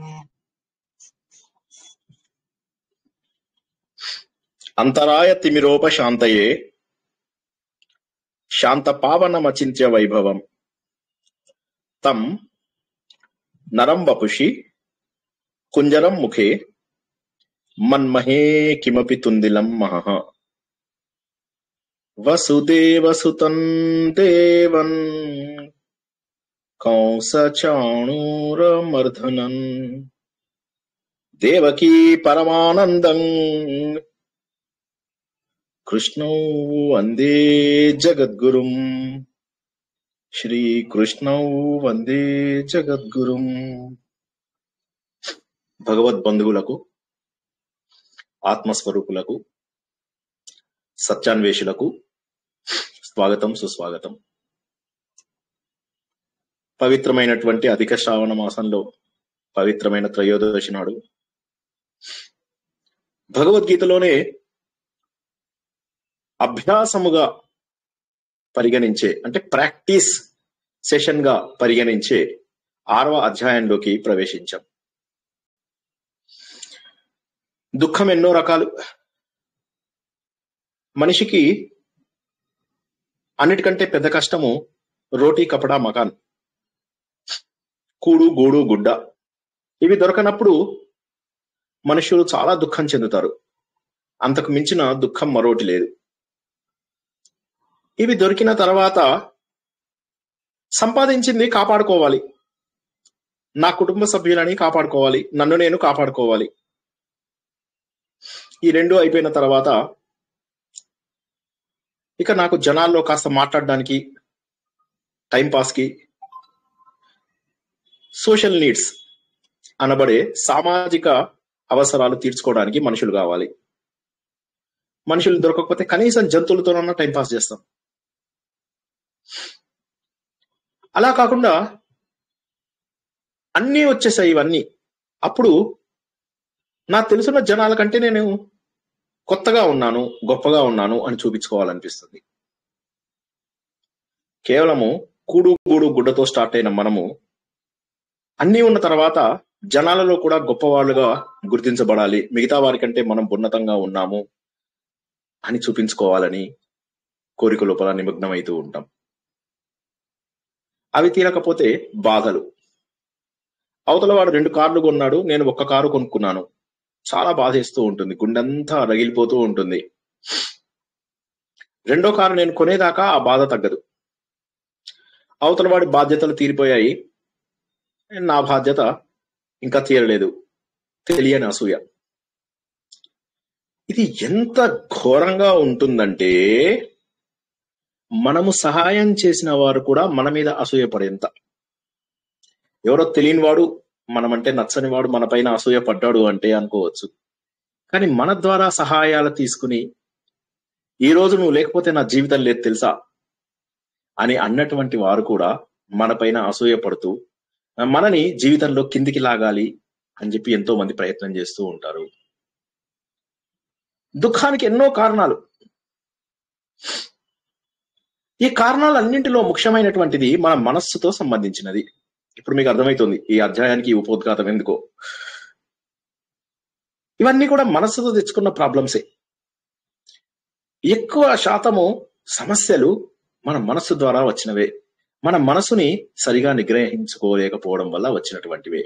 అంతరాయ తిమిరోపశాంతయే శాంత పావనమచింత్య వైభవం తం నరం వపుషి కుంజరం ముఖే మన్మహే కిమపి తుందిలం మహః వసుదేవసుతం దేవన్ కంసచాణూరమర్ధనం దేవకీ పరమానందం కృష్ణౌ వందే జగద్గురుం శ్రీకృష్ణౌ వందే జగద్గురుం భగవద్బంధువులకు ఆత్మస్వరూపులకు సత్యాన్వేషులకు స్వాగతం సుస్వాగతం పవిత్రమైనటువంటి అధిక శ్రావణ మాసంలో పవిత్రమైన త్రయోదశి నాడు భగవద్గీతలోనే అభ్యాసముగా పరిగణించే అంటే ప్రాక్టీస్ సెషన్ గా పరిగణించే ఆరవ అధ్యాయంలోకి ప్రవేశించాం దుఃఖం ఎన్నో రకాలు మనిషికి అన్నిటికంటే పెద్ద కష్టము రోటీ కపడా మకాన్ కూడు గూడు గుడ్డ ఇవి దొరకనప్పుడు మనుషులు చాలా దుఃఖం చెందుతారు అంతకు మించిన దుఃఖం మరోటి లేదు ఇవి దొరికిన తర్వాత సంపాదించింది కాపాడుకోవాలి నా కుటుంబ సభ్యులని కాపాడుకోవాలి నన్ను నేను కాపాడుకోవాలి ఈ రెండు అయిపోయిన తర్వాత ఇక నాకు జనాల్లో కాస్త మాట్లాడడానికి టైం పాస్కి సోషల్ నీడ్స్ అనబడే సామాజిక అవసరాలు తీర్చుకోవడానికి మనుషులు కావాలి మనుషులు దొరకకపోతే కనీసం జంతువులతోనన్నా టైం పాస్ చేస్తాం అలా కాకుండా అన్నీ వచ్చేసాయి ఇవన్నీ అప్పుడు నాకు తెలుసున్న జనాల కంటే నేను కొత్తగా ఉన్నాను గొప్పగా ఉన్నాను అని చూపించుకోవాలనిపిస్తుంది కేవలము కూడు గూడు గుడ్డతో స్టార్ట్ అయిన మనము అన్నీ ఉన్న తర్వాత జనాలలో కూడా గొప్పవాళ్ళుగా గుర్తించబడాలి మిగతా వారికంటే మనం ఉన్నతంగా ఉన్నాము అని చూపించుకోవాలని కోరిక లోపల నిమగ్నమైతూ ఉంటాం అవి తీరకపోతే బాధలు అవతల వాడు రెండు కార్లు కొన్నాడు నేను ఒక్క కారు కొనుక్కున్నాను చాలా బాధేస్తూ ఉంటుంది గుండెంతా రగిలిపోతూ ఉంటుంది రెండో కారు నేను కొనేదాకా ఆ బాధ తగ్గదు అవతల వాడి బాధ్యతలు తీరిపోయాయి నా బాధ్యత ఇంకా తీరలేదు తెలియని అసూయ ఇది ఎంత ఘోరంగా ఉంటుందంటే మనము సహాయం చేసిన వారు కూడా మన మీద అసూయపడేంత ఎవరో తెలియని వాడు మనమంటే నచ్చని వాడు మన పైన అసూయ పడ్డాడు అంటే అనుకోవచ్చు కానీ మన ద్వారా సహాయాలు తీసుకుని ఈ రోజు నువ్వు లేకపోతే నా జీవితం లేదు తెలుసా అని అన్నటువంటి వారు కూడా మన పైన అసూయ పడుతూ మనని జీవితంలో కిందికి లాగాలి అని చెప్పి ఎంతో మంది ప్రయత్నం చేస్తూ ఉంటారు దుఃఖానికి ఎన్నో కారణాలు ఈ కారణాలన్నింటిలో ముఖ్యమైనటువంటిది మన మనస్సుతో సంబంధించినది ఇప్పుడు మీకు అర్థమవుతుంది ఈ అధ్యాయానికి ఈ ఉపోద్ఘాతం ఎందుకో ఇవన్నీ కూడా మనస్సుతో తెచ్చుకున్న ప్రాబ్లమ్సే ఎక్కువ శాతము సమస్యలు మన మనస్సు ద్వారా వచ్చినవే మన మనసుని సరిగా నిగ్రహించుకోలేకపోవడం వల్ల వచ్చినటువంటివే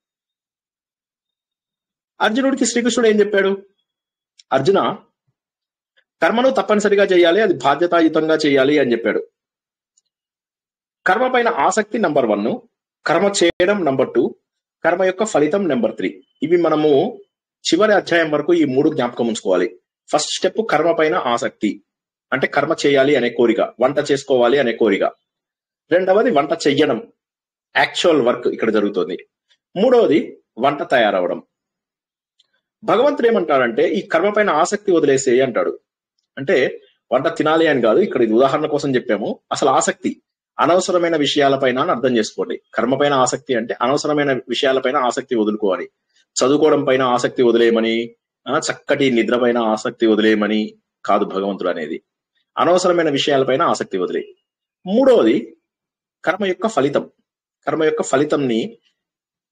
అర్జునుడికి శ్రీకృష్ణుడు ఏం చెప్పాడు అర్జున కర్మను తప్పనిసరిగా చేయాలి అది బాధ్యతాయుతంగా చేయాలి అని చెప్పాడు కర్మ పైన ఆసక్తి నంబర్ వన్ కర్మ చేయడం నంబర్ టూ కర్మ యొక్క ఫలితం నెంబర్ త్రీ ఇవి మనము చివరి అధ్యాయం వరకు ఈ మూడు జ్ఞాపకం ఉంచుకోవాలి ఫస్ట్ స్టెప్ కర్మ పైన ఆసక్తి అంటే కర్మ చేయాలి అనే కోరిక వంట చేసుకోవాలి అనే కోరిక రెండవది వంట చెయ్యడం యాక్చువల్ వర్క్ ఇక్కడ జరుగుతుంది మూడవది వంట తయారవడం భగవంతుడు ఏమంటాడంటే ఈ కర్మ పైన ఆసక్తి వదిలేసే అంటాడు అంటే వంట తినాలి అని కాదు ఇక్కడ ఇది ఉదాహరణ కోసం చెప్పాము అసలు ఆసక్తి అనవసరమైన విషయాలపైన అని అర్థం చేసుకోండి కర్మ పైన ఆసక్తి అంటే అనవసరమైన విషయాలపైన ఆసక్తి వదులుకోవాలి చదువుకోవడం పైన ఆసక్తి వదిలేయమని ఆ, చక్కటి నిద్ర పైన ఆసక్తి వదిలేయమని కాదు భగవంతుడు అనేది అనవసరమైన విషయాలపైన ఆసక్తి వదిలే మూడవది కర్మ యొక్క ఫలితం కర్మ యొక్క ఫలితంని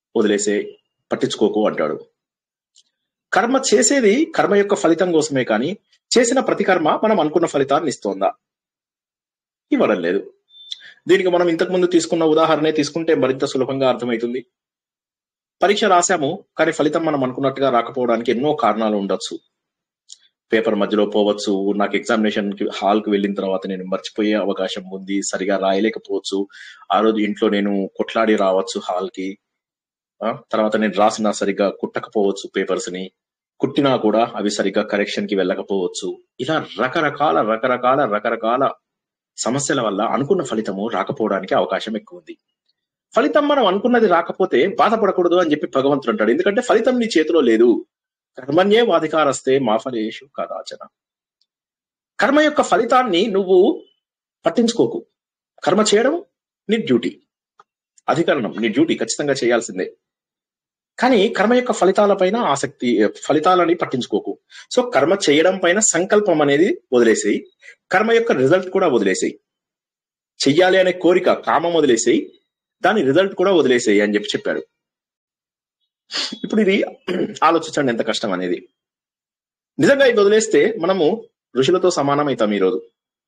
వదిలేసే పట్టించుకోకు అంటాడు కర్మ చేసేది కర్మ యొక్క ఫలితం కోసమే కానీ చేసిన ప్రతి కర్మ మనం అనుకున్న ఫలితాన్ని ఇస్తోందా ఇవ్వడం లేదు దీనికి మనం ఇంతకు ముందు తీసుకున్న ఉదాహరణే తీసుకుంటే మరింత సులభంగా అర్థమవుతుంది పరీక్ష రాశాము కానీ ఫలితం మనం అనుకున్నట్టుగా రాకపోవడానికి ఎన్నో కారణాలు ఉండొచ్చు పేపర్ మధ్యలో పోవచ్చు నాకు ఎగ్జామినేషన్ కి హాల్ కి వెళ్ళిన తర్వాత నేను మర్చిపోయే అవకాశం ఉంది సరిగా రాయలేకపోవచ్చు ఆ రోజు ఇంట్లో నేను కొట్లాడి రావచ్చు హాల్ కి ఆ, తర్వాత నేను రాసిన సరిగ్గా కుట్టకపోవచ్చు పేపర్స్ ని కుట్టినా కూడా అవి సరిగ్గా కరెక్షన్ కి వెళ్ళకపోవచ్చు ఇలా రకరకాల రకరకాల రకరకాల సమస్యల వల్ల అనుకున్న ఫలితము రాకపోవడానికి అవకాశం ఎక్కువ ఉంది ఫలితం మనం అనుకున్నది రాకపోతే బాధపడకూడదు అని చెప్పి భగవంతుడు అంటాడు ఎందుకంటే ఫలితం నీ చేతిలో లేదు కర్మణ్యే వాధికారస్తే మా ఫలేషు కదాచన కర్మ యొక్క ఫలితాన్ని నువ్వు పట్టించుకోకు కర్మ చేయడం నీ డ్యూటీ అధికరణం నీ డ్యూటీ ఖచ్చితంగా చేయాల్సిందే కానీ కర్మ యొక్క ఫలితాలపైన ఆసక్తి ఫలితాలని పట్టించుకోకు సో కర్మ చేయడం పైన సంకల్పం అనేది వదిలేసేయి కర్మ యొక్క రిజల్ట్ కూడా వదిలేసేయి చెయ్యాలి అనే కోరిక కామం వదిలేసేయి దాని రిజల్ట్ కూడా వదిలేసేయి అని చెప్పి చెప్పాడు ఇప్పుడు ఇది ఆలోచించండి ఎంత కష్టం అనేది నిజంగా ఇది వదిలేస్తే మనము ఋషులతో సమానం అవుతాం ఈరోజు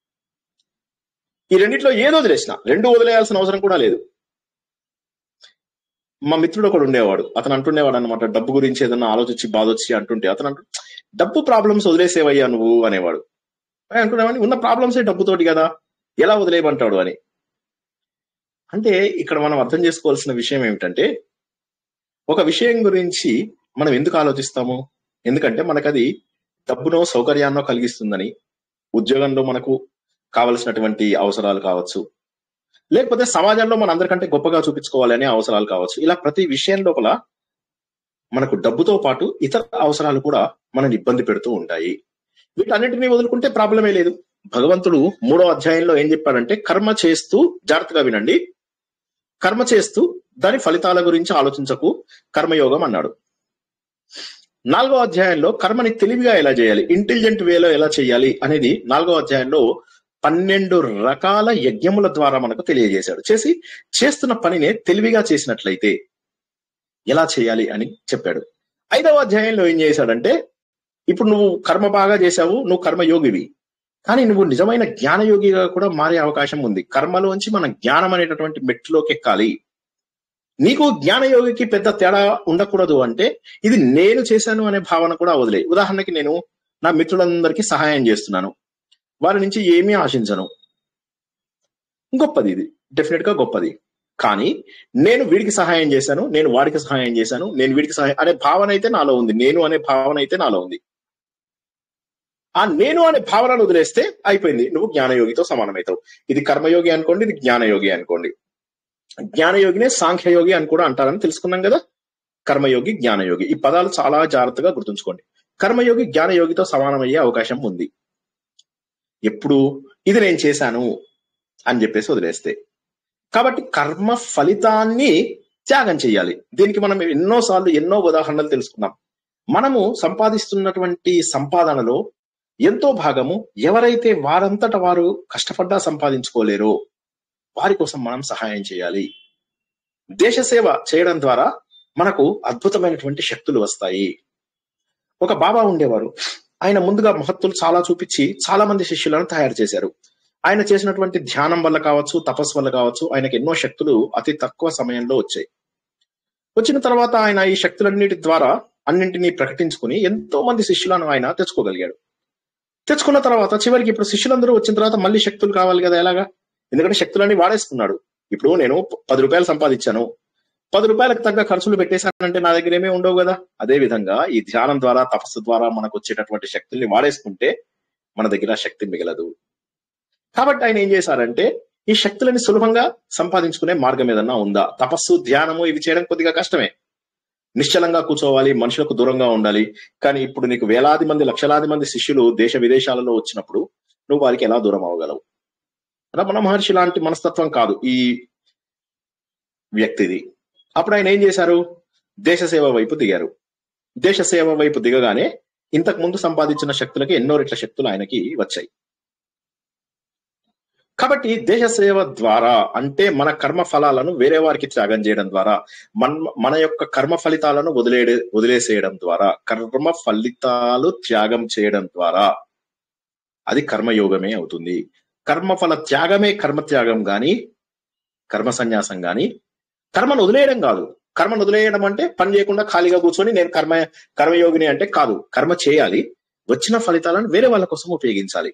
ఈ రెండిట్లో ఏదో వదిలేసిన రెండు వదిలేయాల్సిన అవసరం కూడా లేదు మా మిత్రుడు ఒకడు ఉండేవాడు అతను అంటుండేవాడు అనమాట డబ్బు గురించి ఏదన్నా ఆలోచించి బాధొచ్చి అంటుంటే అతను అంటు డబ్బు ప్రాబ్లమ్స్ వదిలేసేవయ్యా నువ్వు అనేవాడు అని అనుకునేవాడిని ఉన్న ప్రాబ్లమ్సే డబ్బుతోటి కదా ఎలా వదిలేయమంటాడు అని అంటే ఇక్కడ మనం అర్థం చేసుకోవాల్సిన విషయం ఏమిటంటే ఒక విషయం గురించి మనం ఎందుకు ఆలోచిస్తాము ఎందుకంటే మనకది డబ్బునో సౌకర్యాన్నో కలిగిస్తుందని ఉద్యోగంలో మనకు కావలసినటువంటి అవసరాలు కావచ్చు లేకపోతే సమాజంలో మన అందరికంటే గొప్పగా చూపించుకోవాలనే అవసరాలు కావచ్చు ఇలా ప్రతి విషయం లోపల మనకు డబ్బుతో పాటు ఇతర అవసరాలు కూడా మనని ఇబ్బంది పెడుతూ ఉంటాయి వీటన్నిటిని వదులుకుంటే ప్రాబ్లమే లేదు భగవంతుడు మూడో అధ్యాయంలో ఏం చెప్పాడంటే కర్మ చేస్తూ జాగ్రత్తగా వినండి కర్మ చేస్తూ దాని ఫలితాల గురించి ఆలోచించకు కర్మయోగం అన్నాడు నాలుగో అధ్యాయంలో కర్మని తెలివిగా ఎలా చేయాలి ఇంటెలిజెంట్ వేలో ఎలా చేయాలి అనేది నాలుగో అధ్యాయంలో పన్నెండు రకాల యజ్ఞముల ద్వారా మనకు తెలియజేశాడు చేసి చేస్తున్న పనినే తెలివిగా చేసినట్లయితే ఎలా చేయాలి అని చెప్పాడు ఐదవ అధ్యాయంలో ఏం చేశాడంటే ఇప్పుడు నువ్వు కర్మ బాగా చేశావు నువ్వు కర్మయోగివి కానీ నువ్వు నిజమైన జ్ఞానయోగిగా కూడా మారే అవకాశం ఉంది కర్మలోంచి మన జ్ఞానం అనేటటువంటి మెట్టులోకి ఎక్కాలి నీకు జ్ఞానయోగికి పెద్ద తేడా ఉండకూడదు అంటే ఇది నేను చేశాను అనే భావన కూడా వదిలే ఉదాహరణకి నేను నా మిత్రులందరికీ సహాయం చేస్తున్నాను వారి నుంచి ఏమీ ఆశించను గొప్పది ఇది డెఫినెట్ గా గొప్పది కానీ నేను వీడికి సహాయం చేశాను నేను వాడికి సహాయం చేశాను నేను వీడికి సహాయం అనే భావన అయితే నాలో ఉంది నేను అనే భావన అయితే నాలో ఉంది ఆ నేను అనే భావనను వదిలేస్తే అయిపోయింది నువ్వు జ్ఞానయోగితో సమానమవుతావు ఇది కర్మయోగి అనుకోండి ఇది జ్ఞానయోగి అనుకోండి జ్ఞానయోగినే సాంఖ్యయోగి అని కూడా అంటారని తెలుసుకున్నాం కదా కర్మయోగి జ్ఞానయోగి ఈ పదాలు చాలా జాగ్రత్తగా గుర్తుంచుకోండి కర్మయోగి జ్ఞానయోగితో సమానమయ్యే అవకాశం ఉంది ఎప్పుడు ఇది నేను చేశాను అని చెప్పేసి వదిలేస్తే కాబట్టి కర్మ ఫలితాన్ని త్యాగం చేయాలి దీనికి మనం ఎన్నోసార్లు ఎన్నో ఉదాహరణలు తెలుసుకున్నాం మనము సంపాదిస్తున్నటువంటి సంపాదనలో ఎంతో భాగము ఎవరైతే వారంతట వారు కష్టపడ్డా సంపాదించుకోలేరో వారి కోసం మనం సహాయం చేయాలి దేశ సేవ చేయడం ద్వారా మనకు అద్భుతమైనటువంటి శక్తులు వస్తాయి ఒక బాబా ఉండేవారు ఆయన ముందుగా మహత్తులు చాలా చూపించి చాలా మంది శిష్యులను తయారు చేశారు ఆయన చేసినటువంటి ధ్యానం వల్ల కావచ్చు తపస్సు వల్ల కావచ్చు ఆయనకు ఎన్నో శక్తులు అతి తక్కువ సమయంలో వచ్చాయి వచ్చిన తర్వాత ఆయన ఈ శక్తులన్నిటి ద్వారా అన్నింటినీ ప్రకటించుకుని ఎంతో మంది శిష్యులను ఆయన తెచ్చుకోగలిగాడు తెచ్చుకున్న తర్వాత చివరికి ఇప్పుడు శిష్యులందరూ వచ్చిన తర్వాత మళ్ళీ శక్తులు కావాలి కదా ఎలాగా ఎందుకంటే శక్తులన్నీ వాడేసుకున్నాడు ఇప్పుడు నేను పది రూపాయలు సంపాదించాను పది రూపాయలకు తగ్గ ఖర్చులు పెట్టేశానంటే నా దగ్గర ఏమీ ఉండవు కదా అదే విధంగా ఈ ధ్యానం ద్వారా తపస్సు ద్వారా మనకు వచ్చేటటువంటి శక్తుల్ని వాడేసుకుంటే మన దగ్గర శక్తి మిగలదు కాబట్టి ఆయన ఏం చేశారంటే ఈ శక్తులని సులభంగా సంపాదించుకునే మార్గం ఏదన్నా ఉందా తపస్సు ధ్యానము ఇవి చేయడం కొద్దిగా కష్టమే నిశ్చలంగా కూర్చోవాలి మనుషులకు దూరంగా ఉండాలి కానీ ఇప్పుడు నీకు వేలాది మంది లక్షలాది మంది శిష్యులు దేశ విదేశాలలో వచ్చినప్పుడు నువ్వు వారికి ఎలా దూరం అవ్వగలవు రమణ మహర్షి లాంటి మనస్తత్వం కాదు ఈ వ్యక్తిది అప్పుడు ఆయన ఏం చేశారు దేశ సేవ వైపు దిగారు దేశ సేవ వైపు దిగగానే ఇంతకు ముందు సంపాదించిన శక్తులకి ఎన్నో రెట్ల శక్తులు ఆయనకి వచ్చాయి కాబట్టి దేశ సేవ ద్వారా అంటే మన కర్మ ఫలాలను వేరే వారికి త్యాగం చేయడం ద్వారా మన మన యొక్క కర్మ ఫలితాలను వదిలే వదిలేసేయడం ద్వారా కర్మ ఫలితాలు త్యాగం చేయడం ద్వారా అది కర్మయోగమే అవుతుంది కర్మఫల త్యాగమే కర్మ త్యాగం గాని కర్మ సన్యాసం గాని కర్మను వదిలేయడం కాదు కర్మను వదిలేయడం అంటే పని చేయకుండా ఖాళీగా కూర్చొని నేను కర్మ కర్మయోగిని అంటే కాదు కర్మ చేయాలి వచ్చిన ఫలితాలను వేరే వాళ్ళ కోసం ఉపయోగించాలి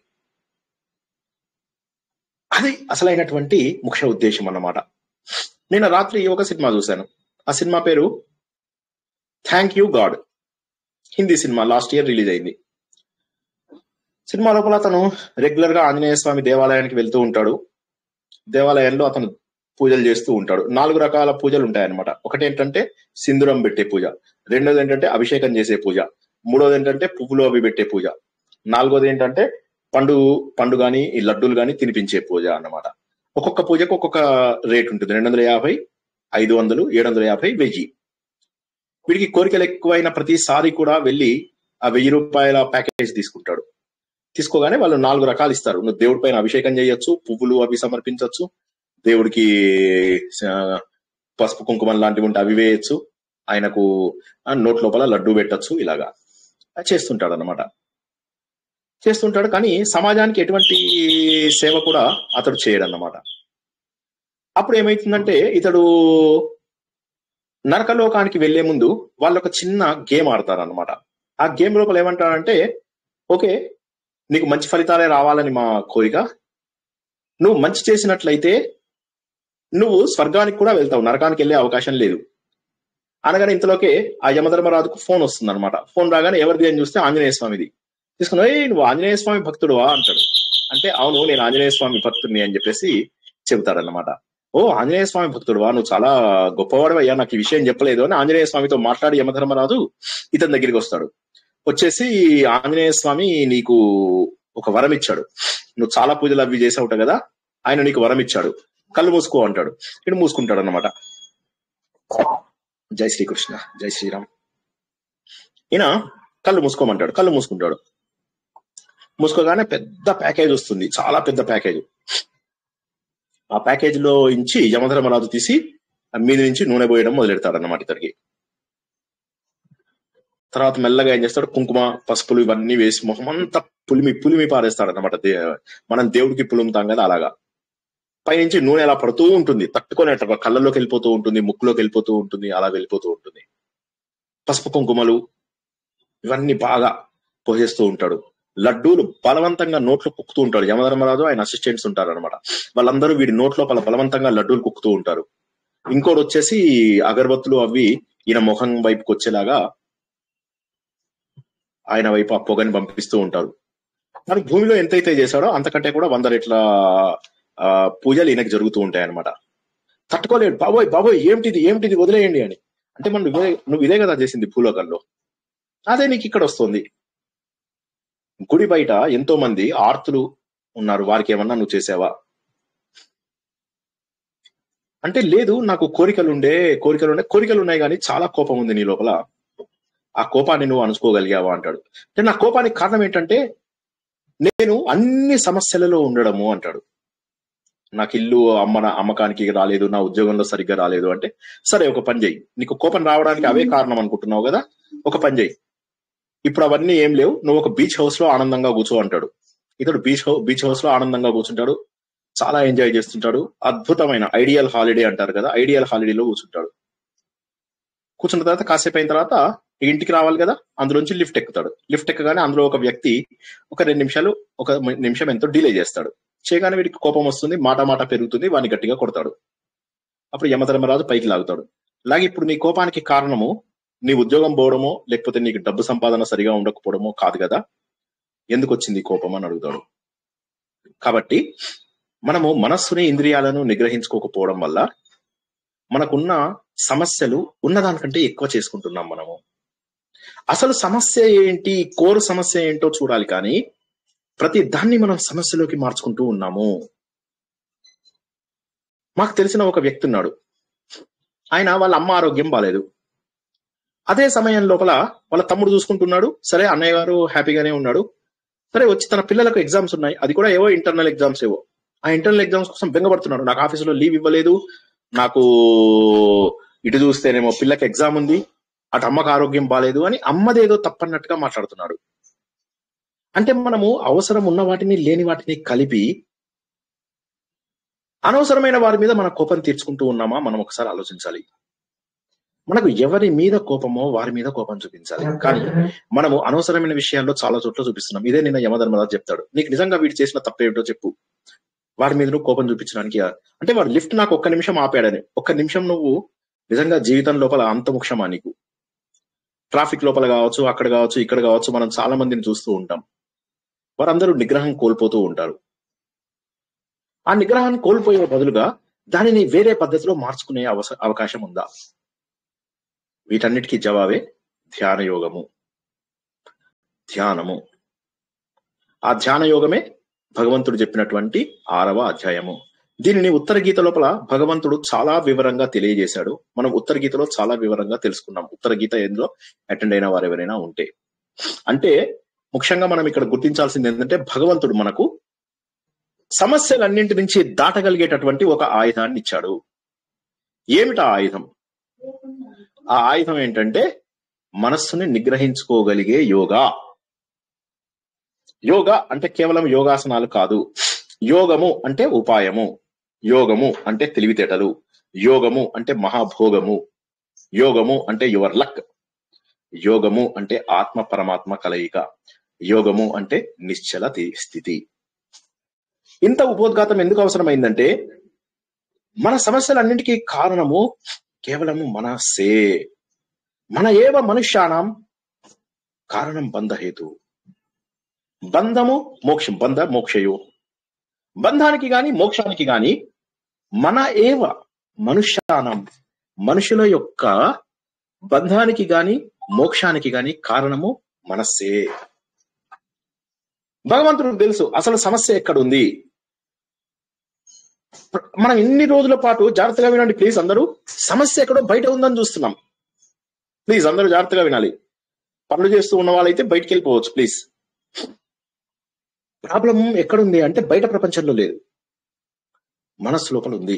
అది అసలైనటువంటి ముఖ్య ఉద్దేశం అన్నమాట నేను రాత్రి ఒక సినిమా చూశాను ఆ సినిమా పేరు thank you God Hindi cinema last year release అయింది సినిమా లోపల అతను రెగ్యులర్ గా ఆంజనేయ స్వామి దేవాలయానికి వెళ్తూ ఉంటాడు దేవాలయంలో అతను పూజలు చేస్తూ ఉంటాడు నాలుగు రకాల పూజలు ఉంటాయన్నమాట ఒకటి ఏంటంటే సింధురం పెట్టే పూజ రెండోది ఏంటంటే అభిషేకం చేసే పూజ మూడోది ఏంటంటే పువ్వులు అవి పెట్టే పూజ నాలుగోది ఏంటంటే పండు పండు గాని ఈ లడ్డూలు గాని తినిపించే పూజ అన్నమాట ఒక్కొక్క పూజకు ఒక్కొక్క రేట్ ఉంటుంది రెండు వందల యాభై ఐదు వందలు ఏడు వందల యాభై వెయ్యి వీడికి కోరికలు ఎక్కువైన ప్రతిసారి కూడా వెళ్ళి ఆ వెయ్యి రూపాయల ప్యాకేజ్ తీసుకుంటాడు తీసుకోగానే వాళ్ళు నాలుగు రకాలు ఇస్తారు నువ్వు దేవుడి పైన అభిషేకం చేయొచ్చు పువ్వులు అవి సమర్పించవచ్చు దేవుడికి ఆ, పసుపు కుంకుమం లాంటివి ఉంటే అవి వేయచ్చు ఆయనకు ఆ, నోట్ లోపల లడ్డు పెట్టచ్చు ఇలాగా అది చేస్తుంటాడు అనమాట చేస్తుంటాడు కానీ సమాజానికి ఎటువంటి సేవ కూడా అతడు చేయడు అన్నమాట అప్పుడు ఏమైతుందంటే ఇతడు నరకలోకానికి వెళ్లే ముందు వాళ్ళు ఒక చిన్న గేమ్ ఆడతారు అనమాట ఆ గేమ్ లోపల ఏమంటారంటే ఓకే నీకు మంచి ఫలితాలే రావాలని మా కోరిక నువ్వు మంచి చేసినట్లయితే నువ్వు స్వర్గానికి కూడా వెళ్తావు నరకానికి వెళ్ళే అవకాశం లేదు అనగానే ఇంతలోకే ఆ యమధర్మరాజుకు ఫోన్ వస్తుంది అనమాట ఫోన్ రాగానే ఎవరిది అని చూస్తే ఆంజనేయ స్వామిది తీసుకుని "ఏయ్, నువ్వు ఆంజనేయ స్వామి భక్తుడువా అంటాడు అంటే అవును నేను ఆంజనేయ స్వామి భక్తుడిని అని చెప్పేసి చెబుతాడన్నమాట ఓ ఆంజనేయ స్వామి భక్తుడువా నువ్వు చాలా గొప్పవాడు అయ్యా నాకు ఈ విషయం చెప్పలేదు అని ఆంజనేయ స్వామితో మాట్లాడి యమధర్మరాజు ఇతని దగ్గరికి వస్తాడు వచ్చేసి ఆంజనేయ స్వామి నీకు ఒక వరం ఇచ్చాడు నువ్వు చాలా పూజలు అవి చేసావుట కదా ఆయన నీకు వరం ఇచ్చాడు కళ్ళు మూసుకో అంటాడు ఇటు మూసుకుంటాడు అనమాట జై శ్రీకృష్ణ జై శ్రీరామ్ ఈయన కళ్ళు మూసుకోమంటాడు కళ్ళు మూసుకుంటాడు మూసుకోగానే పెద్ద ప్యాకేజ్ వస్తుంది చాలా పెద్ద ప్యాకేజ్ ఆ ప్యాకేజ్ లో ఇంచి యమధర్మరాజు తీసి ఆ మీద నుంచి నూనె పోయడం మొదలెడతాడు అన్నమాట ఇతనికి తర్వాత మెల్లగా ఏం చేస్తాడు కుంకుమ పసుపులు ఇవన్నీ వేసి మొహం అంతా పులిమి పులిమి పారేస్తాడు అనమాట మనం దేవుడికి పులుముతాం కదా అలాగా పైనుంచి నూనె అలా పడుతూ ఉంటుంది తట్టుకునేట కళ్ళలోకి వెళ్ళిపోతూ ఉంటుంది ముక్కులోకి వెళ్ళిపోతూ ఉంటుంది అలా వెళ్ళిపోతూ ఉంటుంది పసుపు కుంకుమలు ఇవన్నీ బాగా పోసేస్తూ ఉంటాడు లడ్డూలు బలవంతంగా నోట్లో కుక్కుతూ ఉంటాడు యమధర్మరాజు ఆయన అసిస్టెంట్స్ ఉంటారు అనమాట వాళ్ళందరూ వీడి నోట్లో పల బలవంతంగా లడ్డూలు కుక్కుతూ ఉంటారు ఇంకోటి వచ్చేసి అగరబత్తులు అవి ఈయన ముఖం వైపుకి వచ్చేలాగా ఆయన వైపు ఆ పొగని పంపిస్తూ ఉంటారు మరి భూమిలో ఎంతైతే చేశాడో అంతకంటే కూడా వంద రెట్ల ఆ, పూజలు ఈయనకి జరుగుతూ ఉంటాయి అనమాట తట్టుకోలేడు బాబోయ్ బాబోయ్ ఏమిటిది ఏమిటిది వదిలేయండి అని అంటే మనం ఇదే నువ్వు ఇదే కదా చేసింది భూలోకంలో అదే నీకు ఇక్కడ వస్తుంది గుడి బయట ఎంతో మంది ఆర్తులు ఉన్నారు వారికి ఏమన్నా నువ్వు చేసావా అంటే లేదు నాకు కోరికలు ఉండే కోరికలు ఉండే కోరికలు ఉన్నాయి కానీ చాలా కోపం ఉంది నీ లోపల ఆ కోపాన్ని నువ్వు అణుచుకోగలిగావా అంటాడు అంటే నా కోపానికి కారణం ఏంటంటే నేను అన్ని సమస్యలలో ఉండడము అంటాడు నాకు ఇల్లు అమ్మ అమ్మకానికి రాలేదు నా ఉద్యోగంలో సరిగ్గా రాలేదు అంటే సరే ఒక పని చేయి నీకు కోపం రావడానికి అవే కారణం అనుకుంటున్నావు కదా ఒక పని చేయి ఇప్పుడు అవన్నీ ఏం లేవు నువ్వు ఒక బీచ్ హౌస్ లో ఆనందంగా కూర్చో అంటాడు ఇతడు బీచ్ హౌస్ బీచ్ హౌస్ లో ఆనందంగా కూర్చుంటాడు చాలా ఎంజాయ్ చేస్తుంటాడు అద్భుతమైన ఐడియల్ హాలిడే అంటారు కదా ఐడియల్ హాలిడేలో కూర్చుంటాడు కూర్చున్న తర్వాత కాసేపు అయిన తర్వాత ఇంటికి రావాలి కదా అందులోంచి లిఫ్ట్ ఎక్కుతాడు లిఫ్ట్ ఎక్కగానే అందులో ఒక వ్యక్తి ఒక రెండు నిమిషాలు ఒక నిమిషం ఎంతో డిలే చేస్తాడు చేయగానే వీడికి కోపం వస్తుంది మాట మాట పెరుగుతుంది వాడిని గట్టిగా కొడతాడు అప్పుడు యమధర్మరాజు పైకి లాగుతాడు లాగి ఇప్పుడు నీ కోపానికి కారణము నీ ఉద్యోగం పోవడమో లేకపోతే నీకు డబ్బు సంపాదన సరిగా ఉండకపోవడమో కాదు కదా ఎందుకు వచ్చింది ఈ కోపం అని అడుగుతాడు కాబట్టి మనము మనస్సుని ఇంద్రియాలను నిగ్రహించుకోకపోవడం వల్ల మనకున్న సమస్యలు ఉన్నదానికంటే ఎక్కువ చేసుకుంటున్నాం మనము అసలు సమస్య ఏంటి కోరు సమస్య ఏంటో చూడాలి కానీ ప్రతి దాన్ని మనం సమస్యలోకి మార్చుకుంటూ ఉన్నాము మాకు తెలిసిన ఒక వ్యక్తి ఉన్నాడు ఆయన వాళ్ళ అమ్మ ఆరోగ్యం బాలేదు అదే సమయం లోపల వాళ్ళ తమ్ముడు చూసుకుంటున్నాడు సరే అన్నయ్య గారు హ్యాపీగానే ఉన్నాడు సరే వచ్చి తన పిల్లలకు ఎగ్జామ్స్ ఉన్నాయి అది కూడా ఏవో ఇంటర్నల్ ఎగ్జామ్స్ ఏవో ఆ ఇంటర్నల్ ఎగ్జామ్స్ కోసం బెంగపడుతున్నాడు నాకు ఆఫీసులో లీవ్ ఇవ్వలేదు నాకు ఇటు చూస్తేనేమో పిల్లకి ఎగ్జామ్ ఉంది అటు అమ్మకు ఆరోగ్యం బాలేదు అని అమ్మదేదో తప్పన్నట్టుగా మాట్లాడుతున్నాడు అంటే మనము అవసరం ఉన్న వాటిని లేని వాటిని కలిపి అనవసరమైన వారి మీద మన కోపం తీర్చుకుంటూ ఉన్నామా మనం ఒకసారి ఆలోచించాలి మనకు ఎవరి మీద కోపమో వారి మీద కోపం చూపించాలి కానీ మనము అనవసరమైన విషయాల్లో చాలా చోట్ల చూపిస్తున్నాం ఇదే నిన్న యమధర్మరాజు చెప్తాడు నీకు నిజంగా వీడు చేసిన తప్పేమిటో చెప్పు వారి మీద నువ్వు కోపం చూపించడానికి అంటే వాడు లిఫ్ట్ నాకు ఒక్క నిమిషం ఆపాడని ఒక్క నిమిషం నువ్వు నిజంగా జీవితం లోపల అంత ముఖ్యమా నీకు ట్రాఫిక్ లోపల కావచ్చు అక్కడ కావచ్చు ఇక్కడ కావచ్చు మనం చాలా మందిని చూస్తూ ఉంటాం వారందరూ నిగ్రహం కోల్పోతూ ఉంటారు ఆ నిగ్రహాన్ని కోల్పోయే బదులుగా దానిని వేరే పద్ధతిలో మార్చుకునే అవస అవకాశం ఉందా వీటన్నిటికీ జవాబే ధ్యాన యోగము ధ్యానము ఆ ధ్యాన యోగమే భగవంతుడు చెప్పినటువంటి ఆరవ అధ్యాయము దీనిని ఉత్తర గీత లోపల భగవంతుడు చాలా వివరంగా తెలియజేశాడు మనం ఉత్తర గీతలో చాలా వివరంగా తెలుసుకున్నాం ఉత్తర గీత ఎందులో అటెండ్ అయిన వారు ఎవరైనా ఉంటే అంటే ముఖ్యంగా మనం ఇక్కడ గుర్తించాల్సింది ఏంటంటే భగవంతుడు మనకు సమస్యలన్నింటి నుంచి దాటగలిగేటటువంటి ఒక ఆయుధాన్ని ఇచ్చాడు ఏమిటా ఆయుధం ఆ ఆయుధం ఏంటంటే మనస్సుని నిగ్రహించుకోగలిగే యోగా యోగా అంటే కేవలం యోగాసనాలు కాదు యోగము అంటే ఉపాయము యోగము అంటే తెలివితేటలు యోగము అంటే మహాభోగము యోగము అంటే యువర్ లక్ యోగము అంటే ఆత్మ పరమాత్మ కలయిక యోగము అంటే నిశ్చల తి- స్థితి ఇంత ఉపోద్ఘాతం ఎందుకు అవసరమైందంటే మన సమస్యలన్నింటికీ కారణము కేవలము మనసే మన ఏవ మనుష్యానాం కారణం బంధహేతు బంధము మోక్షం బంధ మోక్షయో బంధానికి గాని మోక్షానికి గాని మన ఏవ మనుష్యానం మనుషుల యొక్క బంధానికి గాని మోక్షానికి గాని కారణము మనస్సే భగవంతుడికి తెలుసు అసలు సమస్య ఎక్కడుంది మనం ఇన్ని రోజుల పాటు జాగ్రత్తగా వినండి ప్లీజ్ అందరూ సమస్య ఎక్కడో బయట ఉందని చూస్తున్నాం ప్లీజ్ అందరూ జాగ్రత్తగా వినాలి పనులు చేస్తూ ఉన్న వాళ్ళైతే బయటికి వెళ్ళిపోవచ్చు ప్లీజ్ ప్రాబ్లం ఎక్కడుంది అంటే బయట ప్రపంచంలో లేదు మనస్సు లోపల ఉంది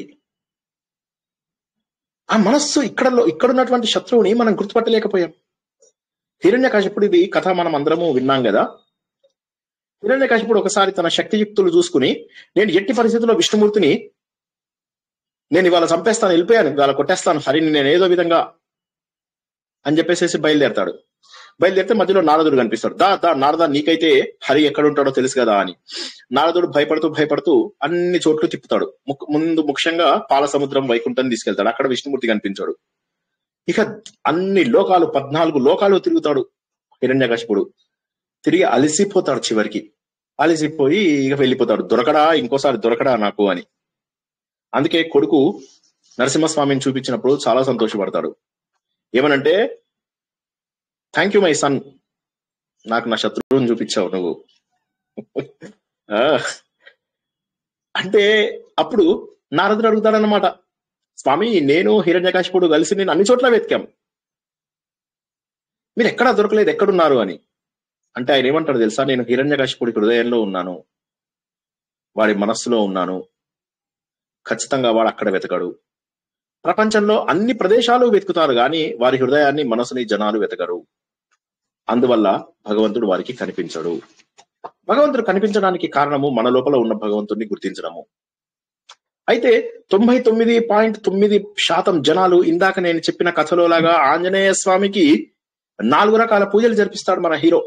ఆ మనస్సు ఇక్కడ ఇక్కడున్నటువంటి శత్రువుని మనం గుర్తుపట్టలేకపోయాం హిరణ్య ఇది కథ మనం అందరము విన్నాం కదా హిరణ్యకశిపుడు ఒకసారి తన శక్తియుక్తులు చూసుకుని నేను ఎట్టి పరిస్థితుల్లో విష్ణుమూర్తిని నేను ఇవాళ చంపేస్తాను వెళ్ళిపోయాను ఇవాళ కొట్టేస్తాను హరిని నేను ఏదో విధంగా అని చెప్పేసి బయలుదేరతాడు బయలుదేరితే మధ్యలో నారదుడు కనిపిస్తాడు దా దా నారదా నీకైతే హరి ఎక్కడ ఉంటాడో తెలుసు కదా అని నారదుడు భయపడుతూ భయపడుతూ అన్ని చోట్ల తిప్పుతాడు ముక్- ముందు ముఖ్యంగా పాల సముద్రం వైకుంఠం తీసుకెళ్తాడు అక్కడ విష్ణుమూర్తి కనిపించాడు ఇక అన్ని లోకాలు పద్నాలుగు లోకాలు తిరుగుతాడు హిరణ్యకశిపుడు తిరిగి అలసిపోతాడు చివరికి అలసిపోయి ఇక వెళ్ళిపోతాడు దొరకడా ఇంకోసారి దొరకడా నాకు అని అందుకే కొడుకు నరసింహస్వామిని చూపించినప్పుడు చాలా సంతోషపడతాడు ఏమనంటే థ్యాంక్ యూ మై సన్ నాకు నా శత్రువుని చూపించావు నువ్వు ఆ, అంటే అప్పుడు నారదుడు అడుగుతాడనమాట స్వామి నేను హిరణ్యకాశిపుడు కలిసి నేను అన్ని చోట్ల వెతికాం మీరు ఎక్కడా దొరకలేదు ఎక్కడున్నారు అని అంటే ఆయన ఏమంటాడు తెలుసా నేను హిరణ్యకాశిపుడి హృదయంలో ఉన్నాను వాడి మనస్సులో ఉన్నాను ఖచ్చితంగా వాడు అక్కడ వెతకడు ప్రపంచంలో అన్ని ప్రదేశాలు వెతుకుతారు గాని వారి హృదయాన్ని మనసుని జనాలు వెతకరు అందువల్ల భగవంతుడు వారికి కనిపించడు భగవంతుడు కనిపించడానికి కారణము మన లోపల ఉన్న భగవంతుడిని గుర్తించడము అయితే తొంభై తొమ్మిది పాయింట్ తొమ్మిది శాతం జనాలు ఇందాక నేను చెప్పిన కథలో లాగా ఆంజనేయ స్వామికి నాలుగు రకాల పూజలు జరిపిస్తాడు మన హీరో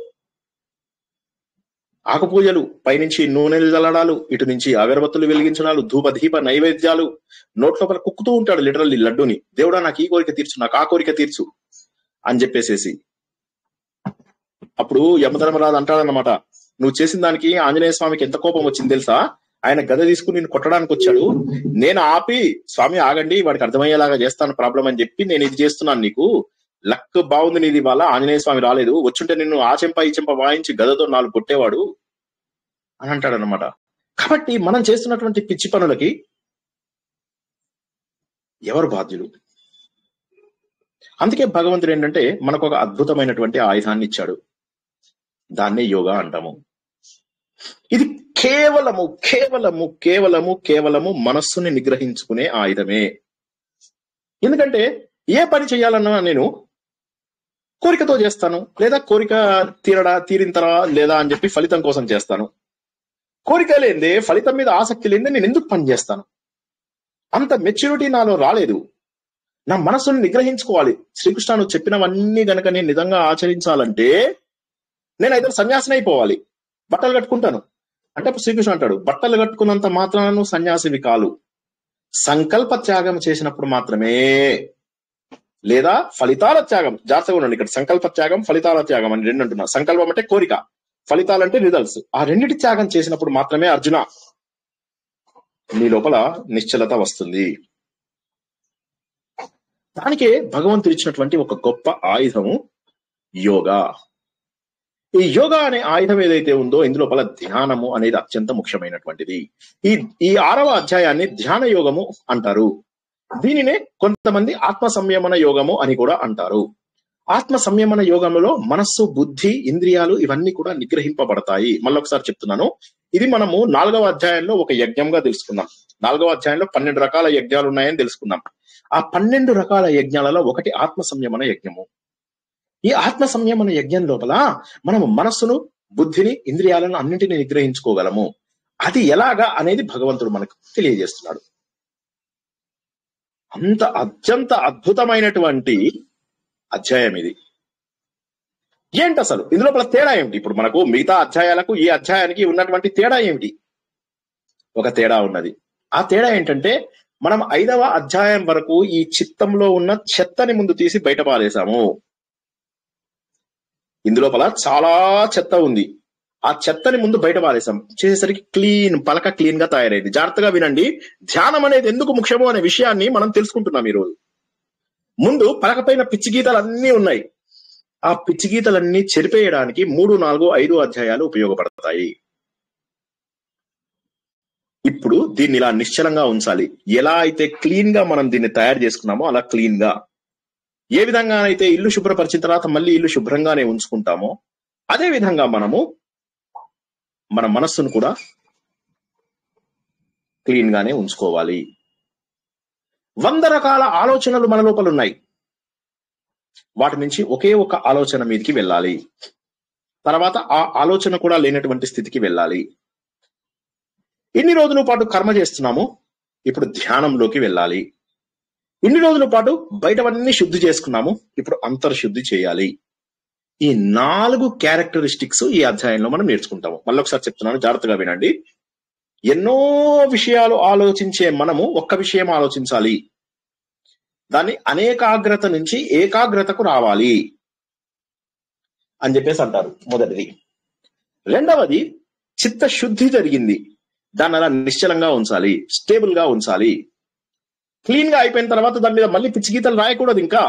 ఆకు పూజలు పైనుంచి నూనెలు చల్లడాలు ఇటు నుంచి అగరబత్తులు వెలిగించడాలు ధూప దీప నైవేద్యాలు నోట్లోపల కుక్కుతూ ఉంటాడు లిటరల్లీ లడ్డూని దేవుడా నాకు ఈ కోరిక తీర్చు నాకు ఆ కోరిక తీర్చు అని చెప్పేసేసి అప్పుడు యమధర్మరాజు అంటాడన్నమాట నువ్వు చేసిన దానికి ఆంజనేయ స్వామికి ఎంత కోపం వచ్చింది తెలుసా ఆయన గద తీసుకుని నేను కొట్టడానికి వచ్చాడు నేను ఆపి స్వామి ఆగండి వాడికి అర్థమయ్యేలాగా చేస్తాను ప్రాబ్లం అని చెప్పి నేను ఇది చేస్తున్నాను నీకు లక్ బాగుంది నీది ఇవాళ ఆంజనేయ స్వామి రాలేదు వచ్చుంటే నిన్ను ఆ చెంప ఈ చెంప వాయించి గదతో నాలుగు కొట్టేవాడు అని అంటాడనమాట కాబట్టి మనం చేస్తున్నటువంటి పిచ్చి పనులకి ఎవరు బాధ్యులు అందుకే భగవంతుడు ఏంటంటే మనకు ఒక అద్భుతమైనటువంటి ఆయుధాన్ని ఇచ్చాడు దాన్నే యోగా అంటాము ఇది కేవలము కేవలము కేవలము కేవలము మనస్సుని నిగ్రహించుకునే ఆయుధమే ఎందుకంటే ఏ పని చేయాలన్నా నేను కోరికతో చేస్తాను లేదా కోరిక తీరడా తీరింతరా లేదా అని చెప్పి ఫలితం కోసం చేస్తాను కోరిక లేదే ఫలితం మీద ఆసక్తి లేదే నేను ఎందుకు పని చేస్తాను అంత మెచ్యూరిటీ నాలో రాలేదు నా మనస్సును నిగ్రహించుకోవాలి శ్రీకృష్ణను చెప్పినవన్నీ గనక నేను నిజంగా ఆచరించాలంటే నేను అయితే సన్యాసిని అయిపోవాలి బట్టలు కట్టుకుంటాను అంటే అప్పుడు శ్రీకృష్ణ అంటాడు బట్టలు కట్టుకున్నంత మాత్రాన సన్యాసివి కాలు సంకల్ప త్యాగం చేసినప్పుడు మాత్రమే లేదా ఫలితాల త్యాగం జాగ్రత్తగా ఉండండి ఇక్కడ సంకల్ప త్యాగం ఫలితాల త్యాగం అని రెండు అంటున్నా సంకల్పం అంటే కోరిక ఫలితాలంటే రిజల్ట్స్ ఆ రెండిటి త్యాగం చేసినప్పుడు మాత్రమే అర్జున నీ లోపల నిశ్చలత వస్తుంది దానికే భగవంతుడు ఇచ్చినటువంటి ఒక గొప్ప ఆయుధము యోగా ఈ యోగా అనే ఆయుధం ఏదైతే ఉందో ఇందులోపల ధ్యానము అనేది అత్యంత ముఖ్యమైనటువంటిది ఈ ఈ ఆరవ అధ్యాయాన్ని ధ్యాన యోగము అంటారు దీనినే కొంతమంది ఆత్మ సంయమన యోగము అని కూడా అంటారు ఆత్మ సంయమన యోగంలో మనస్సు బుద్ధి ఇంద్రియాలు ఇవన్నీ కూడా నిగ్రహింపబడతాయి మళ్ళొకసారి చెప్తున్నాను ఇది మనము నాలుగవ అధ్యాయంలో ఒక యజ్ఞంగా తెలుసుకున్నాం నాలుగవ అధ్యాయంలో పన్నెండు రకాల యజ్ఞాలు ఉన్నాయని తెలుసుకున్నాం ఆ పన్నెండు రకాల యజ్ఞాలలో ఒకటి ఆత్మ సంయమన యజ్ఞము ఈ ఆత్మ సంయమన యజ్ఞం లోపల మనము మనస్సును బుద్ధిని ఇంద్రియాలను అన్నింటినీ నిగ్రహించుకోగలము అది ఎలాగా అనేది భగవంతుడు మనకు తెలియజేస్తున్నాడు అంత అత్యంత అద్భుతమైనటువంటి అధ్యాయం ఇది ఏంటి అసలు ఇందులో తేడా ఏమిటి ఇప్పుడు మనకు మిగతా అధ్యాయాలకు ఈ అధ్యాయానికి ఉన్నటువంటి తేడా ఏమిటి ఒక తేడా ఉన్నది ఆ తేడా ఏంటంటే మనం ఐదవ అధ్యాయం వరకు ఈ చిత్తంలో ఉన్న చెత్తని ముందు తీసి బయట పారేశాము ఇందులోపల చాలా చెత్త ఉంది ఆ చెత్తని ముందు బయట పారేసాం చేసేసరికి క్లీన్ పలక క్లీన్ గా తయారైంది జాగ్రత్తగా వినండి ధ్యానం అనేది ఎందుకు ముఖ్యమో అనే విషయాన్ని మనం తెలుసుకుంటున్నాం ఈ రోజు ముందు పలక పైన పిచ్చి గీతలు అన్నీ ఉన్నాయి ఆ పిచ్చి గీతలన్నీ చెరిపేయడానికి మూడు నాలుగు ఐదు అధ్యాయాలు ఉపయోగపడతాయి ఇప్పుడు దీన్ని ఇలా నిశ్చలంగా ఉంచాలి ఎలా అయితే క్లీన్ గా మనం దీన్ని తయారు చేసుకున్నామో అలా క్లీన్ గా ఏ విధంగా అయితే ఇల్లు శుభ్రపరిచిన తర్వాత మళ్ళీ ఇల్లు శుభ్రంగానే ఉంచుకుంటామో అదే విధంగా మనము మన మనస్సును కూడా క్లీన్ గానే ఉంచుకోవాలి వంద రకాల ఆలోచనలు మన లోపల ఉన్నాయి వాటి నుంచి ఒకే ఒక ఆలోచన మీదకి వెళ్ళాలి తర్వాత ఆ ఆలోచన కూడా లేనటువంటి స్థితికి వెళ్ళాలి ఇన్ని రోజుల పాటు కర్మ చేస్తున్నాము ఇప్పుడు ధ్యానంలోకి వెళ్ళాలి ఇన్ని రోజుల పాటు బయటవన్నీ శుద్ధి చేసుకున్నాము ఇప్పుడు అంతర్శుద్ధి చేయాలి ఈ నాలుగు క్యారెక్టరిస్టిక్స్ ఈ అధ్యాయంలో మనం నేర్చుకుంటాము మళ్ళీ ఒకసారి చెప్తున్నాను జాగ్రత్తగా వినండి ఎన్నో విషయాలు ఆలోచించే మనము ఒక్క విషయం ఆలోచించాలి దాన్ని అనేకాగ్రత నుంచి ఏకాగ్రతకు రావాలి అని చెప్పేసి అంటారు మొదటిది రెండవది చిత్తశుద్ధి జరిగింది దాన్ని అలా నిశ్చలంగా ఉంచాలి స్టేబుల్ గా ఉంచాలి క్లీన్ గా అయిపోయిన తర్వాత దాని మీద మళ్ళీ పిచ్చి గీతలు రాయకూడదు ఇంకా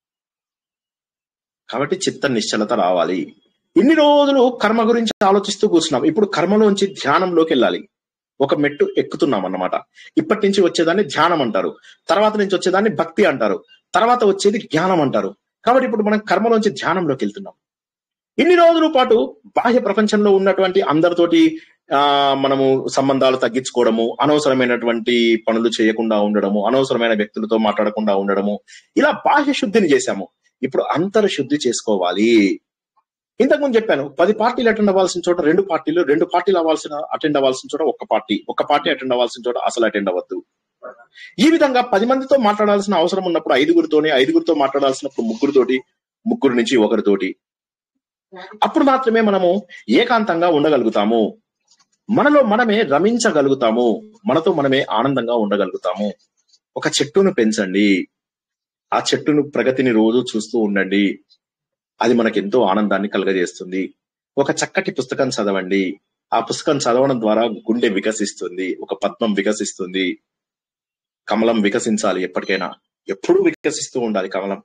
కాబట్టి చిత్త నిశ్చలత రావాలి ఇన్ని రోజులు కర్మ గురించి ఆలోచిస్తూ కూర్చున్నాం ఇప్పుడు కర్మలోంచి ధ్యానంలోకి వెళ్ళాలి ఒక మెట్టు ఎక్కుతున్నాం అన్నమాట ఇప్పటి నుంచి వచ్చేదాన్ని ధ్యానం అంటారు తర్వాత నుంచి వచ్చేదాన్ని భక్తి అంటారు తర్వాత వచ్చేది జ్ఞానం అంటారు కాబట్టి ఇప్పుడు మనం కర్మలోంచి ధ్యానంలోకి వెళ్తున్నాం ఇన్ని రోజుల పాటు బాహ్య ప్రపంచంలో ఉన్నటువంటి అందరితోటి ఆ మనము సంబంధాలు తగ్గించుకోవడము అనవసరమైనటువంటి పనులు చేయకుండా ఉండడము అనవసరమైన వ్యక్తులతో మాట్లాడకుండా ఉండడము ఇలా బాహ్య శుద్ధిని చేశాము ఇప్పుడు అంతర్ శుద్ధి చేసుకోవాలి ఇంతకుముందు చెప్పాను పది పార్టీలు అటెండ్ అవ్వాల్సిన చోట రెండు పార్టీలు రెండు పార్టీలు అవ్వాల్సిన అటెండ్ అవ్వాల్సిన చోట ఒక్క పార్టీ ఒక్క పార్టీ అటెండ్ అవ్వాల్సిన చోట అసలు అటెండ్ అవ్వద్దు ఈ విధంగా పది మందితో మాట్లాడాల్సిన అవసరం ఉన్నప్పుడు ఐదుగురితోని ఐదుగురితో మాట్లాడాల్సినప్పుడు ముగ్గురితోటి ముగ్గురు నుంచి ఒకరితోటి అప్పుడు మాత్రమే మనము ఏకాంతంగా ఉండగలుగుతాము మనలో మనమే రమించగలుగుతాము మనతో మనమే ఆనందంగా ఉండగలుగుతాము ఒక చెట్టును పెంచండి ఆ చెట్టును ప్రగతిని రోజు చూస్తూ ఉండండి అది మనకి ఎంతో ఆనందాన్ని కలుగజేస్తుంది ఒక చక్కటి పుస్తకం చదవండి ఆ పుస్తకం చదవడం ద్వారా గుండె వికసిస్తుంది ఒక పద్మం వికసిస్తుంది కమలం వికసించాలి ఎప్పటికైనా ఎప్పుడూ వికసిస్తూ ఉండాలి కమలం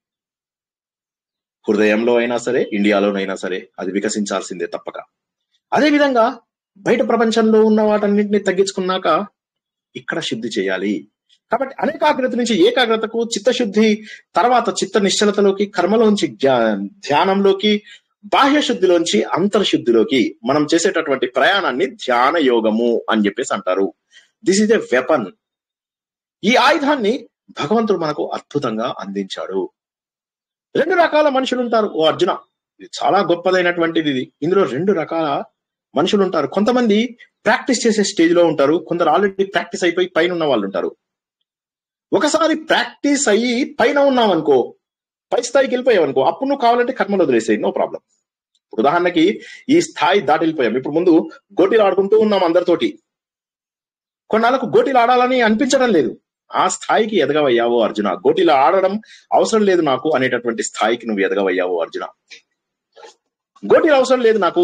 హృదయంలో అయినా సరే ఇండియాలోనైనా సరే అది వికసించాల్సిందే తప్పక అదే విధంగా బయట ప్రపంచంలో ఉన్న వాటన్నింటినీ తగ్గించుకున్నాక ఇక్కడ శుద్ధి చేయాలి కాబట్టి అనేకాగ్రత నుంచి ఏకాగ్రతకు చిత్తశుద్ధి తర్వాత చిత్త నిశ్చలతలోకి కర్మలోంచి ధ్యా- ధ్యానంలోకి బాహ్య శుద్ధిలోంచి అంతర్శుద్ధిలోకి మనం చేసేటటువంటి ప్రయాణాన్ని ధ్యాన యోగము అని చెప్పేసి అంటారు దిస్ ఇస్ ఎ వెపన్ ఈ ఆయుధాన్ని భగవంతుడు మనకు అద్భుతంగా అందించాడు రెండు రకాల మనుషులు ఉంటారు ఓ అర్జున ఇది చాలా గొప్పదైనటువంటిది ఇది ఇందులో రెండు రకాల మనుషులు ఉంటారు కొంతమంది ప్రాక్టీస్ చేసే స్టేజ్ లో ఉంటారు కొందరు ఆల్రెడీ ప్రాక్టీస్ అయిపోయి పైన ఉన్న వాళ్ళు ఉంటారు ఒకసారి ప్రాక్టీస్ అయ్యి పైన ఉన్నాం అనుకో పై స్థాయికి వెళ్ళిపోయావు అనుకో అప్పుడు నువ్వు కావాలంటే కర్మలు వదిలేసేయి నో ప్రాబ్లం ఉదాహరణకి ఈ స్థాయి దాటి వెళ్ళిపోయాం ఇప్పుడు ముందు గోటీలు ఆడుకుంటూ ఉన్నాం అందరితోటి కొన్నాళ్ళకు గోటీలు ఆడాలని అనిపించడం లేదు ఆ స్థాయికి ఎదగవయ్యావో అర్జున గోటీలు ఆడడం అవసరం లేదు నాకు అనేటటువంటి స్థాయికి నువ్వు ఎదగవయ్యావో అర్జున గోటీలు అవసరం లేదు నాకు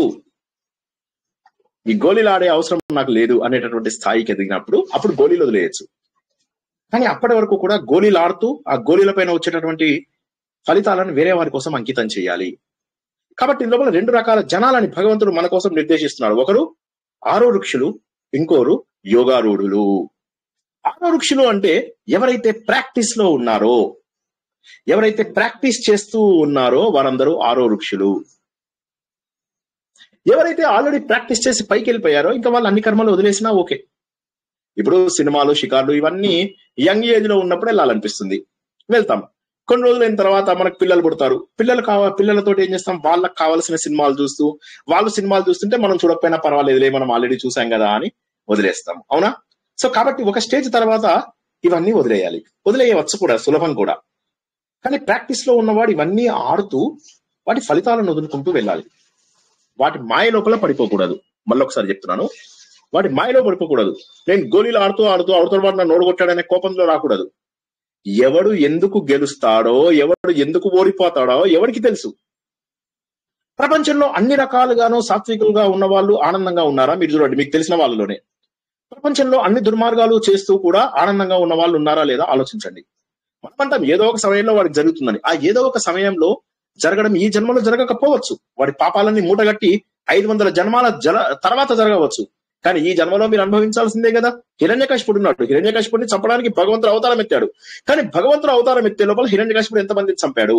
ఈ గోళీలు ఆడే అవసరం నాకు లేదు అనేటటువంటి స్థాయికి ఎదిగినప్పుడు అప్పుడు గోళీలు వదిలేయచ్చు కానీ అప్పటి వరకు కూడా గోళీలు ఆడుతూ ఆ గోళీల పైన వచ్చేటటువంటి ఫలితాలను వేరే వారి కోసం అంకితం చేయాలి కాబట్టి ఇందులో రెండు రకాల జనాలని భగవంతుడు మన కోసం నిర్దేశిస్తున్నాడు ఒకరు ఆరోరుక్షులు ఇంకోరు యోగారూఢులు ఆరోరుక్షులు అంటే ఎవరైతే ప్రాక్టీస్ లో ఉన్నారో ఎవరైతే ప్రాక్టీస్ చేస్తూ ఉన్నారో వారందరూ ఆరోరుక్షులు ఎవరైతే ఆల్రెడీ ప్రాక్టీస్ చేసి పైకి వెళ్ళిపోయారో ఇంకా వాళ్ళు అన్ని కర్మలు వదిలేసినా ఓకే ఇప్పుడు సినిమాలు షికార్లు ఇవన్నీ యంగ్ ఏజ్ లో ఉన్నప్పుడు వెళ్ళాలనిపిస్తుంది వెళ్తాం కొన్ని రోజులైన తర్వాత మనకు పిల్లలు పుడతారు పిల్లలు కావ పిల్లలతో ఏం చేస్తాం వాళ్ళకి కావాల్సిన సినిమాలు చూస్తూ వాళ్ళు సినిమాలు చూస్తుంటే మనం చూడకపోయినా పర్వాలేదులే మనం ఆల్రెడీ చూసాం కదా అని వదిలేస్తాం అవునా సో కాబట్టి ఒక స్టేజ్ తర్వాత ఇవన్నీ వదిలేయాలి వదిలేయవచ్చు కూడా సులభం కూడా కానీ ప్రాక్టీస్ లో ఉన్నవాడు ఇవన్నీ ఆడుతూ వాటి ఫలితాలను వదులుకుంటూ వెళ్ళాలి వాటి మాయ లోపల పడిపోకూడదు మళ్ళీ ఒకసారి చెప్తున్నాను వాటి మాయలో పడిపోకూడదు నేను గోళీలు ఆడుతూ ఆడుతూ అవతల వాడు నన్ను ఓడగొట్టాడనే కోపంలో రాకూడదు ఎవడు ఎందుకు గెలుస్తాడో ఎవడు ఎందుకు ఓడిపోతాడో ఎవరికి తెలుసు ప్రపంచంలో అన్ని రకాలుగాను సాత్వికులుగా ఉన్న వాళ్ళు ఆనందంగా ఉన్నారా మీరు చూడండి మీకు తెలిసిన వాళ్ళలోనే ప్రపంచంలో అన్ని దుర్మార్గాలు చేస్తూ కూడా ఆనందంగా ఉన్న వాళ్ళు ఉన్నారా లేదా ఆలోచించండి మనమంటాం ఏదో ఒక సమయంలో వాడికి జరుగుతుందని ఆ ఏదో ఒక సమయంలో జరగడం ఈ జన్మలో జరగకపోవచ్చు వాడి పాపాలన్నీ మూటగట్టి ఐదు వందల జన్మాల జల తర్వాత జరగవచ్చు కానీ ఈ జన్మలో మీరు అనుభవించాల్సిందే కదా హిరణ్యకశిపుడు ఉన్నాడు హిరణ్యకశిపుడిని చంపడానికి భగవంతుడు అవతారం ఎత్తాడు కానీ భగవంతుడు అవతారం ఎత్తే లోపల హిరణ్యకశిపుడు ఎంతమందిని చంపాడు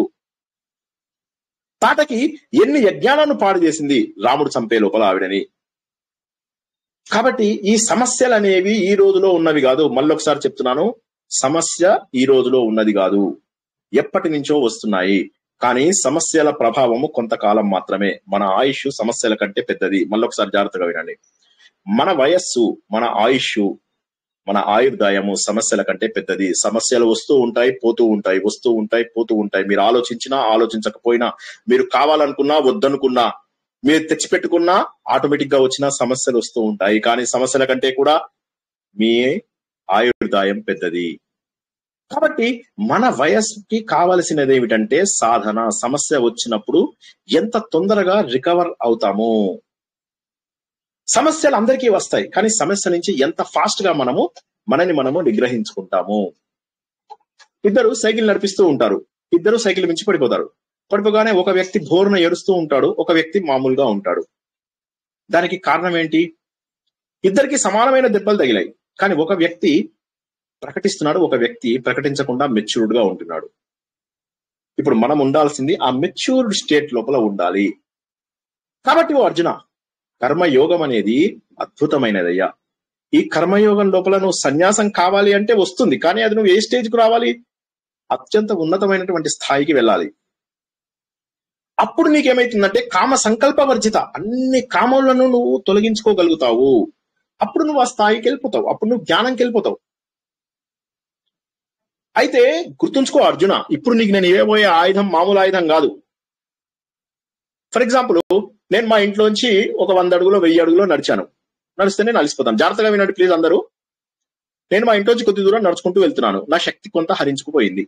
తాటకి ఎన్ని యజ్ఞాలను పాడు చేసింది రాముడు చంపే లోపల ఆవిడని కాబట్టి ఈ సమస్యలు అనేవి ఈ రోజులో ఉన్నవి కాదు మళ్ళొకసారి చెప్తున్నాను సమస్య ఈ రోజులో ఉన్నది కాదు ఎప్పటి నుంచో వస్తున్నాయి కానీ సమస్యల ప్రభావము కొంతకాలం మాత్రమే మన ఆయుష్ సమస్యల కంటే పెద్దది మళ్ళొకసారి జాగ్రత్తగా వినండి మన వయస్సు మన ఆయుష్ మన ఆయుర్దాయము సమస్యల కంటే పెద్దది సమస్యలు వస్తూ ఉంటాయి పోతూ ఉంటాయి వస్తూ ఉంటాయి పోతూ ఉంటాయి మీరు ఆలోచించినా ఆలోచించకపోయినా మీరు కావాలనుకున్నా వద్దనుకున్నా మీరు తెచ్చిపెట్టుకున్నా ఆటోమేటిక్ గా వచ్చిన సమస్యలు వస్తూ ఉంటాయి కానీ సమస్యల కంటే కూడా మీ ఆయుర్దాయం పెద్దది కాబట్టి మన వయస్సుకి కావలసినది ఏమిటంటే సాధన సమస్య వచ్చినప్పుడు ఎంత తొందరగా రికవర్ అవుతాము సమస్యలు అందరికీ వస్తాయి కానీ సమస్య నుంచి ఎంత ఫాస్ట్ గా మనము మనని మనము నిగ్రహించుకుంటాము ఇద్దరు సైకిల్ నడిపిస్తూ ఉంటారు ఇద్దరు సైకిల్ మించి పడిపోతారు పడిపోగానే ఒక వ్యక్తి బోరున ఏడుస్తూ ఉంటాడు ఒక వ్యక్తి మామూలుగా ఉంటాడు దానికి కారణం ఏంటి ఇద్దరికి సమానమైన దెబ్బలు తగిలాయి కానీ ఒక వ్యక్తి ప్రకటిస్తున్నాడు ఒక వ్యక్తి ప్రకటించకుండా మెచ్యూర్డ్ గా ఉంటున్నాడు ఇప్పుడు మనం ఉండాల్సింది ఆ మెచ్యూర్డ్ స్టేట్ లోపల ఉండాలి కాబట్టి ఓ అర్జున కర్మయోగం అనేది అద్భుతమైనదయ్యా ఈ కర్మయోగం లోపల నువ్వు సన్యాసం కావాలి అంటే వస్తుంది కానీ అది నువ్వు ఏ స్టేజ్ కు రావాలి అత్యంత ఉన్నతమైనటువంటి స్థాయికి వెళ్ళాలి అప్పుడు నీకేమైతుందంటే కామ సంకల్ప వర్జిత అన్ని కామలను నువ్వు తొలగించుకోగలుగుతావు అప్పుడు నువ్వు ఆ స్థాయికి వెళ్ళిపోతావు అప్పుడు నువ్వు జ్ఞానంకి వెళ్ళిపోతావు అయితే గుర్తుంచుకో అర్జున ఇప్పుడు నీకు నేను ఇవ్వబోయే ఆయుధం మామూలు ఆయుధం కాదు ఫర్ ఎగ్జాంపుల్ నేను మా ఇంట్లోంచి ఒక వంద అడుగులో వెయ్యి అడుగులో నడిచాను నడిస్తే నేను అలసిపోతాను జాగ్రత్తగా వినండి ప్లీజ్ అందరూ నేను మా ఇంట్లోంచి కొద్ది దూరం నడుచుకుంటూ వెళ్తున్నాను నా శక్తి కొంత హరించుకుపోయింది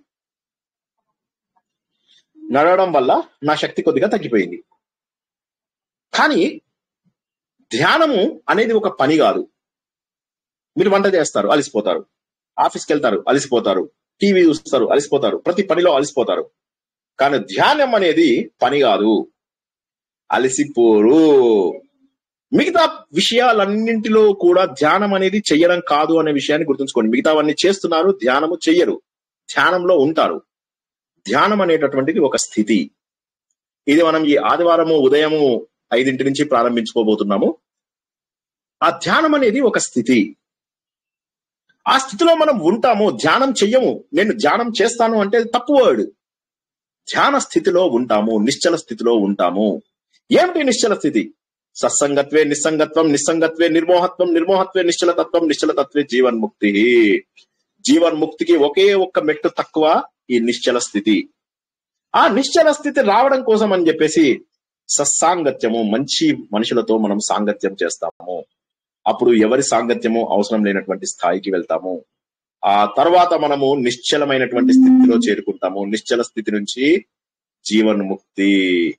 నడవడం వల్ల నా శక్తి కొద్దిగా తగ్గిపోయింది కానీ ధ్యానము అనేది ఒక పని కాదు మీరు వంట చేస్తారు అలసిపోతారు ఆఫీస్కి వెళ్తారు అలసిపోతారు టీవీ చూస్తారు అలసిపోతారు ప్రతి పనిలో అలసిపోతారు కానీ ధ్యానం అనేది పని కాదు అలసిపోరు మిగతా విషయాలన్నింటిలో కూడా ధ్యానం అనేది చెయ్యడం కాదు అనే విషయాన్ని గుర్తుంచుకోండి మిగతావన్నీ చేస్తున్నారు ధ్యానము చెయ్యరు ధ్యానంలో ఉంటారు ధ్యానం అనేటటువంటిది ఒక స్థితి ఇది మనం ఈ ఆదివారము ఉదయము ఐదింటి నుంచి ప్రారంభించుకోబోతున్నాము ఆ ధ్యానం అనేది ఒక స్థితి ఆ స్థితిలో మనం ఉంటాము ధ్యానం చెయ్యము నేను ధ్యానం చేస్తాను అంటే తప్పు వర్డ్ ధ్యాన స్థితిలో ఉంటాము నిశ్చల స్థితిలో ఉంటాము ఏమిటి నిశ్చల స్థితి సత్సంగత్వే నిస్సంగత్వం నిస్సంగత్వే నిర్మోహత్వం నిర్మోహత్వే నిశ్చలతత్వం నిశ్చలతత్వే జీవన్ముక్తి జీవన్ముక్తికి ఒకే ఒక్క మెట్టు తక్కువ ఈ నిశ్చల స్థితి ఆ నిశ్చల స్థితి రావడం కోసం అని చెప్పేసి సత్సాంగత్యము మంచి మనుషులతో మనం సాంగత్యం చేస్తాము అప్పుడు ఎవరి సాంగత్యము అవసరం లేనటువంటి స్థాయికి వెళ్తాము ఆ తర్వాత మనము నిశ్చలమైనటువంటి స్థితిలో చేరుకుంటాము నిశ్చల స్థితి నుంచి జీవన్ముక్తి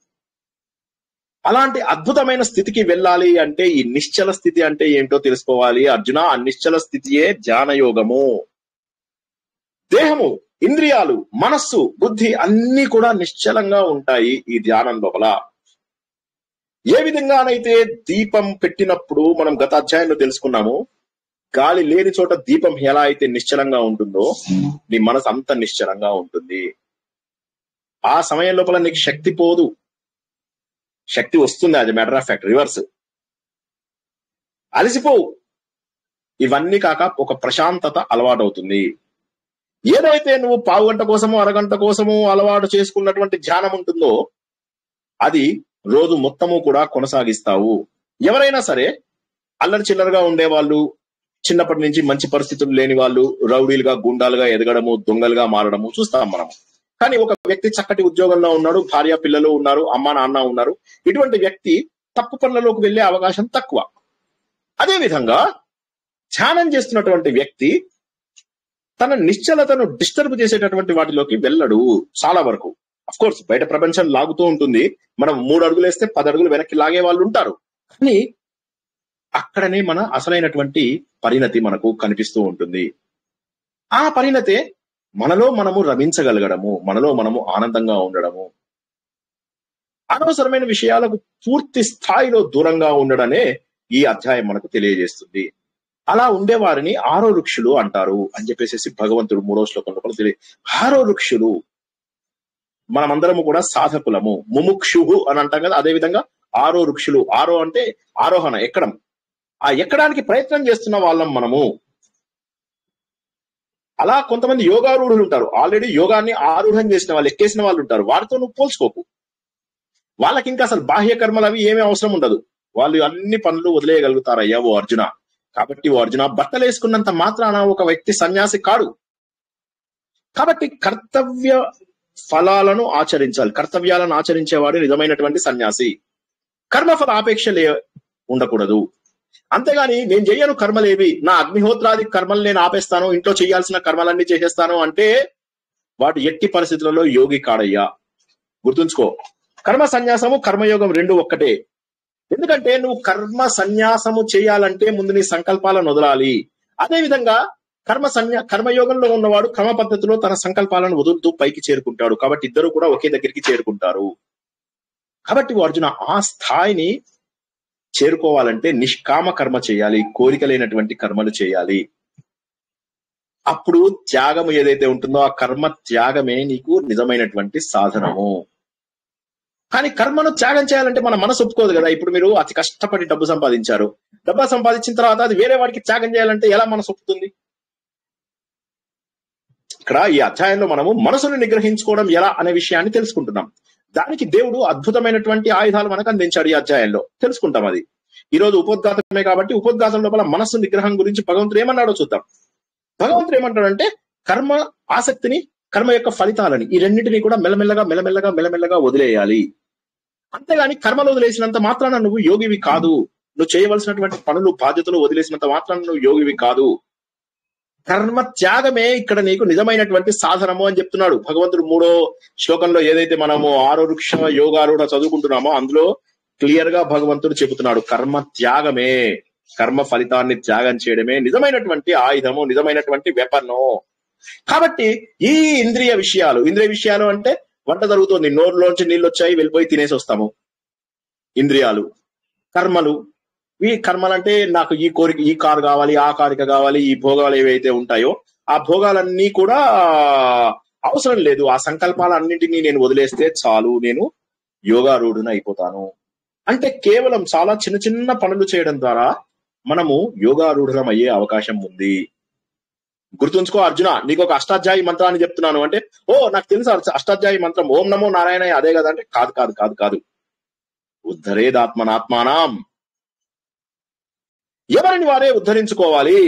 అలాంటి అద్భుతమైన స్థితికి వెళ్ళాలి అంటే ఈ నిశ్చల స్థితి అంటే ఏంటో తెలుసుకోవాలి అర్జున ఆ నిశ్చల స్థితియే ధ్యాన యోగము దేహము ఇంద్రియాలు మనస్సు బుద్ధి అన్ని కూడా నిశ్చలంగా ఉంటాయి ఈ ధ్యానం లోపల ఏ విధంగానైతే దీపం పెట్టినప్పుడు మనం గత అధ్యాయంలో తెలుసుకున్నాము గాలి లేని చోట దీపం ఎలా అయితే నిశ్చలంగా ఉంటుందో నీ మనసు అంత నిశ్చలంగా ఉంటుంది ఆ సమయం లోపల నీకు శక్తి పోదు శక్తి వస్తుంది అది మ్యాటర్ ఆఫ్ ఫ్యాక్ట్ రివర్స్ అలసిపోవు ఇవన్నీ కాక ఒక ప్రశాంతత అలవాటు అవుతుంది ఏదైతే నువ్వు పావు గంట కోసము అరగంట కోసము అలవాటు చేసుకున్నటువంటి ధ్యానం ఉంటుందో అది రోజు మొత్తము కూడా కొనసాగిస్తావు ఎవరైనా సరే అల్లరి చిల్లరగా ఉండేవాళ్ళు చిన్నప్పటి నుంచి మంచి పరిస్థితులు లేని వాళ్ళు రౌడీలుగా గుండాలుగా ఎదగడము దొంగలుగా మారడము చూస్తాం మనం కానీ ఒక వ్యక్తి చక్కటి ఉద్యోగంలో ఉన్నాడు భార్య పిల్లలు ఉన్నారు అమ్మ నాన్న ఉన్నారు ఇటువంటి వ్యక్తి తప్పు పనులలోకి వెళ్లే అవకాశం తక్కువ అదే విధంగా ధ్యానం చేస్తున్నటువంటి వ్యక్తి తన నిశ్చలతను డిస్టర్బ్ చేసేటటువంటి వాటిలోకి వెళ్ళడు చాలా వరకు అఫ్ కోర్స్ బయట ప్రపంచం లాగుతూ ఉంటుంది మనం మూడు అడుగులు వేస్తే పది అడుగులు వెనక్కి లాగే వాళ్ళు ఉంటారు కానీ అక్కడనే మన అసలైనటువంటి పరిణతి మనకు కనిపిస్తూ ఉంటుంది ఆ పరిణతే మనలో మనము రమించగలగడము మనలో మనము ఆనందంగా ఉండడము అనవసరమైన విషయాలకు పూర్తి స్థాయిలో దూరంగా ఉండడమే ఈ అధ్యాయం మనకు తెలియజేస్తుంది అలా ఉండేవారిని ఆరో వృక్షులు అంటారు అని చెప్పేసి భగవంతుడు మూడో శ్లోకం లోపల తెలియ ఆరో వృక్షులు మనమందరము కూడా సాధకులము ముముక్షుహు అని అంటాం కదా అదే విధంగా ఆరో వృక్షులు ఆరో అంటే ఆరోహణ ఎక్కడం ఆ ఎక్కడానికి ప్రయత్నం చేస్తున్న వాళ్ళం మనము అలా కొంతమంది యోగారూఢులు ఉంటారు ఆల్రెడీ యోగాన్ని ఆరూఢం చేసిన వాళ్ళు ఎక్కేసిన వాళ్ళు ఉంటారు వారితో నువ్వు పోల్చుకోకు వాళ్ళకి ఇంకా అసలు బాహ్య కర్మలు అవి ఏమీ అవసరం ఉండదు వాళ్ళు అన్ని పనులు వదిలేయగలుగుతారయ్యా ఓ అర్జున కాబట్టి ఓ అర్జున బట్టలు వేసుకున్నంత మాత్రాన ఒక వ్యక్తి సన్యాసి కాడు కాబట్టి కర్తవ్య ఫలాలను ఆచరించాలి కర్తవ్యాలను ఆచరించేవాడు నిజమైనటువంటి సన్యాసి కర్మఫల ఆపేక్ష లే ఉండకూడదు అంతేగాని నేను చెయ్యను కర్మలేవి నా అగ్నిహోత్రాది కర్మలు నేను ఆపేస్తాను ఇంట్లో చేయాల్సిన కర్మలన్నీ చేసేస్తాను అంటే వాటి ఎట్టి పరిస్థితులలో యోగి కాడయ్యా గుర్తుంచుకో కర్మ సన్యాసము కర్మయోగం రెండు ఒక్కటే ఎందుకంటే నువ్వు కర్మ సన్యాసము చేయాలంటే ముందు నీ సంకల్పాలను వదలాలి అదే విధంగా కర్మ సన్యా కర్మయోగంలో ఉన్నవాడు క్రమ పద్ధతిలో తన సంకల్పాలను వదులుతూ పైకి చేరుకుంటాడు కాబట్టి ఇద్దరు కూడా ఒకే దగ్గరికి చేరుకుంటారు కాబట్టి ఓ అర్జున ఆ స్థాయిని చేరుకోవాలంటే నిష్కామ కర్మ చేయాలి కోరిక లేనటువంటి కర్మలు చేయాలి అప్పుడు త్యాగం ఏదైతే ఉంటుందో ఆ కర్మ త్యాగమే నీకు నిజమైనటువంటి సాధనము కానీ కర్మను త్యాగం చేయాలంటే మన మనసు ఒప్పుకోదు కదా ఇప్పుడు మీరు అతి కష్టపడి డబ్బు సంపాదించారు డబ్బు సంపాదించిన తర్వాత అది వేరే వాడికి త్యాగం చేయాలంటే ఎలా మనసు ఒప్పుతుంది ఇక్కడ ఈ అధ్యాయంలో మనము మనసును నిగ్రహించుకోవడం ఎలా అనే విషయాన్ని తెలుసుకుంటున్నాం దానికి దేవుడు అద్భుతమైనటువంటి ఆయుధాలు మనకు అందించాడు ఈ అధ్యాయంలో తెలుసుకుంటాం అది ఈ రోజు ఉపోద్ఘాతమే కాబట్టి ఉపోద్ఘాతం లోపల మనస్సు నిగ్రహం గురించి భగవంతుడు ఏమన్నాడో చూద్దాం భగవంతుడు ఏమంటాడంటే కర్మ ఆసక్తిని కర్మ యొక్క ఫలితాలని ఈ రెండింటినీ కూడా మెల్లమెల్లగా మెల్లమెల్లగా మెల్లమెల్లగా వదిలేయాలి అంతేగాని కర్మలు వదిలేసినంత మాత్రాన నువ్వు యోగివి కాదు నువ్వు చేయవలసినటువంటి పనులు బాధ్యతలు వదిలేసినంత మాత్రాన నువ్వు యోగివి కాదు కర్మ త్యాగమే ఇక్కడ నీకు నిజమైనటువంటి సాధనము అని చెప్తున్నాడు భగవంతుడు మూడో శ్లోకంలో ఏదైతే మనము ఆరో వృక్ష యోగారూఢ చదువుకుంటున్నామో అందులో క్లియర్ గా భగవంతుడు చెబుతున్నాడు కర్మ త్యాగమే కర్మ ఫలితాన్ని త్యాగం చేయడమే నిజమైనటువంటి ఆయుధము నిజమైనటువంటి వెపను కాబట్టి ఈ ఇంద్రియ విషయాలు ఇంద్రియ విషయాలు అంటే వంట జరుగుతుంది నోరులోంచి నీళ్ళు వచ్చాయి వెళ్ళిపోయి తినేసి వస్తాము ఇంద్రియాలు కర్మలు ఈ కర్మలు అంటే నాకు ఈ కోరిక ఈ కారు కావాలి ఆ కారిక కావాలి ఈ భోగాలు ఏవైతే ఉంటాయో ఆ భోగాలన్నీ కూడా అవసరం లేదు ఆ సంకల్పాలన్నింటినీ నేను వదిలేస్తే చాలు నేను యోగారూఢుని అయిపోతాను అంటే కేవలం చాలా చిన్న చిన్న పనులు చేయడం ద్వారా మనము యోగారూఢులం అయ్యే అవకాశం ఉంది గుర్తుంచుకో అర్జున నీకు ఒక అష్టాధ్యాయి మంత్రాన్ని చెప్తున్నాను అంటే ఓ నాకు తెలుసు అష్ట- అష్టాధ్యాయి మంత్రం ఓం నమో నారాయణ అదే కదా అంటే కాదు కాదు కాదు కాదు ఉద్ధరేదాత్మనాత్మానం ఎవరిని వారే ఉద్ధరించుకోవాలి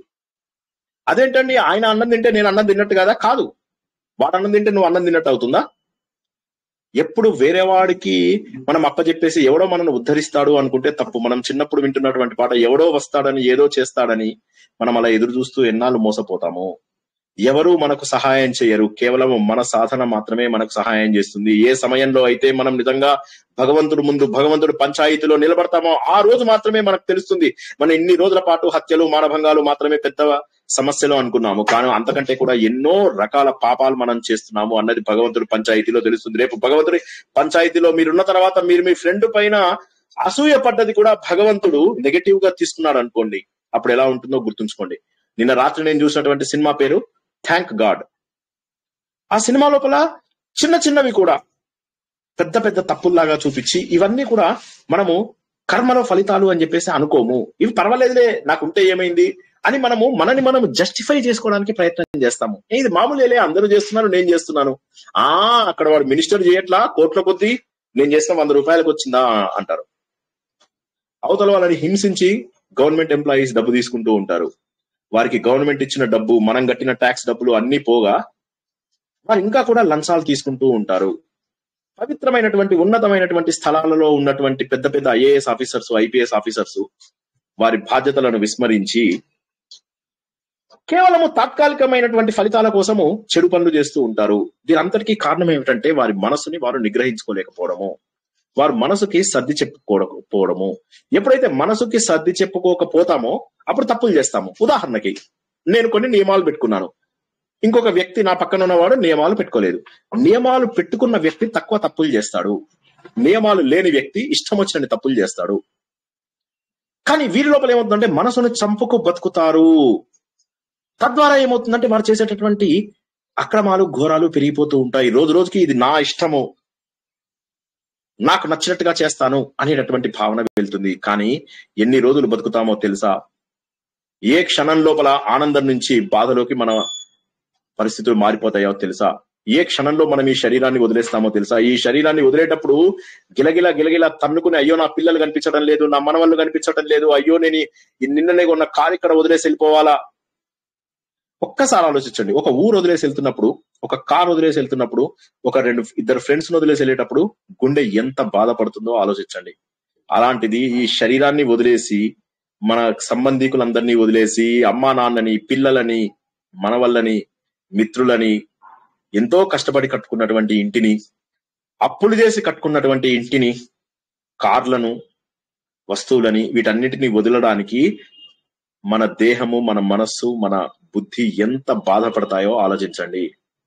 అదేంటండి ఆయన అన్నం తింటే నేను అన్నం తిన్నట్టు కదా కాదు వాడు అన్నం తింటే నువ్వు అన్నం తిన్నట్టు అవుతుందా ఎప్పుడు వేరే వాడికి మనం అప్పచెప్పేసి ఎవడో మనల్ని ఉద్ధరిస్తాడు అనుకుంటే తప్పు మనం చిన్నప్పుడు వింటున్నటువంటి పాట ఎవడో వస్తాడని ఏదో చేస్తాడని మనం అలా ఎదురు చూస్తూ ఎన్నాళ్ళు మోసపోతాము ఎవరు మనకు సహాయం చేయరు కేవలం మన సాధన మాత్రమే మనకు సహాయం చేస్తుంది ఏ సమయంలో అయితే మనం నిజంగా భగవంతుడు ముందు భగవంతుడు పంచాయతీలో నిలబడతామో ఆ రోజు మాత్రమే మనకు తెలుస్తుంది మనం ఇన్ని రోజుల పాటు హత్యలు మానభంగాలు మాత్రమే పెద్ద సమస్యలు అనుకున్నాము కానీ అంతకంటే కూడా ఎన్నో రకాల పాపాలు మనం చేస్తున్నాము అన్నది భగవంతుడు పంచాయతీలో తెలుస్తుంది రేపు భగవంతుడి పంచాయతీలో మీరున్న తర్వాత మీరు మీ ఫ్రెండ్ పైన అసూయ పడ్డది కూడా భగవంతుడు నెగటివ్ గా తీసుకున్నాడు అనుకోండి అప్పుడు ఎలా ఉంటుందో గుర్తుంచుకోండి నిన్న రాత్రి నేను చూసినటువంటి సినిమా పేరు థ్యాంక్ గాడ్ ఆ సినిమా లోపల చిన్న చిన్నవి కూడా పెద్ద పెద్ద తప్పుల్లాగా చూపించి ఇవన్నీ కూడా మనము కర్మలో ఫలితాలు అని చెప్పేసి అనుకోము ఇవి పర్వాలేదులే నాకు ఉంటే ఏమైంది అని మనము మనని మనం జస్టిఫై చేసుకోవడానికి ప్రయత్నం చేస్తాము ఏ, ఇది మామూలేలే అందరూ చేస్తున్నారు నేను చేస్తున్నాను ఆ అక్కడ వాడు మినిస్టర్ చేయట్లా కోట్ల కొద్దీ నేను చేసిన వంద రూపాయలకు వచ్చిందా అంటారు అవతల వాళ్ళని హింసించి గవర్నమెంట్ ఎంప్లాయీస్ డబ్బు తీసుకుంటూ ఉంటారు వారికి గవర్నమెంట్ ఇచ్చిన డబ్బు మనం కట్టిన ట్యాక్స్ డబ్బులు అన్ని పోగా వారు ఇంకా కూడా లంచాలు తీసుకుంటూ ఉంటారు పవిత్రమైనటువంటి ఉన్నతమైనటువంటి స్థలాలలో ఉన్నటువంటి పెద్ద పెద్ద ఐఏఎస్ ఆఫీసర్స్ ఐపీఎస్ ఆఫీసర్స్ వారి బాధ్యతలను విస్మరించి కేవలము తాత్కాలికమైనటువంటి ఫలితాల కోసము చెడు పనులు చేస్తూ ఉంటారు దీని అంతటికీ కారణం ఏమిటంటే వారి మనసుని వారు నిగ్రహించుకోలేకపోవడము వారు మనసుకి సర్ది చెప్పుకోకపోవడము ఎప్పుడైతే మనసుకి సర్ది చెప్పుకోకపోతామో అప్పుడు తప్పులు చేస్తాము ఉదాహరణకి నేను కొన్ని నియమాలు పెట్టుకున్నాను ఇంకొక వ్యక్తి నా పక్కన ఉన్నవాడు నియమాలు పెట్టుకోలేదు నియమాలు పెట్టుకున్న వ్యక్తి తక్కువ తప్పులు చేస్తాడు నియమాలు లేని వ్యక్తి ఇష్టం వచ్చిన తప్పులు చేస్తాడు కానీ వీరి లోపల ఏమవుతుందంటే మనసును చంపుకు బతుకుతారు తద్వారా ఏమవుతుందంటే వారు చేసేటటువంటి అక్రమాలు ఘోరాలు పెరిగిపోతూ ఉంటాయి రోజు రోజుకి ఇది నా ఇష్టము నాకు నచ్చినట్టుగా చేస్తాను అనేటటువంటి భావన వెళ్తుంది కానీ ఎన్ని రోజులు బతుకుతామో తెలుసా ఏ క్షణం లోపల ఆనందం నుంచి బాధలోకి మన పరిస్థితులు మారిపోతాయో తెలుసా ఏ క్షణంలో మనం ఈ శరీరాన్ని వదిలేస్తామో తెలుసా ఈ శరీరాన్ని వదిలేటప్పుడు గిలగిల గిలగిల తన్నుకుని అయ్యో నా పిల్లలు కనిపించడం లేదు నా మనవళ్ళు కనిపించడం లేదు అయ్యో నేను ఈ నిన్ననే ఉన్న కారు ఇక్కడ వదిలేసి వెళ్ళిపోవాలా ఒక్కసారి ఆలోచించండి ఒక ఊరు వదిలేసి వెళ్తున్నప్పుడు ఒక కార్ వదిలేసి వెళ్తున్నప్పుడు ఒక రెండు ఇద్దరు ఫ్రెండ్స్ వదిలేసి వెళ్ళేటప్పుడు గుండె ఎంత బాధపడుతుందో ఆలోచించండి అలాంటిది ఈ శరీరాన్ని వదిలేసి మన సంబంధికులందరినీ వదిలేసి అమ్మా నాన్నని పిల్లలని మనవళ్ళని మిత్రులని ఎంతో కష్టపడి కట్టుకున్నటువంటి ఇంటిని అప్పులు చేసి కట్టుకున్నటువంటి ఇంటిని కార్లను వస్తువులని వీటన్నిటిని వదలడానికి మన దేహము మన మనస్సు మన బుద్ధి ఎంత బాధపడతాయో ఆలోచించండి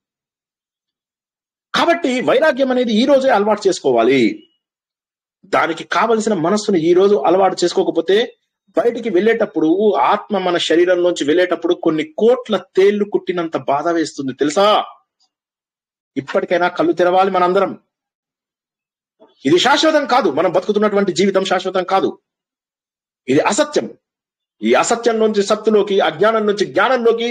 కాబట్టి వైరాగ్యం అనేది ఈ రోజే అలవాటు చేసుకోవాలి దానికి కావలసిన మనస్సును ఈ రోజు అలవాటు చేసుకోకపోతే బయటికి వెళ్ళేటప్పుడు ఆత్మ మన శరీరంలోంచి వెళ్ళేటప్పుడు కొన్ని కోట్ల తేళ్లు కుట్టినంత బాధ వేస్తుంది తెలుసా ఇప్పటికైనా కళ్ళు తెరవాలి మనందరం ఇది శాశ్వతం కాదు మనం బతుకుతున్నటువంటి జీవితం శాశ్వతం కాదు ఇది అసత్యం ఈ అసత్యం నుంచి సత్తులోకి అజ్ఞానం నుంచి జ్ఞానంలోకి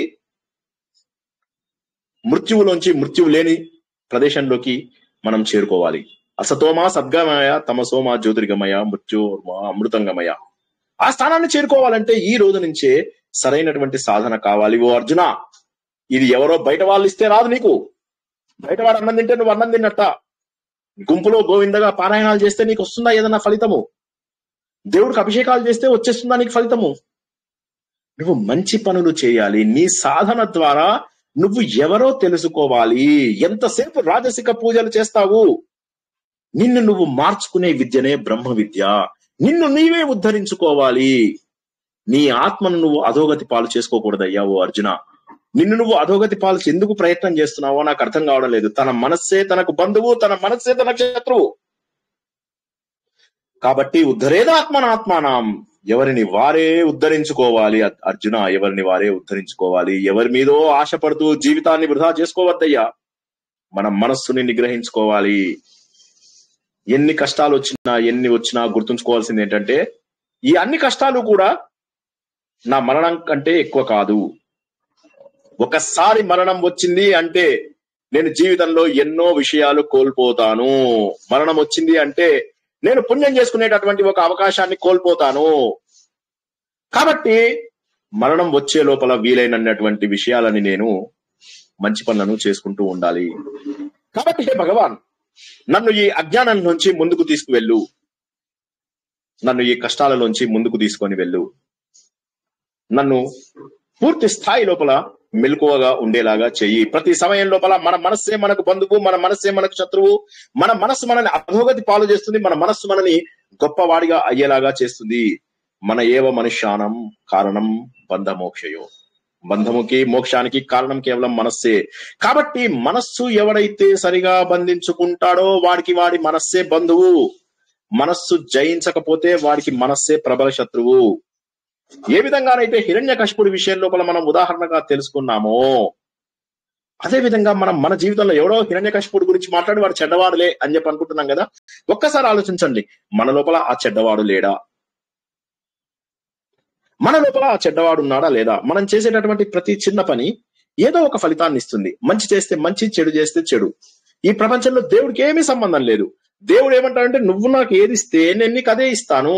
మృత్యువులోంచి మృత్యువు లేని ప్రదేశంలోకి మనం చేరుకోవాలి అసతోమా సద్గమయ తమసోమా జ్యోతిర్గమయ మృత్యోర్మా అమృతంగమయ ఆ స్థానాన్ని చేరుకోవాలంటే ఈ రోజు నుంచే సరైనటువంటి సాధన కావాలి ఓ అర్జున ఇది ఎవరో బయట వాళ్ళు ఇస్తే రాదు నీకు బయట వాడు అన్నం తింటే నువ్వు అన్నం తిన్నట్ట గుంపులో గోవిందగా పారాయణాలు చేస్తే నీకు వస్తుందా ఏదన్నా ఫలితము దేవుడికి అభిషేకాలు చేస్తే వచ్చేస్తుందా నీకు ఫలితము నువ్వు మంచి పనులు చేయాలి నీ సాధన ద్వారా నువ్వు ఎవరో తెలుసుకోవాలి ఎంతసేపు రాజసిక పూజలు చేస్తావు నిన్ను నువ్వు మార్చుకునే విద్యనే బ్రహ్మ విద్య నిన్ను నీవే ఉద్ధరించుకోవాలి నీ ఆత్మను నువ్వు అధోగతి పాలు చేసుకోకూడదయ్యా ఓ అర్జున నిన్ను నువ్వు అధోగతి పాలు ఎందుకు ప్రయత్నం చేస్తున్నావో నాకు అర్థం కావడం లేదు తన మనస్సే తనకు బంధువు తన మనస్సే తన శత్రువు కాబట్టి ఉద్ధరేదాత్మనాత్మానం ఎవరిని వారే ఉద్ధరించుకోవాలి అ- అర్జున ఎవరిని వారే ఉద్ధరించుకోవాలి ఎవరి మీదో ఆశపడుతూ జీవితాన్ని వృధా చేసుకోవద్దయ్యా మన మనస్సుని నిగ్రహించుకోవాలి ఎన్ని కష్టాలు వచ్చినా ఎన్ని వచ్చినా గుర్తుంచుకోవాల్సింది ఏంటంటే ఈ అన్ని కష్టాలు కూడా నా మరణం కంటే ఎక్కువ కాదు ఒకసారి మరణం వచ్చింది అంటే నేను జీవితంలో ఎన్నో విషయాలు కోల్పోతాను మరణం వచ్చింది అంటే నేను పుణ్యం చేసుకునేటటువంటి ఒక అవకాశాన్ని కోల్పోతాను కాబట్టి మరణం వచ్చే లోపల వీలైనటువంటి విషయాలని నేను మంచి పనులను చేసుకుంటూ ఉండాలి కాబట్టి హే భగవాన్ నన్ను ఈ అజ్ఞానం నుంచి ముందుకు తీసుకువెళ్ళు నన్ను ఈ కష్టాలలోంచి ముందుకు తీసుకొని వెళ్ళు నన్ను పూర్తి స్థాయి లోపల మెలకువగా ఉండేలాగా చెయ్యి ప్రతి సమయం లోపల మన మనస్సే మనకు బంధువు మన మనస్సే మనకు శత్రువు మన మనస్సు మనని అధోగతి పాలు చేస్తుంది మన మనస్సు మనని గొప్పవాడిగా అయ్యేలాగా చేస్తుంది మన ఏవ మనుష్యానం కారణం బంధమోక్షయో బంధముకి మోక్షానికి కారణం కేవలం మనస్సే కాబట్టి మనస్సు ఎవడైతే సరిగా బంధించుకుంటాడో వాడికి వాడి మనస్సే బంధువు మనస్సు జయించకపోతే వాడికి మనస్సే ప్రబల శత్రువు ఏ విధంగానైతే హిరణ్య కశపుడి విషయం లోపల మనం ఉదాహరణగా తెలుసుకున్నామో అదే విధంగా మనం మన జీవితంలో ఎవడో హిరణ్య కశపుడి గురించి మాట్లాడి వాడు చెడ్డవాడులే అని చెప్పి అనుకుంటున్నాం కదా ఒక్కసారి ఆలోచించండి మన లోపల ఆ చెడ్డవాడు లేడా మన లోపల ఆ చెడ్డవాడు ఉన్నాడా లేదా మనం చేసేటటువంటి ప్రతి చిన్న పని ఏదో ఒక ఫలితాన్ని ఇస్తుంది మంచి చేస్తే మంచి చెడు చేస్తే చెడు ఈ ప్రపంచంలో దేవుడికి ఏమీ సంబంధం లేదు దేవుడు ఏమంటాడంటే నువ్వు నాకు ఏది ఇస్తే నేను నీకు అదే ఇస్తాను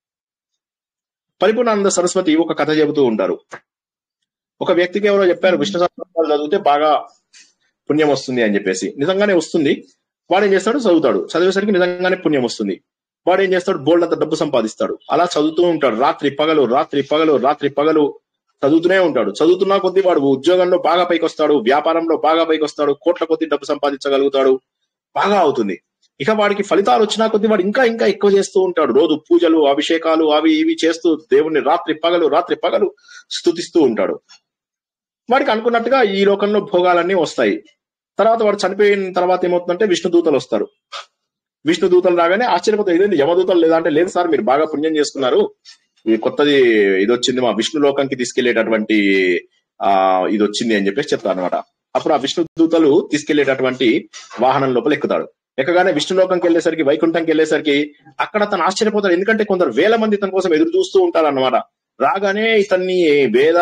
పరిపూర్ణానంద సరస్వతి ఒక కథ చెబుతూ ఉంటారు ఒక వ్యక్తికి ఎవరో చెప్పారు విష్ణు సహస్రనామాలు చదివితే బాగా పుణ్యం వస్తుంది అని చెప్పేసి నిజంగానే వస్తుంది వాడు ఏం చేస్తాడు చదువుతాడు చదివేసరికి నిజంగానే పుణ్యం వస్తుంది వాడు ఏం చేస్తాడు బోల్డ్ అంత డబ్బు సంపాదిస్తాడు అలా చదువుతూ ఉంటాడు రాత్రి పగలు రాత్రి పగలు రాత్రి పగలు చదువుతూనే ఉంటాడు చదువుతున్నా కొద్దీ వాడు ఉద్యోగంలో బాగా పైకి వస్తాడు వ్యాపారంలో బాగా పైకి వస్తాడు కోట్ల కొద్ది డబ్బు సంపాదించగలుగుతాడు బాగా అవుతుంది ఇక వాడికి ఫలితాలు వచ్చినా కొద్దీ వాడు ఇంకా ఇంకా ఎక్కువ చేస్తూ ఉంటాడు రోజు పూజలు అభిషేకాలు అవి ఇవి చేస్తూ దేవుణ్ణి రాత్రి పగలు రాత్రి పగలు స్తుతిస్తూ ఉంటాడు వాడికి అనుకున్నట్టుగా ఈ లోకంలో భోగాలన్నీ వస్తాయి తర్వాత వాడు చనిపోయిన తర్వాత ఏమవుతుందంటే విష్ణు దూతలు వస్తారు విష్ణు దూతలు రాగానే ఆశ్చర్యపోతారు ఇదేంటి యమదూతలు లేదా అంటే లేదు సార్ మీరు బాగా పుణ్యం చేసుకున్నారు ఈ కొత్తది ఇది వచ్చింది మా విష్ణు లోకంకి తీసుకెళ్లేటటువంటి ఆ ఇది వచ్చింది అని చెప్పేసి చెప్తారు అనమాట అప్పుడు ఆ విష్ణు దూతలు తీసుకెళ్లేటటువంటి వాహనం లోపల ఎక్కుతాడు ఎక్కగానే విష్ణు లోకంకి వెళ్ళేసరికి వైకుంఠంకి వెళ్ళేసరికి అక్కడ తను ఆశ్చర్యపోతాడు ఎందుకంటే కొందరు వేల మంది తన కోసం ఎదురు చూస్తూ ఉంటారు అనమాట రాగానే ఇతన్ని వేద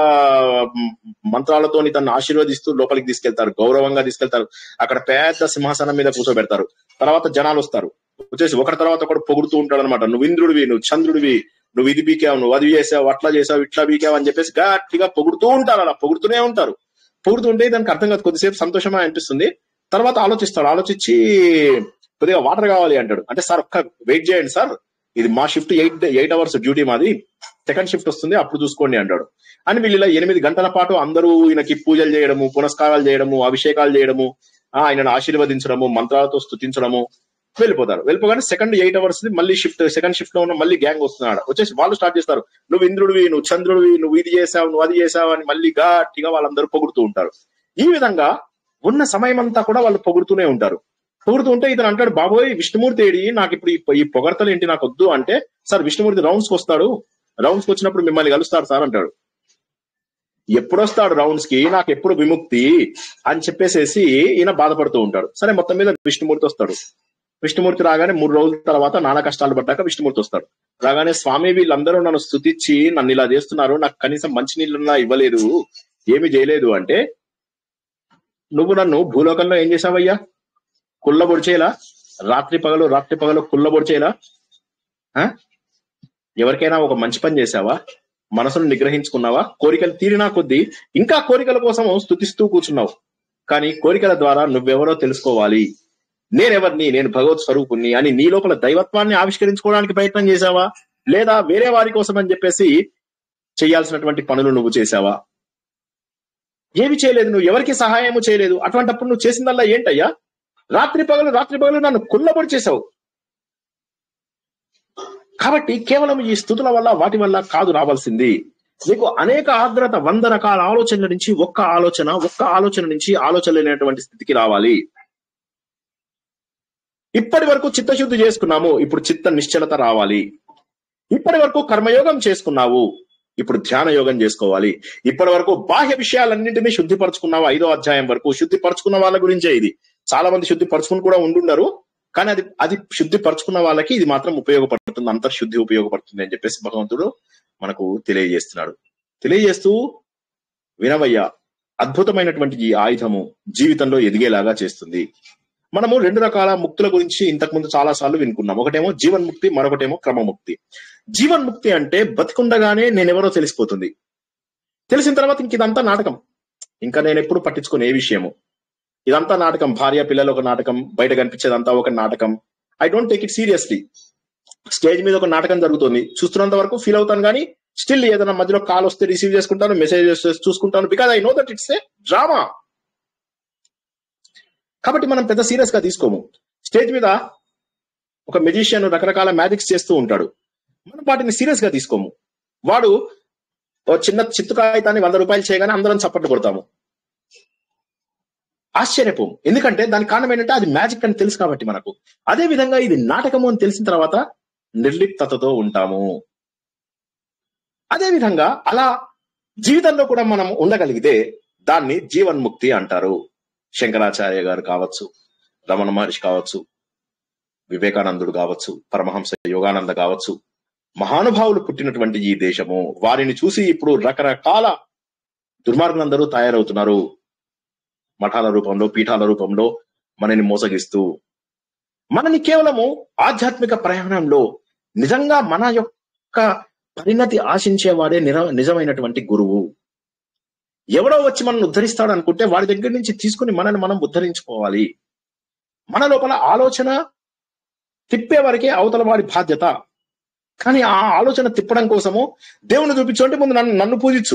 మంత్రాలతో ఇతన్ని ఆశీర్వదిస్తూ లోపలికి తీసుకెళ్తారు గౌరవంగా తీసుకెళ్తారు అక్కడ పెద్ద సింహాసనం మీద కూర్చోబెడతారు తర్వాత జనాలు వస్తారు వచ్చేసి ఒకరి తర్వాత ఒకడు పొగుడుతూ ఉంటాడు అనమాట నువ్వు ఇంద్రుడివి నువ్వు చంద్రుడివి నువ్వు ఇది బీకావు నువ్వు అది చేసావు అట్లా చేసావు ఇట్లా బీకావు అని చెప్పేసి గట్టిగా పొగుడుతూ ఉంటారు అలా పొగుడుతూనే ఉంటారు పొగుడుతుంటే దానికి అర్థం కాదు కొద్దిసేపు సంతోషమే అనిపిస్తుంది తర్వాత ఆలోచిస్తాడు ఆలోచించి కొద్దిగా వాటర్ కావాలి అంటాడు అంటే సార్ ఒక్క వెయిట్ చేయండి సార్ ఇది మా shift eight eight hours duty మాది సెకండ్ షిఫ్ట్ వస్తుంది అప్పుడు చూసుకోండి అంటాడు అని వీళ్ళు ఇలా ఎనిమిది గంటల పాటు అందరూ ఈయనకి పూజలు చేయడము పునస్కారాలు చేయడము అభిషేకాలు చేయడము ఆ, ఆయనను ఆశీర్వదించడము మంత్రాలతో స్తుతించడము వెళ్ళిపోతారు వెళ్ళిపోగానే సెకండ్ ఎయిట్ అవర్స్ మళ్ళీ షిఫ్ట్ సెకండ్ షిఫ్ట్ లో ఉన్న మళ్ళీ గ్యాంగ్ వస్తున్నాడు వచ్చేసి వాళ్ళు స్టార్ట్ చేస్తారు నువ్వు ఇంద్రుడివి నువ్వు చంద్రుడివి నువ్వు ఇది చేసావు నువ్వు అది చేసావు అని మళ్ళీ గట్టిగా వాళ్ళందరూ పొగుడుతూ ఉంటారు ఈ విధంగా ఉన్న సమయం అంతా కూడా వాళ్ళు పొగుడుతూనే ఉంటారు పొగుడుతూ ఉంటే ఇతను అంటాడు బాబోయ్ విష్ణుమూర్తి ఏడి నాకు ఇప్పుడు ఈ- ఈ పొగడతలు ఏంటి నాకు వద్దు అంటే సార్ విష్ణుమూర్తి రౌండ్స్ కి వస్తాడు రౌండ్స్ కి వచ్చినప్పుడు మిమ్మల్ని కలుస్తాడు సార్ అంటాడు ఎప్పుడు వస్తాడు రౌండ్స్ కి నాకు ఎప్పుడు విముక్తి అని చెప్పేసేసి ఈయన బాధపడుతూ ఉంటాడు సరే మొత్తం మీద విష్ణుమూర్తి వస్తాడు విష్ణుమూర్తి రాగానే మూడు రోజుల తర్వాత నానా కష్టాలు పడ్డాక విష్ణుమూర్తి వస్తాడు రాగానే స్వామి వీళ్ళందరూ నన్ను స్తుతిచ్చి నన్ను ఇలా చేస్తున్నారు నాకు కనీసం మంచి నీళ్ళన్నా ఇవ్వలేదు ఏమి చేయలేదు అంటే నువ్వు నన్ను భూలోకంలో ఏం చేసావయ్యా కుళ్ళ పొడిచేలా రాత్రి పగలు రాత్రి పగలు కుళ్ళ పొడిచేలా ఆ? ఎవరికైనా ఒక మంచి పని చేసావా మనసును నిగ్రహించుకున్నావా కోరికలు తీరినా కొద్దీ ఇంకా కోరికల కోసం స్తుతిస్తూ కూర్చున్నావు కానీ కోరికల ద్వారా నువ్వెవరో తెలుసుకోవాలి నేనెవరిని నేను భగవత్ స్వరూపుణ్ణి అని నీ లోపల దైవత్వాన్ని ఆవిష్కరించుకోవడానికి ప్రయత్నం చేశావా లేదా వేరే వారి కోసం అని చెప్పేసి చేయాల్సినటువంటి పనులు నువ్వు చేశావా ఏమి చేయలేదు నువ్వు ఎవరికి సహాయము చేయలేదు అటువంటప్పుడు నువ్వు చేసిందల్లా ఏంటయ్యా రాత్రి పగలు రాత్రి పగలు నన్ను కుళ్ళబడి చేశావు కాబట్టి కేవలం ఈ స్థుతుల వల్ల వాటి వల్ల కాదు రావాల్సింది నీకు అనేక ఆర్ద్రత వంద రకాల ఆలోచనల నుంచి ఒక్క ఆలోచన ఒక్క ఆలోచన నుంచి ఆలోచన లేనటువంటి స్థితికి రావాలి ఇప్పటి వరకు చిత్తశుద్ధి చేసుకున్నాము ఇప్పుడు చిత్త నిశ్చలత రావాలి ఇప్పటి వరకు కర్మయోగం చేసుకున్నావు ఇప్పుడు ధ్యాన యోగం చేసుకోవాలి ఇప్పటి వరకు బాహ్య విషయాలన్నింటినీ శుద్ధిపరచుకున్నావు ఐదో అధ్యాయం వరకు శుద్ధిపరచుకున్న వాళ్ళ గురించే ఇది చాలా మంది శుద్ధిపరచుకుని కూడా ఉండుండరు కానీ అది అది శుద్ధి పరుచుకున్న వాళ్ళకి ఇది మాత్రం ఉపయోగపడుతుంది అంతర్శుద్ధి ఉపయోగపడుతుంది అని చెప్పేసి భగవంతుడు మనకు తెలియజేస్తున్నాడు తెలియజేస్తూ వినవయ్య అద్భుతమైనటువంటి ఈ ఆయుధము జీవితంలో ఎదిగేలాగా చేస్తుంది మనము రెండు రకాల ముక్తుల గురించి ఇంతకు ముందు చాలా సార్లు వినుకున్నాం ఒకటేమో జీవన్ముక్తి మరొకటేమో క్రమముక్తి జీవన్ముక్తి అంటే బతికుండగానే నేనెవరో తెలిసిపోతుంది తెలిసిన తర్వాత ఇంక ఇదంతా నాటకం ఇంకా నేను ఎప్పుడు పట్టించుకునే ఏ విషయము ఇదంతా నాటకం భార్య పిల్లలు ఒక నాటకం బయట కనిపించేదంతా ఒక నాటకం I don't take it seriously stage మీద ఒక నాటకం జరుగుతుంది చూస్తున్నంత వరకు ఫీల్ అవుతాను కానీ స్టిల్ ఏదైనా మధ్యలో కాల్ వస్తే రిసీవ్ చేసుకుంటాను మెసేజెస్ చూసుకుంటాను because I know that it's a drama కాబట్టి మనం పెద్ద సీరియస్ గా తీసుకోము స్టేజ్ మీద ఒక మెజిషియన్ రకరకాల మ్యాజిక్స్ చేస్తూ ఉంటాడు మనం వాటిని సీరియస్ గా తీసుకోము వాడు ఓ చిన్న చిత్తు కాగితాన్ని వంద రూపాయలు చేయగానే అందరం చప్పట్లు కొడతాము ఆశ్చర్యపోము ఎందుకంటే దాని కారణం ఏంటంటే అది మ్యాజిక్ అని తెలుసు కాబట్టి మనకు అదే విధంగా ఇది నాటకము అని తెలిసిన తర్వాత నిర్లిప్తతతో ఉంటాము అదే విధంగా అలా జీవితంలో కూడా మనం ఉండగలిగితే దాన్ని జీవన్ముక్తి అంటారు శంకరాచార్య గారు కావచ్చు రమణ మహర్షి కావచ్చు వివేకానందుడు కావచ్చు పరమహంస యోగానంద కావచ్చు మహానుభావులు పుట్టినటువంటి ఈ దేశము వారిని చూసి ఇప్పుడు రకరకాల దుర్మార్గులందరూ తయారవుతున్నారు మఠాల రూపంలో పీఠాల రూపంలో మనని మోసగిస్తూ మనని కేవలము ఆధ్యాత్మిక ప్రయాణంలో నిజంగా మన యొక్క పరిణతి ఆశించేవాడే నిర నిజమైనటువంటి గురువు ఎవడో వచ్చి మనల్ని ఉద్ధరిస్తాడు అనుకుంటే వాడి దగ్గర నుంచి తీసుకుని మనల్ని మనం ఉద్ధరించుకోవాలి మన లోపల ఆలోచన తిప్పే వరకే అవతల వాడి బాధ్యత కానీ ఆ ఆలోచన తిప్పడం కోసము దేవుని చూపించు అంటే ముందు నన్ను నన్ను పూజించు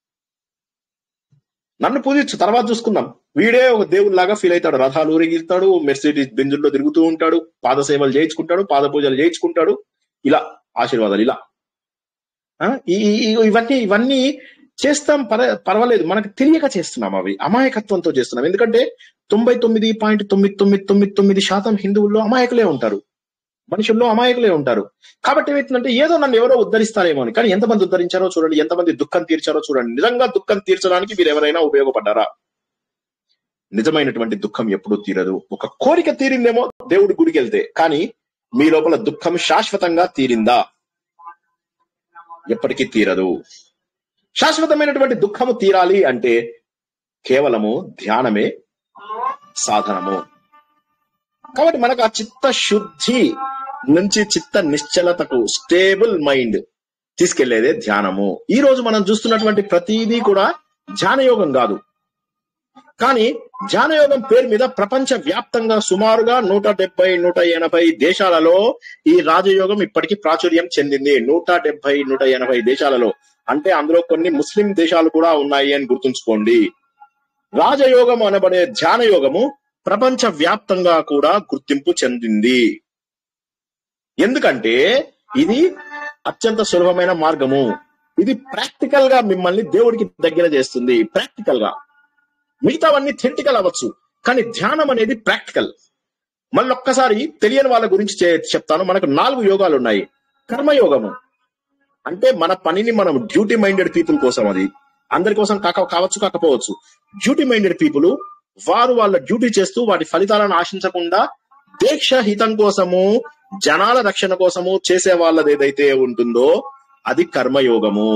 నన్ను పూజించు తర్వాత చూసుకుందాం వీడే ఒక దేవుడిలాగా ఫీల్ అవుతాడు రథాలు ఊరేగిస్తాడు మెర్సిడీస్ బెంజుల్లో తిరుగుతూ ఉంటాడు పాద సేవలు చేయించుకుంటాడు పాద పూజలు చేయించుకుంటాడు ఇలా ఆశీర్వాదాలు ఇలా ఆ, ఈ ఈ- ఈ- ఇవన్నీ ఇవన్నీ చేస్తాం పర పర్వాలేదు మనకు తెలియక చేస్తున్నాం అవి అమాయకత్వంతో చేస్తున్నాం ఎందుకంటే తొంభై తొమ్మిది పాయింట్ తొమ్మిది తొమ్మిది తొమ్మిది తొమ్మిది శాతం హిందువుల్లో అమాయకులే ఉంటారు మనుషుల్లో అమాయకులే ఉంటారు కాబట్టి ఏమవుతుందంటే ఏదో నన్ను ఎవరో ఉద్ధరిస్తారేమో అని కానీ ఎంతమంది ఉద్ధరించారో చూడండి ఎంతమంది దుఃఖం తీర్చారో చూడండి నిజంగా దుఃఖం తీర్చడానికి మీరు ఎవరైనా ఉపయోగపడ్డారా నిజమైనటువంటి దుఃఖం ఎప్పుడూ తీరదు ఒక కోరిక తీరిందేమో దేవుడి గుడికి వెళ్తే కానీ మీ లోపల దుఃఖం శాశ్వతంగా తీరిందా ఎప్పటికీ తీరదు శాశ్వతమైనటువంటి దుఃఖము తీరాలి అంటే కేవలము ధ్యానమే సాధనము కాబట్టి మనకు ఆ చిత్త శుద్ధి నుంచి చిత్త నిశ్చలతకు స్టేబుల్ మైండ్ తీసుకెళ్లేదే ధ్యానము ఈ రోజు మనం చూస్తున్నటువంటి ప్రతిదీ కూడా ధ్యాన యోగం కాదు కానీ ధ్యాన యోగం పేరు మీద ప్రపంచ వ్యాప్తంగా సుమారుగా నూట డెబ్బై నూట ఎనభై దేశాలలో ఈ రాజయోగం ఇప్పటికీ ప్రాచుర్యం చెందింది నూట డెబ్బై నూట ఎనభై దేశాలలో అంటే అందులో కొన్ని ముస్లిం దేశాలు కూడా ఉన్నాయి అని గుర్తుంచుకోండి రాజయోగం అనబడే ధ్యాన యోగము ప్రపంచ వ్యాప్తంగా కూడా గుర్తింపు చెందింది ఎందుకంటే ఇది అత్యంత సులభమైన మార్గము ఇది ప్రాక్టికల్ గా మిమ్మల్ని దేవుడికి దగ్గర చేస్తుంది ప్రాక్టికల్ గా మిగతావన్నీ థెంటికల్ అవ్వచ్చు కానీ ధ్యానం అనేది ప్రాక్టికల్ మళ్ళీ ఒక్కసారి తెలియని వాళ్ళ గురించి చే- చెప్తాను మనకు నాలుగు యోగాలు ఉన్నాయి కర్మయోగము అంటే మన పనిని మనం డ్యూటీ మైండెడ్ పీపుల్ కోసం అది అందరి కోసం కాక కావచ్చు కాకపోవచ్చు డ్యూటీ మైండెడ్ పీపుల్ వారు వాళ్ళ డ్యూటీ చేస్తూ వాటి ఫలితాలను ఆశించకుండా దీక్ష హితం కోసము జనాల రక్షణ కోసము చేసే వాళ్ళది ఏదైతే ఉంటుందో అది కర్మయోగము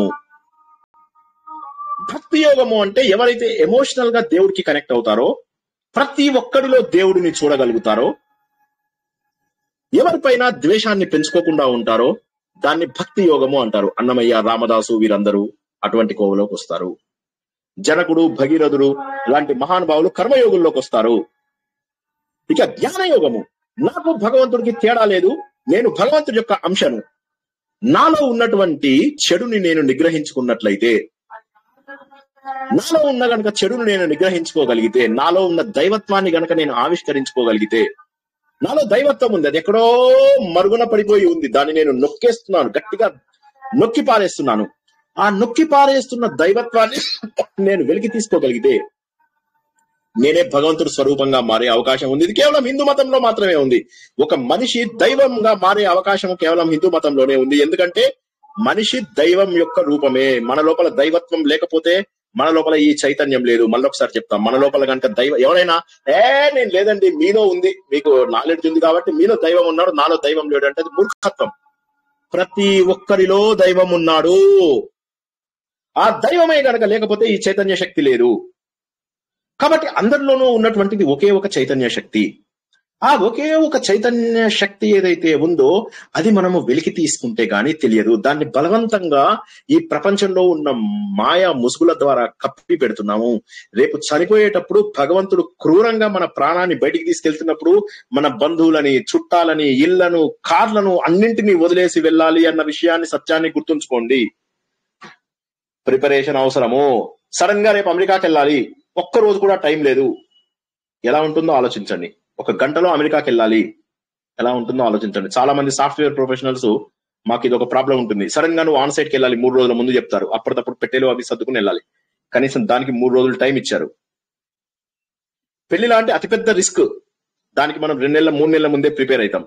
భక్తి యోగము అంటే ఎవరైతే ఎమోషనల్ గా దేవుడికి కనెక్ట్ అవుతారో ప్రతి ఒక్కడిలో దేవుడిని చూడగలుగుతారో ఎవరిపైన ద్వేషాన్ని పెంచుకోకుండా ఉంటారో దాన్ని భక్తి యోగము అంటారు అన్నమయ్య రామదాసు వీరందరూ అటువంటి కోవలోకి వస్తారు జనకుడు భగీరథుడు లాంటి మహానుభావులు కర్మయోగుల్లోకి వస్తారు ఇక జ్ఞాన యోగము నాకు భగవంతుడికి తేడా లేదు నేను భగవంతుడి యొక్క అంశను నాలో ఉన్నటువంటి చెడుని నేను నిగ్రహించుకున్నట్లయితే నాలో ఉన్న గనక చెడును నేను నిగ్రహించుకోగలిగితే నాలో ఉన్న దైవత్వాన్ని గనక నేను ఆవిష్కరించుకోగలిగితే నాలో దైవత్వం ఉంది అది ఎక్కడో మరుగున పడిపోయి ఉంది దాన్ని నేను నొక్కేస్తున్నాను గట్టిగా నొక్కి పారేస్తున్నాను ఆ నొక్కి పారేస్తున్న దైవత్వాన్ని నేను వెలికి తీసుకోగలిగితే నేనే భగవంతుడు స్వరూపంగా మారే అవకాశం ఉంది ఇది కేవలం హిందూ మతంలో మాత్రమే ఉంది ఒక మనిషి దైవంగా మారే అవకాశం కేవలం హిందూ మతంలోనే ఉంది ఎందుకంటే మనిషి దైవం యొక్క రూపమే మన లోపల దైవత్వం లేకపోతే మన లోపల ఈ చైతన్యం లేదు మళ్ళీ ఒకసారి చెప్తాం మన లోపల కనుక దైవం ఎవరైనా ఏ నేను లేదండి మీలో ఉంది మీకు నాలెడ్జ్ ఉంది కాబట్టి మీలో దైవం ఉన్నాడు నాలో దైవం లేడు అంటే అది మూర్ఖత్వం ప్రతి ఒక్కరిలో దైవం ఉన్నాడు ఆ దైవమే గనక లేకపోతే ఈ చైతన్య శక్తి లేదు కాబట్టి అందరిలోనూ ఉన్నటువంటిది ఒకే ఒక చైతన్య శక్తి ఆ ఒకే ఒక చైతన్య శక్తి ఏదైతే ఉందో అది మనము వెలికి తీసుకుంటే గానీ తెలియదు దాన్ని బలవంతంగా ఈ ప్రపంచంలో ఉన్న మాయా ముసుగుల ద్వారా కప్పి పెడుతున్నాము రేపు చనిపోయేటప్పుడు భగవంతుడు క్రూరంగా మన ప్రాణాన్ని బయటికి తీసుకెళ్తున్నప్పుడు మన బంధువులని చుట్టాలని ఇళ్లను కార్లను అన్నింటినీ వదిలేసి వెళ్ళాలి అన్న విషయాన్ని సత్యాన్ని గుర్తుంచుకోండి ప్రిపరేషన్ అవసరము సడన్ గా రేపు అమెరికాకి వెళ్ళాలి ఒక్క రోజు కూడా టైం లేదు ఎలా ఉంటుందో ఆలోచించండి ఒక గంటలో అమెరికాకి వెళ్ళాలి ఎలా ఉంటుందో ఆలోచించండి చాలా మంది సాఫ్ట్వేర్ ప్రొఫెషనల్స్ మాకు ఇది ఒక ప్రాబ్లం ఉంటుంది సడన్ గా నువ్వు ఆన్ సైట్కి వెళ్ళాలి మూడు రోజుల ముందు చెప్తారు అప్పటికప్పుడు పెట్టేలు అవి సర్దుకుని వెళ్ళాలి కనీసం దానికి మూడు రోజులు టైం ఇచ్చారు పెళ్లి లాంటి అతిపెద్ద రిస్క్ దానికి మనం రెండు నెలల మూడు నెలల ముందే ప్రిపేర్ అవుతాం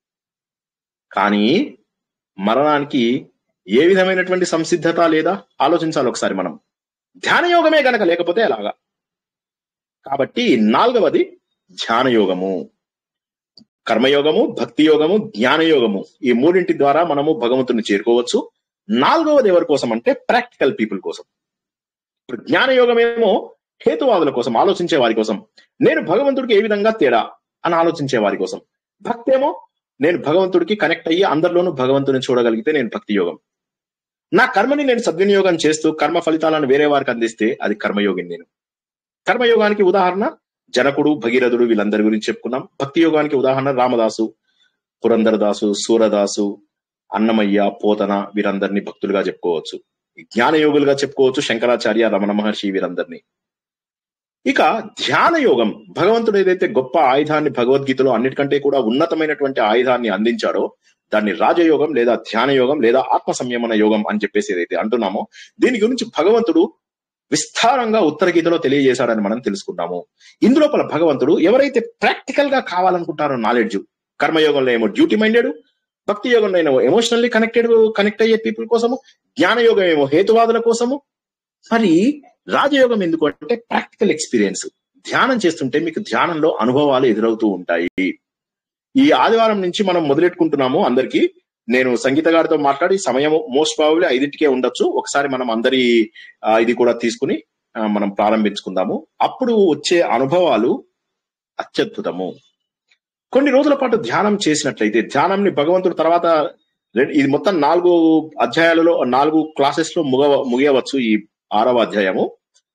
కానీ మరణానికి ఏ విధమైనటువంటి సంసిద్ధత లేదా ఆలోచించాలి ఒకసారి మనం ధ్యాన యోగమే గనక లేకపోతే ఎలాగా కాబట్టి నాలుగవది ధ్యాన యోగము కర్మయోగము భక్తి యోగము జ్ఞాన యోగము ఈ మూడింటి ద్వారా మనము భగవంతుని చేరుకోవచ్చు నాలుగవది ఎవరి కోసం అంటే ప్రాక్టికల్ పీపుల్ కోసం ఇప్పుడు జ్ఞాన యోగమేమో హేతువాదుల కోసం ఆలోచించే వారి కోసం నేను భగవంతుడికి ఏ విధంగా తేడా అని ఆలోచించే వారి కోసం భక్తి ఏమో నేను భగవంతుడికి కనెక్ట్ అయ్యి అందరిలోనూ భగవంతుని చూడగలిగితే నేను భక్తి యోగం నా కర్మని నేను సద్వినియోగం చేస్తూ కర్మ ఫలితాలను వేరే వారికి అందిస్తే అది కర్మయోగిని నేను కర్మయోగానికి ఉదాహరణ జనకుడు భగీరథుడు వీళ్ళందరి గురించి చెప్పుకున్నాం భక్తి యోగానికి ఉదాహరణ రామదాసు పురందరదాసు సూరదాసు అన్నమయ్య పోతన వీరందరినీ భక్తులుగా చెప్పుకోవచ్చు జ్ఞాన యోగులుగా చెప్పుకోవచ్చు శంకరాచార్య రమణ మహర్షి వీరందరినీ ఇక ధ్యాన యోగం భగవంతుడు ఏదైతే గొప్ప ఆయుధాన్ని భగవద్గీతలో అన్నిటికంటే కూడా ఉన్నతమైనటువంటి ఆయుధాన్ని అందించాడో దాన్ని రాజయోగం లేదా ధ్యాన యోగం లేదా ఆత్మ సంయమన యోగం అని చెప్పేసి ఏదైతే అంటున్నామో దీని గురించి భగవంతుడు విస్తారంగా ఉత్తర గీతలో తెలియజేశాడని మనం తెలుసుకున్నాము ఇందులోపల భగవంతుడు ఎవరైతే ప్రాక్టికల్ గా కావాలనుకుంటారో నాలెడ్జ్ కర్మయోగంలో ఏమో డ్యూటీ మైండెడ్ భక్తి యోగంలో ఏమో ఎమోషనల్లీ కనెక్టెడ్ కనెక్ట్ అయ్యే పీపుల్ కోసము జ్ఞాన యోగం ఏమో హేతువాదుల కోసము మరి రాజయోగం ఎందుకు అంటే ప్రాక్టికల్ ఎక్స్పీరియన్స్ ధ్యానం చేస్తుంటే మీకు ధ్యానంలో అనుభవాలు ఎదురవుతూ ఉంటాయి ఈ ఆదివారం నుంచి మనం మొదలెట్టుకుంటున్నాము అందరికి నేను సంగీత గారితో మాట్లాడి సమయం మోస్ట్ ప్రాబబ్లీ ఐదింటికే ఉండొచ్చు ఒకసారి మనం అందరి ఆ, ఇది కూడా తీసుకుని ఆ, మనం ప్రారంభించుకుందాము అప్పుడు వచ్చే అనుభవాలు అత్యద్భుతము కొన్ని రోజుల పాటు ధ్యానం చేసినట్లయితే ధ్యానంని భగవంతుడు తర్వాత రెం- ఇది మొత్తం నాలుగు అధ్యాయాలలో నాలుగు క్లాసెస్ లో ముగ ముగియవచ్చు ఈ ఆరవ అధ్యాయము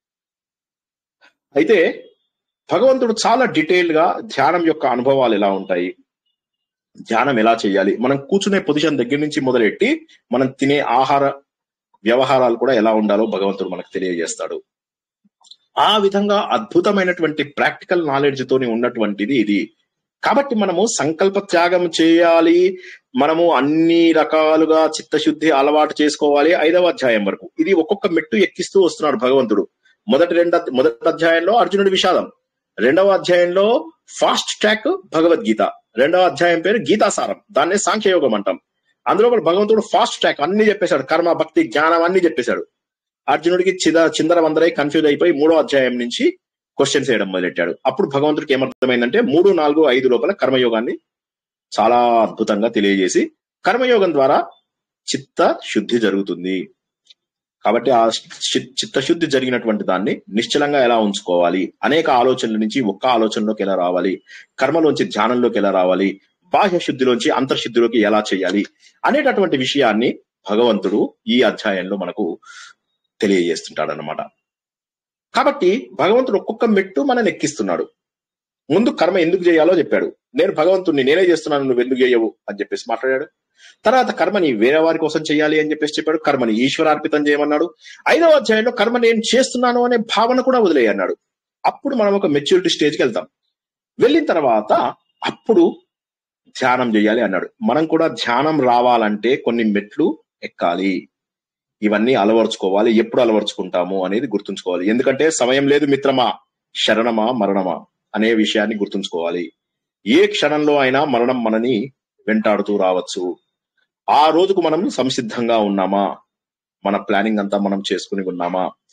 అయితే భగవంతుడు చాలా డీటెయిల్డ్ గా ధ్యానం యొక్క అనుభవాలు ఎలా ఉంటాయి ధ్యానం ఎలా చేయాలి మనం కూర్చునే పొజిషన్ దగ్గర నుంచి మొదలెట్టి మనం తినే ఆహార వ్యవహారాలు కూడా ఎలా ఉండాలో భగవంతుడు మనకు తెలియజేస్తాడు ఆ విధంగా అద్భుతమైనటువంటి ప్రాక్టికల్ నాలెడ్జ్ తోని ఉన్నటువంటిది ఇది కాబట్టి మనము సంకల్ప త్యాగం చేయాలి మనము అన్ని రకాలుగా చిత్తశుద్ధి అలవాటు చేసుకోవాలి ఐదవ అధ్యాయం వరకు ఇది ఒక్కొక్క మెట్టు ఎక్కిస్తూ వస్తున్నాడు భగవంతుడు మొదటి రెండ మొదటి అధ్యాయంలో అర్జునుడి విషాదం రెండవ అధ్యాయంలో ఫాస్ట్ ట్రాక్ భగవద్గీత రెండవ అధ్యాయం పేరు గీతాసారం దాన్నే సాంఖ్యయోగం అంటాం అందులో కూడా భగవంతుడు ఫాస్ట్ ట్రాక్ అన్ని చెప్పేశాడు కర్మ భక్తి జ్ఞానం అన్ని చెప్పేశాడు అర్జునుడికి చిద చిందర వందరై కన్ఫ్యూజ్ అయిపోయి మూడో అధ్యాయం నుంచి క్వశ్చన్స్ వేయడం మొదలెట్టాడు అప్పుడు భగవంతుడికి ఏమర్థమైందంటే మూడు నాలుగు ఐదు లోపల కర్మయోగాన్ని చాలా అద్భుతంగా తెలియజేసి కర్మయోగం ద్వారా చిత్త శుద్ధి జరుగుతుంది కాబట్టి ఆ చి- చిత్తశుద్ధి జరిగినటువంటి దాన్ని నిశ్చలంగా ఎలా ఉంచుకోవాలి అనేక ఆలోచనల నుంచి ఒక్క ఆలోచనలోకి ఎలా రావాలి కర్మలోంచి ధ్యానంలోకి ఎలా రావాలి బాహ్య శుద్ధిలోంచి అంతర్శుద్ధిలోకి ఎలా చేయాలి అనేటటువంటి విషయాన్ని భగవంతుడు ఈ అధ్యాయంలో మనకు తెలియజేస్తుంటాడు అనమాట కాబట్టి భగవంతుడు ఒక్కొక్క మెట్టు మనల్ని ఎక్కిస్తున్నాడు ముందు కర్మ ఎందుకు చేయాలో చెప్పాడు నేను భగవంతుడిని నేనే చేస్తున్నాను నువ్వు ఎందుకు చేయవు అని చెప్పేసి మాట్లాడాడు తర్వాత కర్మని వేరే వారి కోసం చేయాలి అని చెప్పేసి చెప్పాడు కర్మని ఈశ్వరార్పితం చేయమన్నాడు ఐదవ అధ్యాయంలో కర్మ నేను చేస్తున్నాను అనే భావన కూడా వదిలేయి అన్నాడు అప్పుడు మనం ఒక మెచ్యూరిటీ స్టేజ్కి వెళ్తాం వెళ్ళిన తర్వాత అప్పుడు ధ్యానం చేయాలి అన్నాడు మనం కూడా ధ్యానం రావాలంటే కొన్ని మెట్లు ఎక్కాలి ఇవన్నీ అలవరుచుకోవాలి ఎప్పుడు అలవరుచుకుంటాము అనేది గుర్తుంచుకోవాలి ఎందుకంటే సమయం లేదు మిత్రమా శరణమా మరణమా అనే విషయాన్ని గుర్తుంచుకోవాలి ఏ క్షణంలో అయినా మరణం మనని వెంటాడుతూ రావచ్చు ఆ రోజుకు మనం సంసిద్ధంగా ఉన్నామా మన ప్లానింగ్ అంతా మనం చేసుకుని ఉన్నామా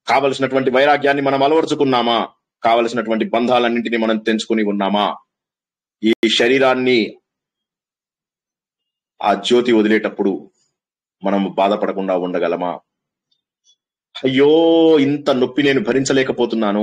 కావలసినటువంటి వైరాగ్యాన్ని మనం అలవరుచుకున్నామా కావలసినటువంటి బంధాలన్నింటినీ మనం తెంచుకుని ఉన్నామా ఈ శరీరాన్ని ఆ జ్యోతి వదిలేటప్పుడు మనం బాధపడకుండా ఉండగలమా అయ్యో ఇంత నొప్పి నేను భరించలేకపోతున్నాను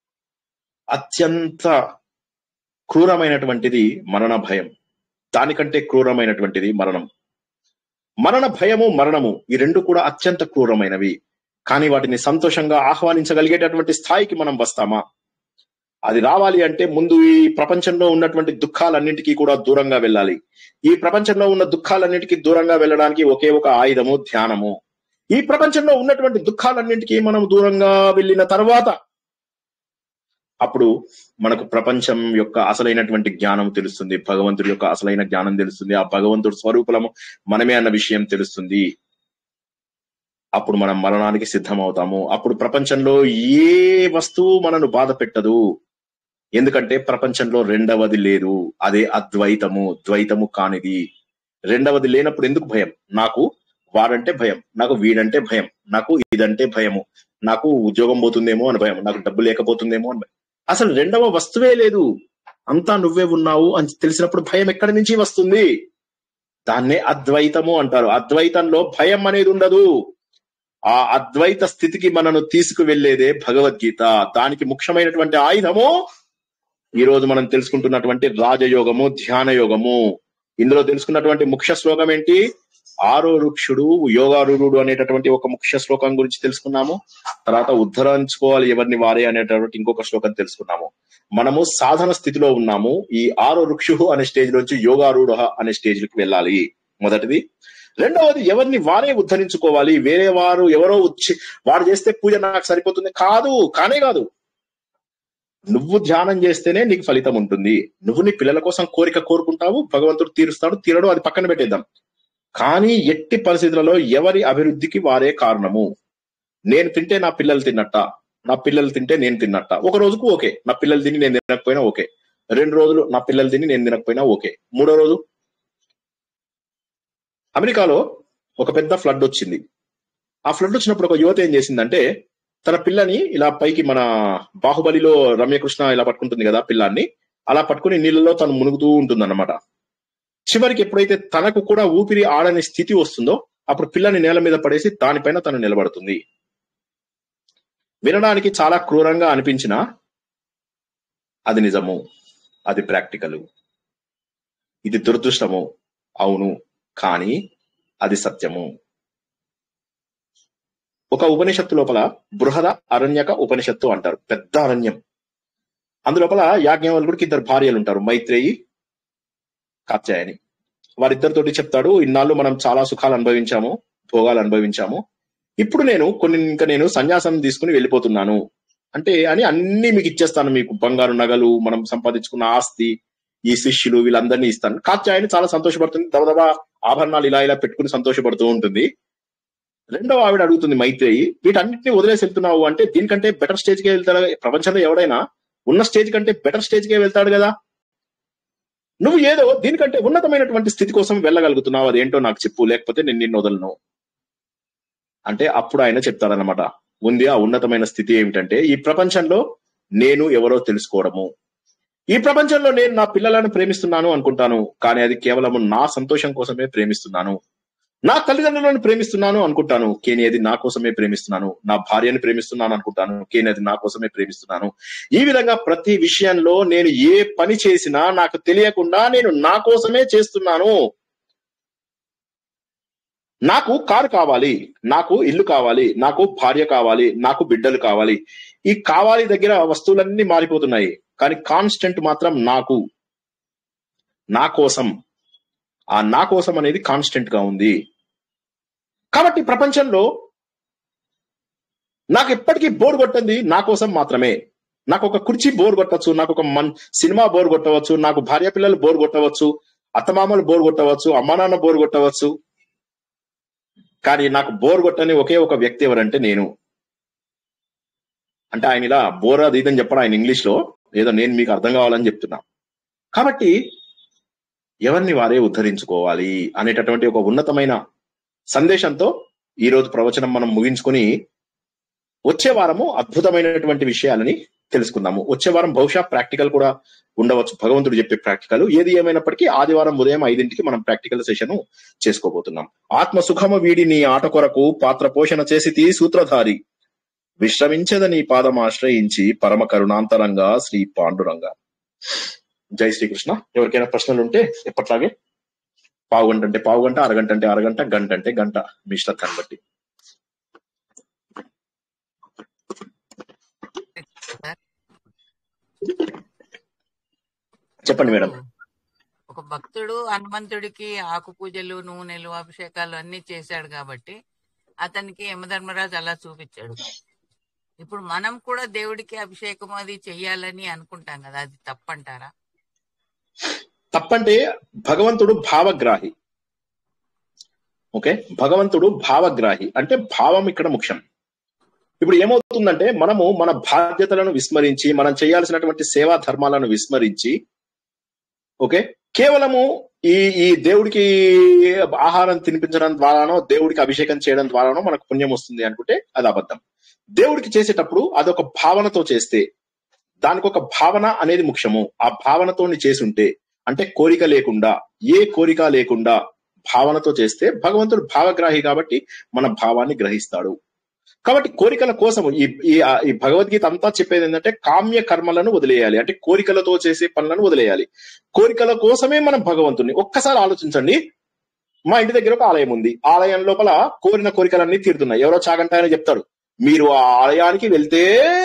అత్యంత క్రూరమైనటువంటిది మరణ భయం దానికంటే క్రూరమైనటువంటిది మరణం మరణ భయము మరణము ఈ రెండు కూడా అత్యంత క్రూరమైనవి కానీ వాటిని సంతోషంగా ఆహ్వానించగలిగేటటువంటి స్థాయికి మనం వస్తామా అది రావాలి అంటే ముందు ఈ ప్రపంచంలో ఉన్నటువంటి దుఃఖాలన్నింటికీ కూడా దూరంగా వెళ్ళాలి ఈ ప్రపంచంలో ఉన్న దుఃఖాలన్నింటికీ దూరంగా వెళ్ళడానికి ఒకే ఒక ఆయుధము ధ్యానము ఈ ప్రపంచంలో ఉన్నటువంటి దుఃఖాలన్నింటికీ మనం దూరంగా వెళ్ళిన తర్వాత అప్పుడు మనకు ప్రపంచం యొక్క అసలైనటువంటి జ్ఞానం తెలుస్తుంది భగవంతుడి యొక్క అసలైన జ్ఞానం తెలుస్తుంది ఆ భగవంతుడి స్వరూపలము మనమే అన్న విషయం తెలుస్తుంది అప్పుడు మనం మరణానికి సిద్ధమవుతాము అప్పుడు ప్రపంచంలో ఏ వస్తువు మనను బాధ పెట్టదు ఎందుకంటే ప్రపంచంలో రెండవది లేదు అదే అద్వైతము ద్వైతము కానిది రెండవది లేనప్పుడు ఎందుకు భయం నాకు వాడంటే భయం నాకు వీడంటే భయం నాకు ఇదంటే భయము నాకు ఉద్యోగం పోతుందేమో అని భయం నాకు డబ్బు లేకపోతుందేమో అని భయం అసలు రెండవ వస్తువే లేదు అంతా నువ్వే ఉన్నావు అని తెలిసినప్పుడు భయం ఎక్కడి నుంచి వస్తుంది దాన్నే అద్వైతము అంటారు అద్వైతంలో భయం అనేది ఉండదు ఆ అద్వైత స్థితికి మనను తీసుకువెళ్లేదే భగవద్గీత దానికి ముఖ్యమైనటువంటి ఆయుధము ఈ రోజు మనం తెలుసుకుంటున్నటువంటి రాజయోగము ధ్యాన యోగము ఇందులో తెలుసుకున్నటువంటి ముఖ్య శ్లోకం ఏంటి ఆరో వృక్షుడు యోగారూఢుడు అనేటటువంటి ఒక ముఖ్య శ్లోకం గురించి తెలుసుకున్నాము తర్వాత ఉద్ధరించుకోవాలి ఎవరిని వారే అనేటటువంటి ఇంకొక శ్లోకం తెలుసుకున్నాము మనము సాధన స్థితిలో ఉన్నాము ఈ ఆరో వృక్షు అనే స్టేజ్ నుంచి యోగారూఢ అనే స్టేజ్ కి వెళ్ళాలి మొదటిది రెండవది ఎవరిని వారే ఉద్ధరించుకోవాలి వేరే వారు ఎవరో వచ్చి వాడు చేస్తే పూజ నాకు సరిపోతుంది కాదు కానే కాదు నువ్వు ధ్యానం చేస్తేనే నీకు ఫలితం ఉంటుంది నువ్వు నీ పిల్లల కోసం కోరిక కోరుకుంటావు భగవంతుడు తీరుస్తాడు తీరడు అది పక్కన పెట్టేద్దాం కానీ ఎట్టి పరిస్థితులలో ఎవరి అభివృద్ధికి వారే కారణము నేను తింటే నా పిల్లలు తిన్నట్ట నా పిల్లలు తింటే నేను తిన్నట్ట ఒక రోజుకు ఓకే నా పిల్లలు తిని నేను తినకపోయినా ఓకే రెండు రోజులు నా పిల్లలు తిని నేను తినకపోయినా ఓకే మూడో రోజు అమెరికాలో ఒక పెద్ద ఫ్లడ్ వచ్చింది ఆ ఫ్లడ్ వచ్చినప్పుడు ఒక యువత ఏం చేసిందంటే తన పిల్లని ఇలా పైకి మన బాహుబలిలో రమ్యకృష్ణ ఇలా పట్టుకుంటుంది కదా పిల్లాన్ని అలా పట్టుకుని నీళ్ళలో తను మునుగుతూ ఉంటుందన్నమాట చివరికి ఎప్పుడైతే తనకు కూడా ఊపిరి ఆడని స్థితి వస్తుందో అప్పుడు పిల్లని నేల మీద పడేసి దానిపైన తను నిలబడుతుంది వినడానికి చాలా క్రూరంగా అనిపించినా అది నిజము అది ప్రాక్టికల్ ఇది దురదృష్టము అవును కానీ అది సత్యము ఒక ఉపనిషత్తు లోపల బృహద అరణ్యక ఉపనిషత్తు అంటారు పెద్ద అరణ్యం అందులోపల యాజ్ఞవల్కుడికి ఇద్దరు భార్యలు ఉంటారు మైత్రేయి కాత్యాయని వారిద్దరితోటి చెప్తాడు ఇన్నాళ్ళు మనం చాలా సుఖాలు అనుభవించాము భోగాలు అనుభవించాము ఇప్పుడు నేను కొన్ని ఇంకా నేను సన్యాసం తీసుకుని వెళ్ళిపోతున్నాను అంటే అని అన్ని మీకు ఇచ్చేస్తాను మీకు బంగారు నగలు మనం సంపాదించుకున్న ఆస్తి ఈ శిష్యులు వీళ్ళందరినీ ఇస్తాను కాత్యాయని చాలా సంతోషపడుతుంది దబదబా ఆభరణాలు ఇలా ఇలా పెట్టుకుని సంతోషపడుతూ ఉంటుంది రెండవ ఆవిడ అడుగుతుంది మైత్రేయి వీటన్నిటిని వదిలేసి వెళ్తున్నావు అంటే దీనికంటే బెటర్ స్టేజ్ కే వెళ్తాడు ప్రపంచంలో ఎవడైనా ఉన్న స్టేజ్ కంటే బెటర్ స్టేజ్ కే వెళ్తాడు కదా నువ్వు ఏదో దీనికంటే ఉన్నతమైనటువంటి స్థితి కోసం వెళ్ళగలుగుతున్నావు అదేంటో నాకు చెప్పు లేకపోతే నేను నిన్ను వదలను అంటే అప్పుడు ఆయన చెప్తారనమాట ఉంది ఆ ఉన్నతమైన స్థితి ఏమిటంటే ఈ ప్రపంచంలో నేను ఎవరో తెలుసుకోవడము ఈ ప్రపంచంలో నేను నా పిల్లలను ప్రేమిస్తున్నాను అనుకుంటాను కానీ అది కేవలం నా సంతోషం కోసమే ప్రేమిస్తున్నాను నా తల్లిదండ్రులను ప్రేమిస్తున్నాను అనుకుంటాను కేని అది నా కోసమే ప్రేమిస్తున్నాను నా భార్యను ప్రేమిస్తున్నాను అనుకుంటాను కేని అది నా కోసమే ప్రేమిస్తున్నాను ఈ విధంగా ప్రతి విషయంలో నేను ఏ పని చేసినా నాకు తెలియకుండా నేను నా కోసమే చేస్తున్నాను నాకు కారు కావాలి నాకు ఇల్లు కావాలి నాకు భార్య కావాలి నాకు బిడ్డలు కావాలి ఈ కావాలి దగ్గర వస్తువులన్నీ మారిపోతున్నాయి కానీ కాన్స్టెంట్ మాత్రం నాకు నా కోసం ఆ నా కోసం అనేది కాన్స్టెంట్ గా ఉంది కాబట్టి ప్రపంచంలో నాకు ఎప్పటికీ బోర్ కొట్టింది నా కోసం మాత్రమే నాకు ఒక కుర్చీ బోర్ కొట్టవచ్చు నాకు ఒక మన్ సినిమా బోర్ కొట్టవచ్చు నాకు భార్య పిల్లలు బోర్ కొట్టవచ్చు అత్తమామలు బోర్ కొట్టవచ్చు అమ్మా నాన్న బోర్ కొట్టవచ్చు కానీ నాకు బోర్ కొట్టని ఒకే ఒక వ్యక్తి ఎవరంటే నేను అంటే ఆయన ఇలా బోర్ అది ఇదని చెప్పడం ఆయన ఇంగ్లీష్ లో ఏదో నేను మీకు అర్థం కావాలని చెప్తున్నా కాబట్టి ఎవరిని వారే ఉద్ధరించుకోవాలి అనేటటువంటి ఒక ఉన్నతమైన సందేశంతో ఈ రోజు ప్రవచనం మనం ముగించుకొని వచ్చే వారము అద్భుతమైనటువంటి విషయాలని తెలుసుకుందాము వచ్చే వారం బహుశా ప్రాక్టికల్ కూడా ఉండవచ్చు భగవంతుడు చెప్పే ప్రాక్టికల్ ఏది ఏమైనప్పటికీ ఆదివారం ఉదయం ఐదింటికి మనం ప్రాక్టికల్ సెషన్ చేసుకోబోతున్నాం ఆత్మ సుఖము వీడి నీ ఆట కొరకు పాత్ర పోషణ చేసి తీ సూత్రధారి విశ్రమించద నీ పాదం ఆశ్రయించి పరమ కరుణాంతరంగా శ్రీ పాండురంగ జై శ్రీకృష్ణ ఎవరికైనా ప్రశ్నలు ఉంటే ఎప్పట్లాగే పావు గంట అంటే పావు గంట అరగంట అంటే అరగంట గంట అంటే గంట మీ ఇష్టాన్ని బట్టి చెప్పండి మేడం ఒక భక్తుడు హనుమంతుడికి ఆకు పూజలు నూనెలు అభిషేకాలు అన్ని చేశాడు కాబట్టి అతనికి యమధర్మరాజు అలా చూపించాడు ఇప్పుడు మనం కూడా దేవుడికి అభిషేకం అది చెయ్యాలని అనుకుంటాం కదా అది తప్పంటారా తప్పంటే భగవంతుడు భావగ్రాహి ఓకే భగవంతుడు భావగ్రాహి అంటే భావం ఇక్కడ ముఖ్యం ఇప్పుడు ఏమవుతుందంటే మనము మన బాధ్యతలను విస్మరించి మనం చేయాల్సినటువంటి సేవా ధర్మాలను విస్మరించి ఓకే కేవలము ఈ ఈ దేవుడికి ఆహారం తినిపించడం ద్వారానో దేవుడికి అభిషేకం చేయడం ద్వారానో మనకు పుణ్యం వస్తుంది అనుకుంటే అది అబద్ధం దేవుడికి చేసేటప్పుడు అదొక భావనతో చేస్తే దానికి ఒక భావన అనేది ముఖ్యము ఆ భావనతో చేసి ఉంటే అంటే కోరిక లేకుండా ఏ కోరిక లేకుండా భావనతో చేస్తే భగవంతుడు భావగ్రాహి కాబట్టి మన భావాన్ని గ్రహిస్తాడు కాబట్టి కోరికల కోసం ఈ ఈ ఈ భగవద్గీత అంతా చెప్పేది ఏంటంటే కామ్య కర్మలను వదిలేయాలి అంటే కోరికలతో చేసే పనులను వదిలేయాలి కోరికల కోసమే మనం భగవంతుని ఒక్కసారి ఆలోచించండి మా ఇంటి దగ్గర ఒక ఆలయం ఉంది ఆలయం లోపల కోరిన కోరికలన్నీ తీరుతున్నాయి ఎవరో చాగంటాయని చెప్తాడు మీరు ఆ ఆలయానికి వెళ్తే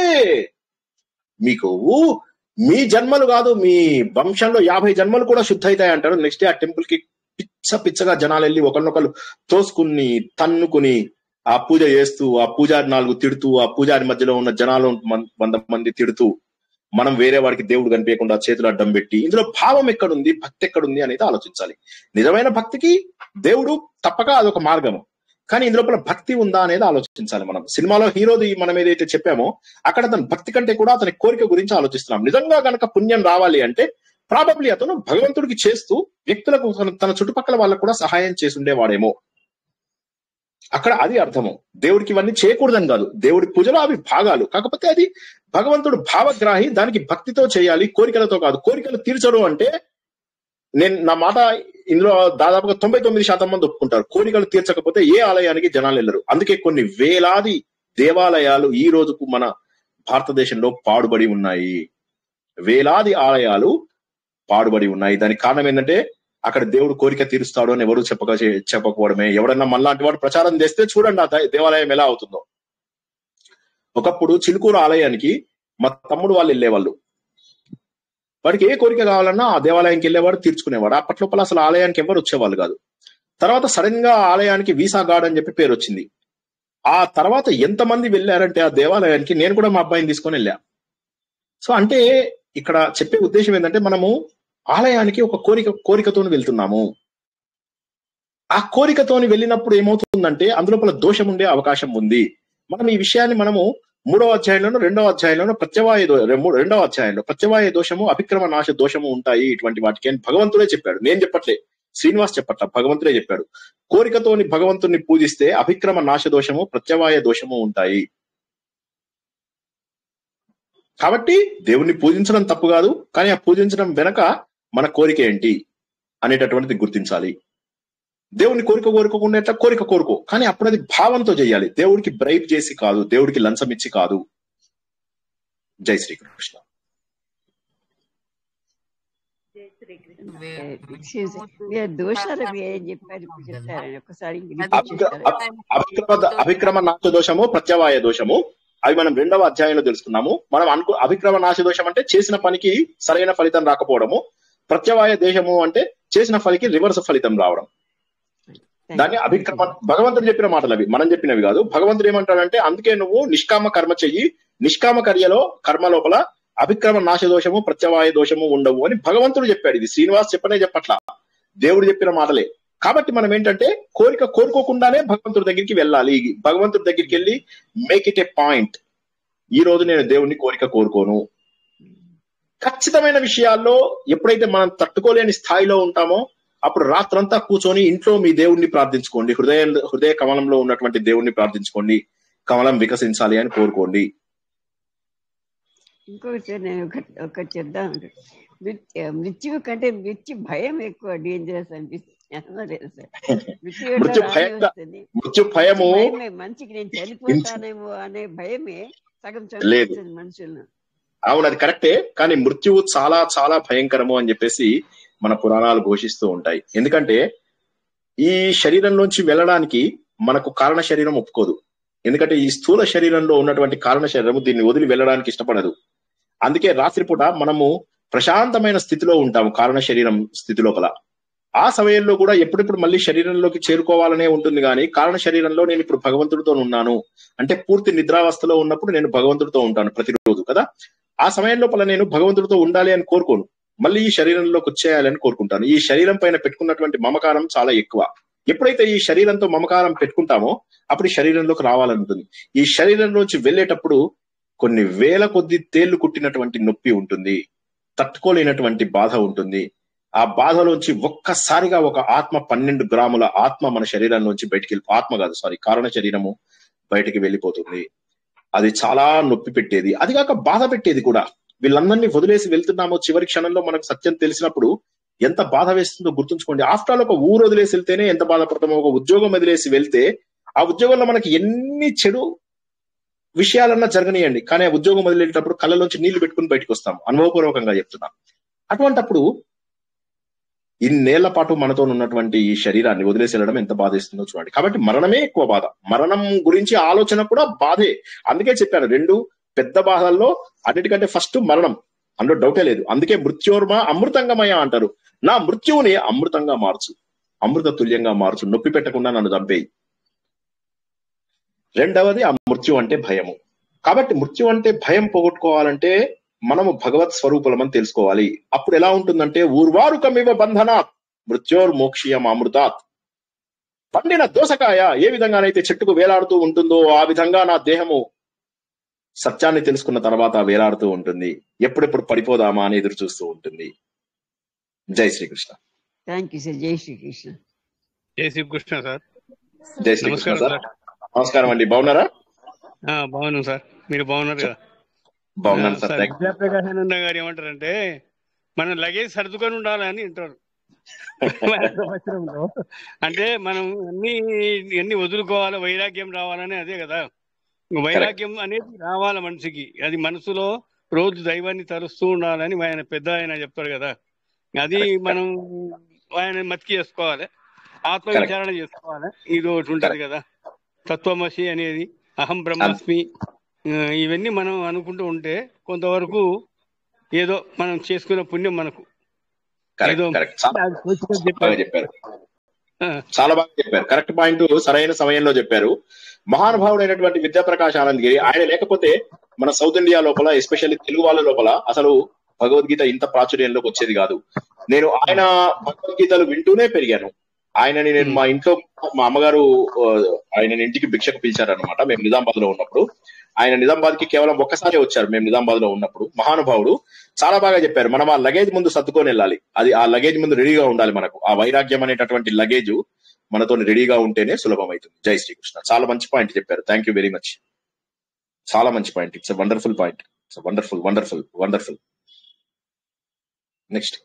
మీకు మీ జన్మలు కాదు మీ వంశంలో యాభై జన్మలు కూడా శుద్ధ అవుతాయి అంటారు నెక్స్ట్ డే ఆ టెంపుల్ కి పిచ్చ పిచ్చగా జనాలు వెళ్ళి ఒకరినొకరు తోసుకుని తన్నుకుని ఆ పూజ చేస్తూ ఆ పూజారి నాలుగు తిడుతూ ఆ పూజారి మధ్యలో ఉన్న జనాలు వంద మంది తిడుతూ మనం వేరే వాడికి దేవుడు కనిపించకుండా చేతులు అడ్డం పెట్టి ఇందులో భావం ఎక్కడుంది భక్తి ఎక్కడుంది అనేది ఆలోచించాలి నిజమైన భక్తికి దేవుడు తప్పక అదొక మార్గము కానీ ఇందులోపల భక్తి ఉందా అనేది ఆలోచించాలి మనం సినిమాలో హీరోది మనం ఏదైతే చెప్పామో అక్కడ అతని భక్తి కంటే కూడా అతని కోరిక గురించి ఆలోచిస్తున్నాం నిజంగా గనక పుణ్యం రావాలి అంటే ప్రాబబ్లీ అతను భగవంతుడికి చేస్తూ వ్యక్తులకు తన చుట్టుపక్కల వాళ్ళకు కూడా సహాయం చేసి ఉండేవాడేమో అక్కడ అది అర్థము దేవుడికి ఇవన్నీ చేయకూడదని కాదు దేవుడి పూజలో అవి భాగాలు కాకపోతే అది భగవంతుడు భావగ్రాహి దానికి భక్తితో చేయాలి కోరికలతో కాదు కోరికలు తీర్చడం అంటే నేను నా మాట ఇందులో దాదాపుగా తొంభై తొమ్మిది శాతం మంది ఒప్పుకుంటారు కోరికలు తీర్చకపోతే ఏ ఆలయానికి జనాలు వెళ్ళరు అందుకే కొన్ని వేలాది దేవాలయాలు ఈ రోజుకు మన భారతదేశంలో పాడుబడి ఉన్నాయి వేలాది ఆలయాలు పాడుబడి ఉన్నాయి దానికి కారణం ఏంటంటే అక్కడ దేవుడు కోరిక తీరుస్తాడు అని ఎవరు చెప్పక చెప్పకపోవడమే ఎవడన్నా మనలాంటి వాడు ప్రచారం చేస్తే చూడండి ఆ దేవాలయం ఎలా అవుతుందో ఒకప్పుడు చిలుకూరు ఆలయానికి మా తమ్ముడు వాళ్ళు వెళ్ళేవాళ్ళు వాడికి ఏ కోరిక కావాలన్నా ఆ దేవాలయానికి వెళ్ళేవాడు తీర్చుకునేవాడు అప్పట్లోపల అసలు ఆలయానికి ఎవరు వచ్చేవాళ్ళు కాదు తర్వాత సడన్ గా ఆలయానికి వీసా గార్డ్ అని చెప్పి పేరు వచ్చింది ఆ తర్వాత ఎంతమంది వెళ్ళారంటే ఆ దేవాలయానికి నేను కూడా మా అబ్బాయిని తీసుకొని వెళ్ళా సో అంటే ఇక్కడ చెప్పే ఉద్దేశం ఏంటంటే మనము ఆలయానికి ఒక కోరిక కోరికతోని వెళ్తున్నాము ఆ కోరికతోని వెళ్ళినప్పుడు ఏమవుతుందంటే అందులోపల దోషం ఉండే అవకాశం ఉంది మనం ఈ విషయాన్ని మనము మూడవ అధ్యాయంలోనూ రెండవ అధ్యాయంలోనూ ప్రత్యవాయ రెండవ అధ్యాయంలో ప్రత్యవాయ దోషము అభిక్రమ నాశ దోషము ఉంటాయి ఇటువంటి వాటికి అని భగవంతుడే చెప్పాడు నేను చెప్పట్లే శ్రీనివాస్ చెప్పట్ల భగవంతుడే చెప్పాడు కోరికతోని భగవంతుని పూజిస్తే అభిక్రమ నాశ దోషము ప్రత్యవాయ దోషము ఉంటాయి కాబట్టి దేవుణ్ణి పూజించడం తప్పు కాదు కానీ ఆ పూజించడం వెనక మన కోరిక ఏంటి అనేటటువంటిది గుర్తించాలి దేవుని కోరిక కోరుకోకుండా ఎట్లా కోరిక కోరుకో కానీ అప్పుడు అది భావంతో చేయాలి దేవుడికి బ్రైబ్ చేసి కాదు దేవుడికి లంచం ఇచ్చి కాదు జై శ్రీకృష్ణ దోషాలు ఏం చెప్పారు ఇప్పుడు చెప్తారని ఒకసారి అభిక్రమ నాశ దోషము ప్రత్యవాయ దోషము అవి మనం రెండవ అధ్యాయంలో తెలుసుకున్నాము మనం అనుకు అభిక్రమ నాశ దోషం అంటే చేసిన పనికి సరైన ఫలితం రాకపోవడము ప్రత్యవాయ దేశము అంటే చేసిన ఫలికి రివర్స్ ఫలితం రావడం దాన్ని అభిక్రమ భగవంతుడు చెప్పిన మాటలు అవి మనం చెప్పినవి కాదు భగవంతుడు ఏమంటాడంటే అందుకే నువ్వు నిష్కామ కర్మ చెయ్యి నిష్కామ కర్యలో కర్మ లోపల అభిక్రమ నాశ దోషము ప్రత్యవాయ దోషము ఉండవు అని భగవంతుడు చెప్పాడు ఇది శ్రీనివాస్ చెప్పనే చెప్పట్లా దేవుడు చెప్పిన మాటలే కాబట్టి మనం ఏంటంటే కోరిక కోరుకోకుండానే భగవంతుడి దగ్గరికి వెళ్ళాలి భగవంతుడి దగ్గరికి వెళ్ళి మేక్ ఇట్ ఏ పాయింట్ ఈ రోజు నేను దేవుడిని కోరిక కోరుకోను ఖచ్చితమైన విషయాల్లో ఎప్పుడైతే మనం తట్టుకోలేని స్థాయిలో ఉంటామో అప్పుడు రాత్రంతా కూర్చొని ఇంట్లో మీ దేవుణ్ణి ప్రార్థించుకోండి హృదయ హృదయ కమలంలో ఉన్నటువంటి దేవుణ్ణి ప్రార్థించుకోండి కమలం వికసించాలి అని కోరుకోండి ఇంకొకటి నేను ఒకటి ఒకటి చెప్దాం మృత్యు మృత్యువు కంటే మృత్యు భయం ఎక్కువ డేంజరస్ అనిపిస్తుంది ఏమో లేదు సార్. మృత్యు ఎట్లా మృత్యు రానే భయం కా- వస్తుంది మృత్యు భయము భయమే మనిషికి నేను చనిపోతానేమో అనే భయమే సగం లేదు. చంపేస్తుంది మనుషులను అవును అది కరెక్టే కానీ మృత్యువు చాలా చాలా భయంకరము అని చెప్పేసి మన పురాణాలు ఘోషిస్తూ ఉంటాయి ఎందుకంటే ఈ శరీరంలోంచి వెళ్ళడానికి మనకు కారణ శరీరం ఒప్పుకోదు ఎందుకంటే ఈ స్థూల శరీరంలో ఉన్నటువంటి కారణ శరీరము దీన్ని వదిలి వెళ్ళడానికి ఇష్టపడదు అందుకే రాత్రిపూట మనము ప్రశాంతమైన స్థితిలో ఉంటాము కారణ శరీరం స్థితి లోపల ఆ సమయంలో కూడా ఎప్పుడెప్పుడు మళ్ళీ శరీరంలోకి చేరుకోవాలనే ఉంటుంది కానీ కారణ శరీరంలో నేను ఇప్పుడు భగవంతుడితో ఉన్నాను అంటే పూర్తి నిద్రావస్థలో ఉన్నప్పుడు నేను భగవంతుడితో ఉంటాను ప్రతిరోజు కదా ఆ సమయం లోపల నేను భగవంతుడితో ఉండాలి అని కోరుకోను మళ్ళీ ఈ శరీరంలోకి వచ్చేయాలని కోరుకుంటాను ఈ శరీరం పైన పెట్టుకున్నటువంటి మమకారం చాలా ఎక్కువ ఎప్పుడైతే ఈ శరీరంతో మమకారం పెట్టుకుంటామో అప్పుడు ఈ శరీరంలోకి రావాలని ఉంటుంది ఈ శరీరంలోంచి వెళ్ళేటప్పుడు కొన్ని వేల కొద్ది తేళ్లు కుట్టినటువంటి నొప్పి ఉంటుంది తట్టుకోలేనటువంటి బాధ ఉంటుంది ఆ బాధలోంచి ఒక్కసారిగా ఒక ఆత్మ పన్నెండు గ్రాముల ఆత్మ మన శరీరంలోంచి బయటికి వెళ్ళి ఆత్మ కాదు సారీ కారణ శరీరము బయటికి వెళ్ళిపోతుంది అది చాలా నొప్పి పెట్టేది అది కాక బాధ పెట్టేది కూడా వీళ్ళందరినీ వదిలేసి వెళ్తున్నామో చివరి క్షణంలో మనకు సత్యం తెలిసినప్పుడు ఎంత బాధ వేస్తుందో గుర్తుంచుకోండి ఆఫ్టర్ ఆల్ ఒక ఊరు వదిలేసి వెళ్తేనే ఎంత బాధపడతామో ఒక ఉద్యోగం వదిలేసి వెళ్తే ఆ ఉద్యోగంలో మనకి ఎన్ని చెడు విషయాలన్నా జరగనియండి కానీ ఆ ఉద్యోగం వదిలేటప్పుడు కళ్ళలోంచి నీళ్లు పెట్టుకుని బయటకు వస్తాం అనుభవపూర్వకంగా చెప్తున్నా అటువంటప్పుడు ఇన్నేళ్ల పాటు మనతో ఉన్నటువంటి ఈ శరీరాన్ని వదిలేసి వెళ్ళడం ఎంత బాధేస్తుందో చూడండి కాబట్టి మరణమే ఎక్కువ బాధ మరణం గురించి ఆలోచన కూడా బాధే అందుకే చెప్పాను రెండు పెద్ద బాధల్లో అన్నిటికంటే ఫస్ట్ మరణం అందులో డౌటే లేదు అందుకే మృత్యోర్మ అమృతంగమయ అంటారు నా మృత్యువుని అమృతంగా మార్చు అమృత తుల్యంగా మార్చు నొప్పి పెట్టకుండా నన్ను చంపేయి రెండవది ఆ మృత్యు అంటే భయము కాబట్టి మృత్యు అంటే భయం పోగొట్టుకోవాలంటే మనము భగవత్ స్వరూపులమని తెలుసుకోవాలి అప్పుడు ఎలా ఉంటుందంటే ఊర్వారుకమివ బంధనాత్ మృత్యోర్ మోక్షీయం అమృతాత్ పండిన దోసకాయ ఏ విధంగానైతే చెట్టుకు వేలాడుతూ ఉంటుందో ఆ విధంగా నా దేహము సత్యాన్ని తెలుసుకున్న తర్వాత వేలాడుతూ ఉంటుంది ఎప్పుడెప్పుడు పడిపోదామా అని ఎదురు చూస్తూ ఉంటుంది జై శ్రీకృష్ణ థ్యాంక్ యూ సార్ జై శ్రీకృష్ణ జై శ్రీకృష్ణ సార్ జై శ్రీకృష్ణ నమస్కారం సార్ సార్ నమస్కారం అండి బాగున్నారా ఆ, బాగున్నాం సార్ మీరు బాగున్నారు కదా బాగున్నాను ఆ, సార్ సార్ థ్యాంక్ విద్యాప్రకాశానంద గారు ఏమంటారంటే మనం లగేజ్ సర్దుకొని ఉండాలని అంటారు సంవత్సరంలో అంటే మనం అన్ని అన్ని వదులుకోవాలి వైరాగ్యం రావాలని అదే కదా వైరాగ్యం అనేది రావాలి మనిషికి అది మనసులో రోజు దైవాన్ని తరుస్తూ ఉండాలని ఆయన పెద్ద ఆయన చెప్తారు కదా అది మనం ఆయన మతికి చేసుకోవాలి ఆత్మ Correct. విచారణ చేసుకోవాలి ఇది ఒకటి ఉంటది కదా తత్వమసి అనేది అహం బ్రహ్మాస్మి ఆ, ఇవన్నీ మనం అనుకుంటూ ఉంటే కొంతవరకు ఏదో మనం చేసుకున్న పుణ్యం మనకు కరెక్ట్ ఏదో కరెక్ట్ చాలా అది పూర్తిగా బాగా చెప్పారు చెప్పారు ఆ, చాలా బాగా చెప్పారు కరెక్ట్ పాయింట్ సరైన సమయంలో చెప్పారు మహానుభావుడైనటువంటి విద్యాప్రకాశ్ ఆనందగిరి ఆయన లేకపోతే మన సౌత్ ఇండియా లోపల ఎస్పెషల్లీ తెలుగు వాళ్ళ లోపల అసలు భగవద్గీత ఇంత ప్రాచుర్యంలోకి వచ్చేది కాదు నేను ఆయన భగవద్గీతలు వింటూనే పెరిగాను ఆయనని నేను మా ఇంట్లో మా అమ్మగారు ఆ, ఆయనని ఇంటికి భిక్షకు పిలిచారనమాట మేము నిజామాబాద్ లో ఉన్నప్పుడు ఆయన నిజామాబాద్ కి కేవలం ఒక్కసారి వచ్చారు మేము నిజామాబాద్ లో ఉన్నప్పుడు మహానుభావుడు చాలా బాగా చెప్పారు మనం ఆ లగేజ్ ముందు సర్దుకొని వెళ్ళాలి అది ఆ లగేజ్ ముందు రెడీగా ఉండాలి మనకు ఆ వైరాగ్యం అనేటటువంటి లగేజ్ మనతో రెడీగా ఉంటేనే సులభం అవుతుంది జై శ్రీకృష్ణ చాలా మంచి పాయింట్ చెప్పారు థ్యాంక్ యూ వెరీ మచ్ చాలా మంచి point it's wonderful point it's wonderful wonderful wonderful next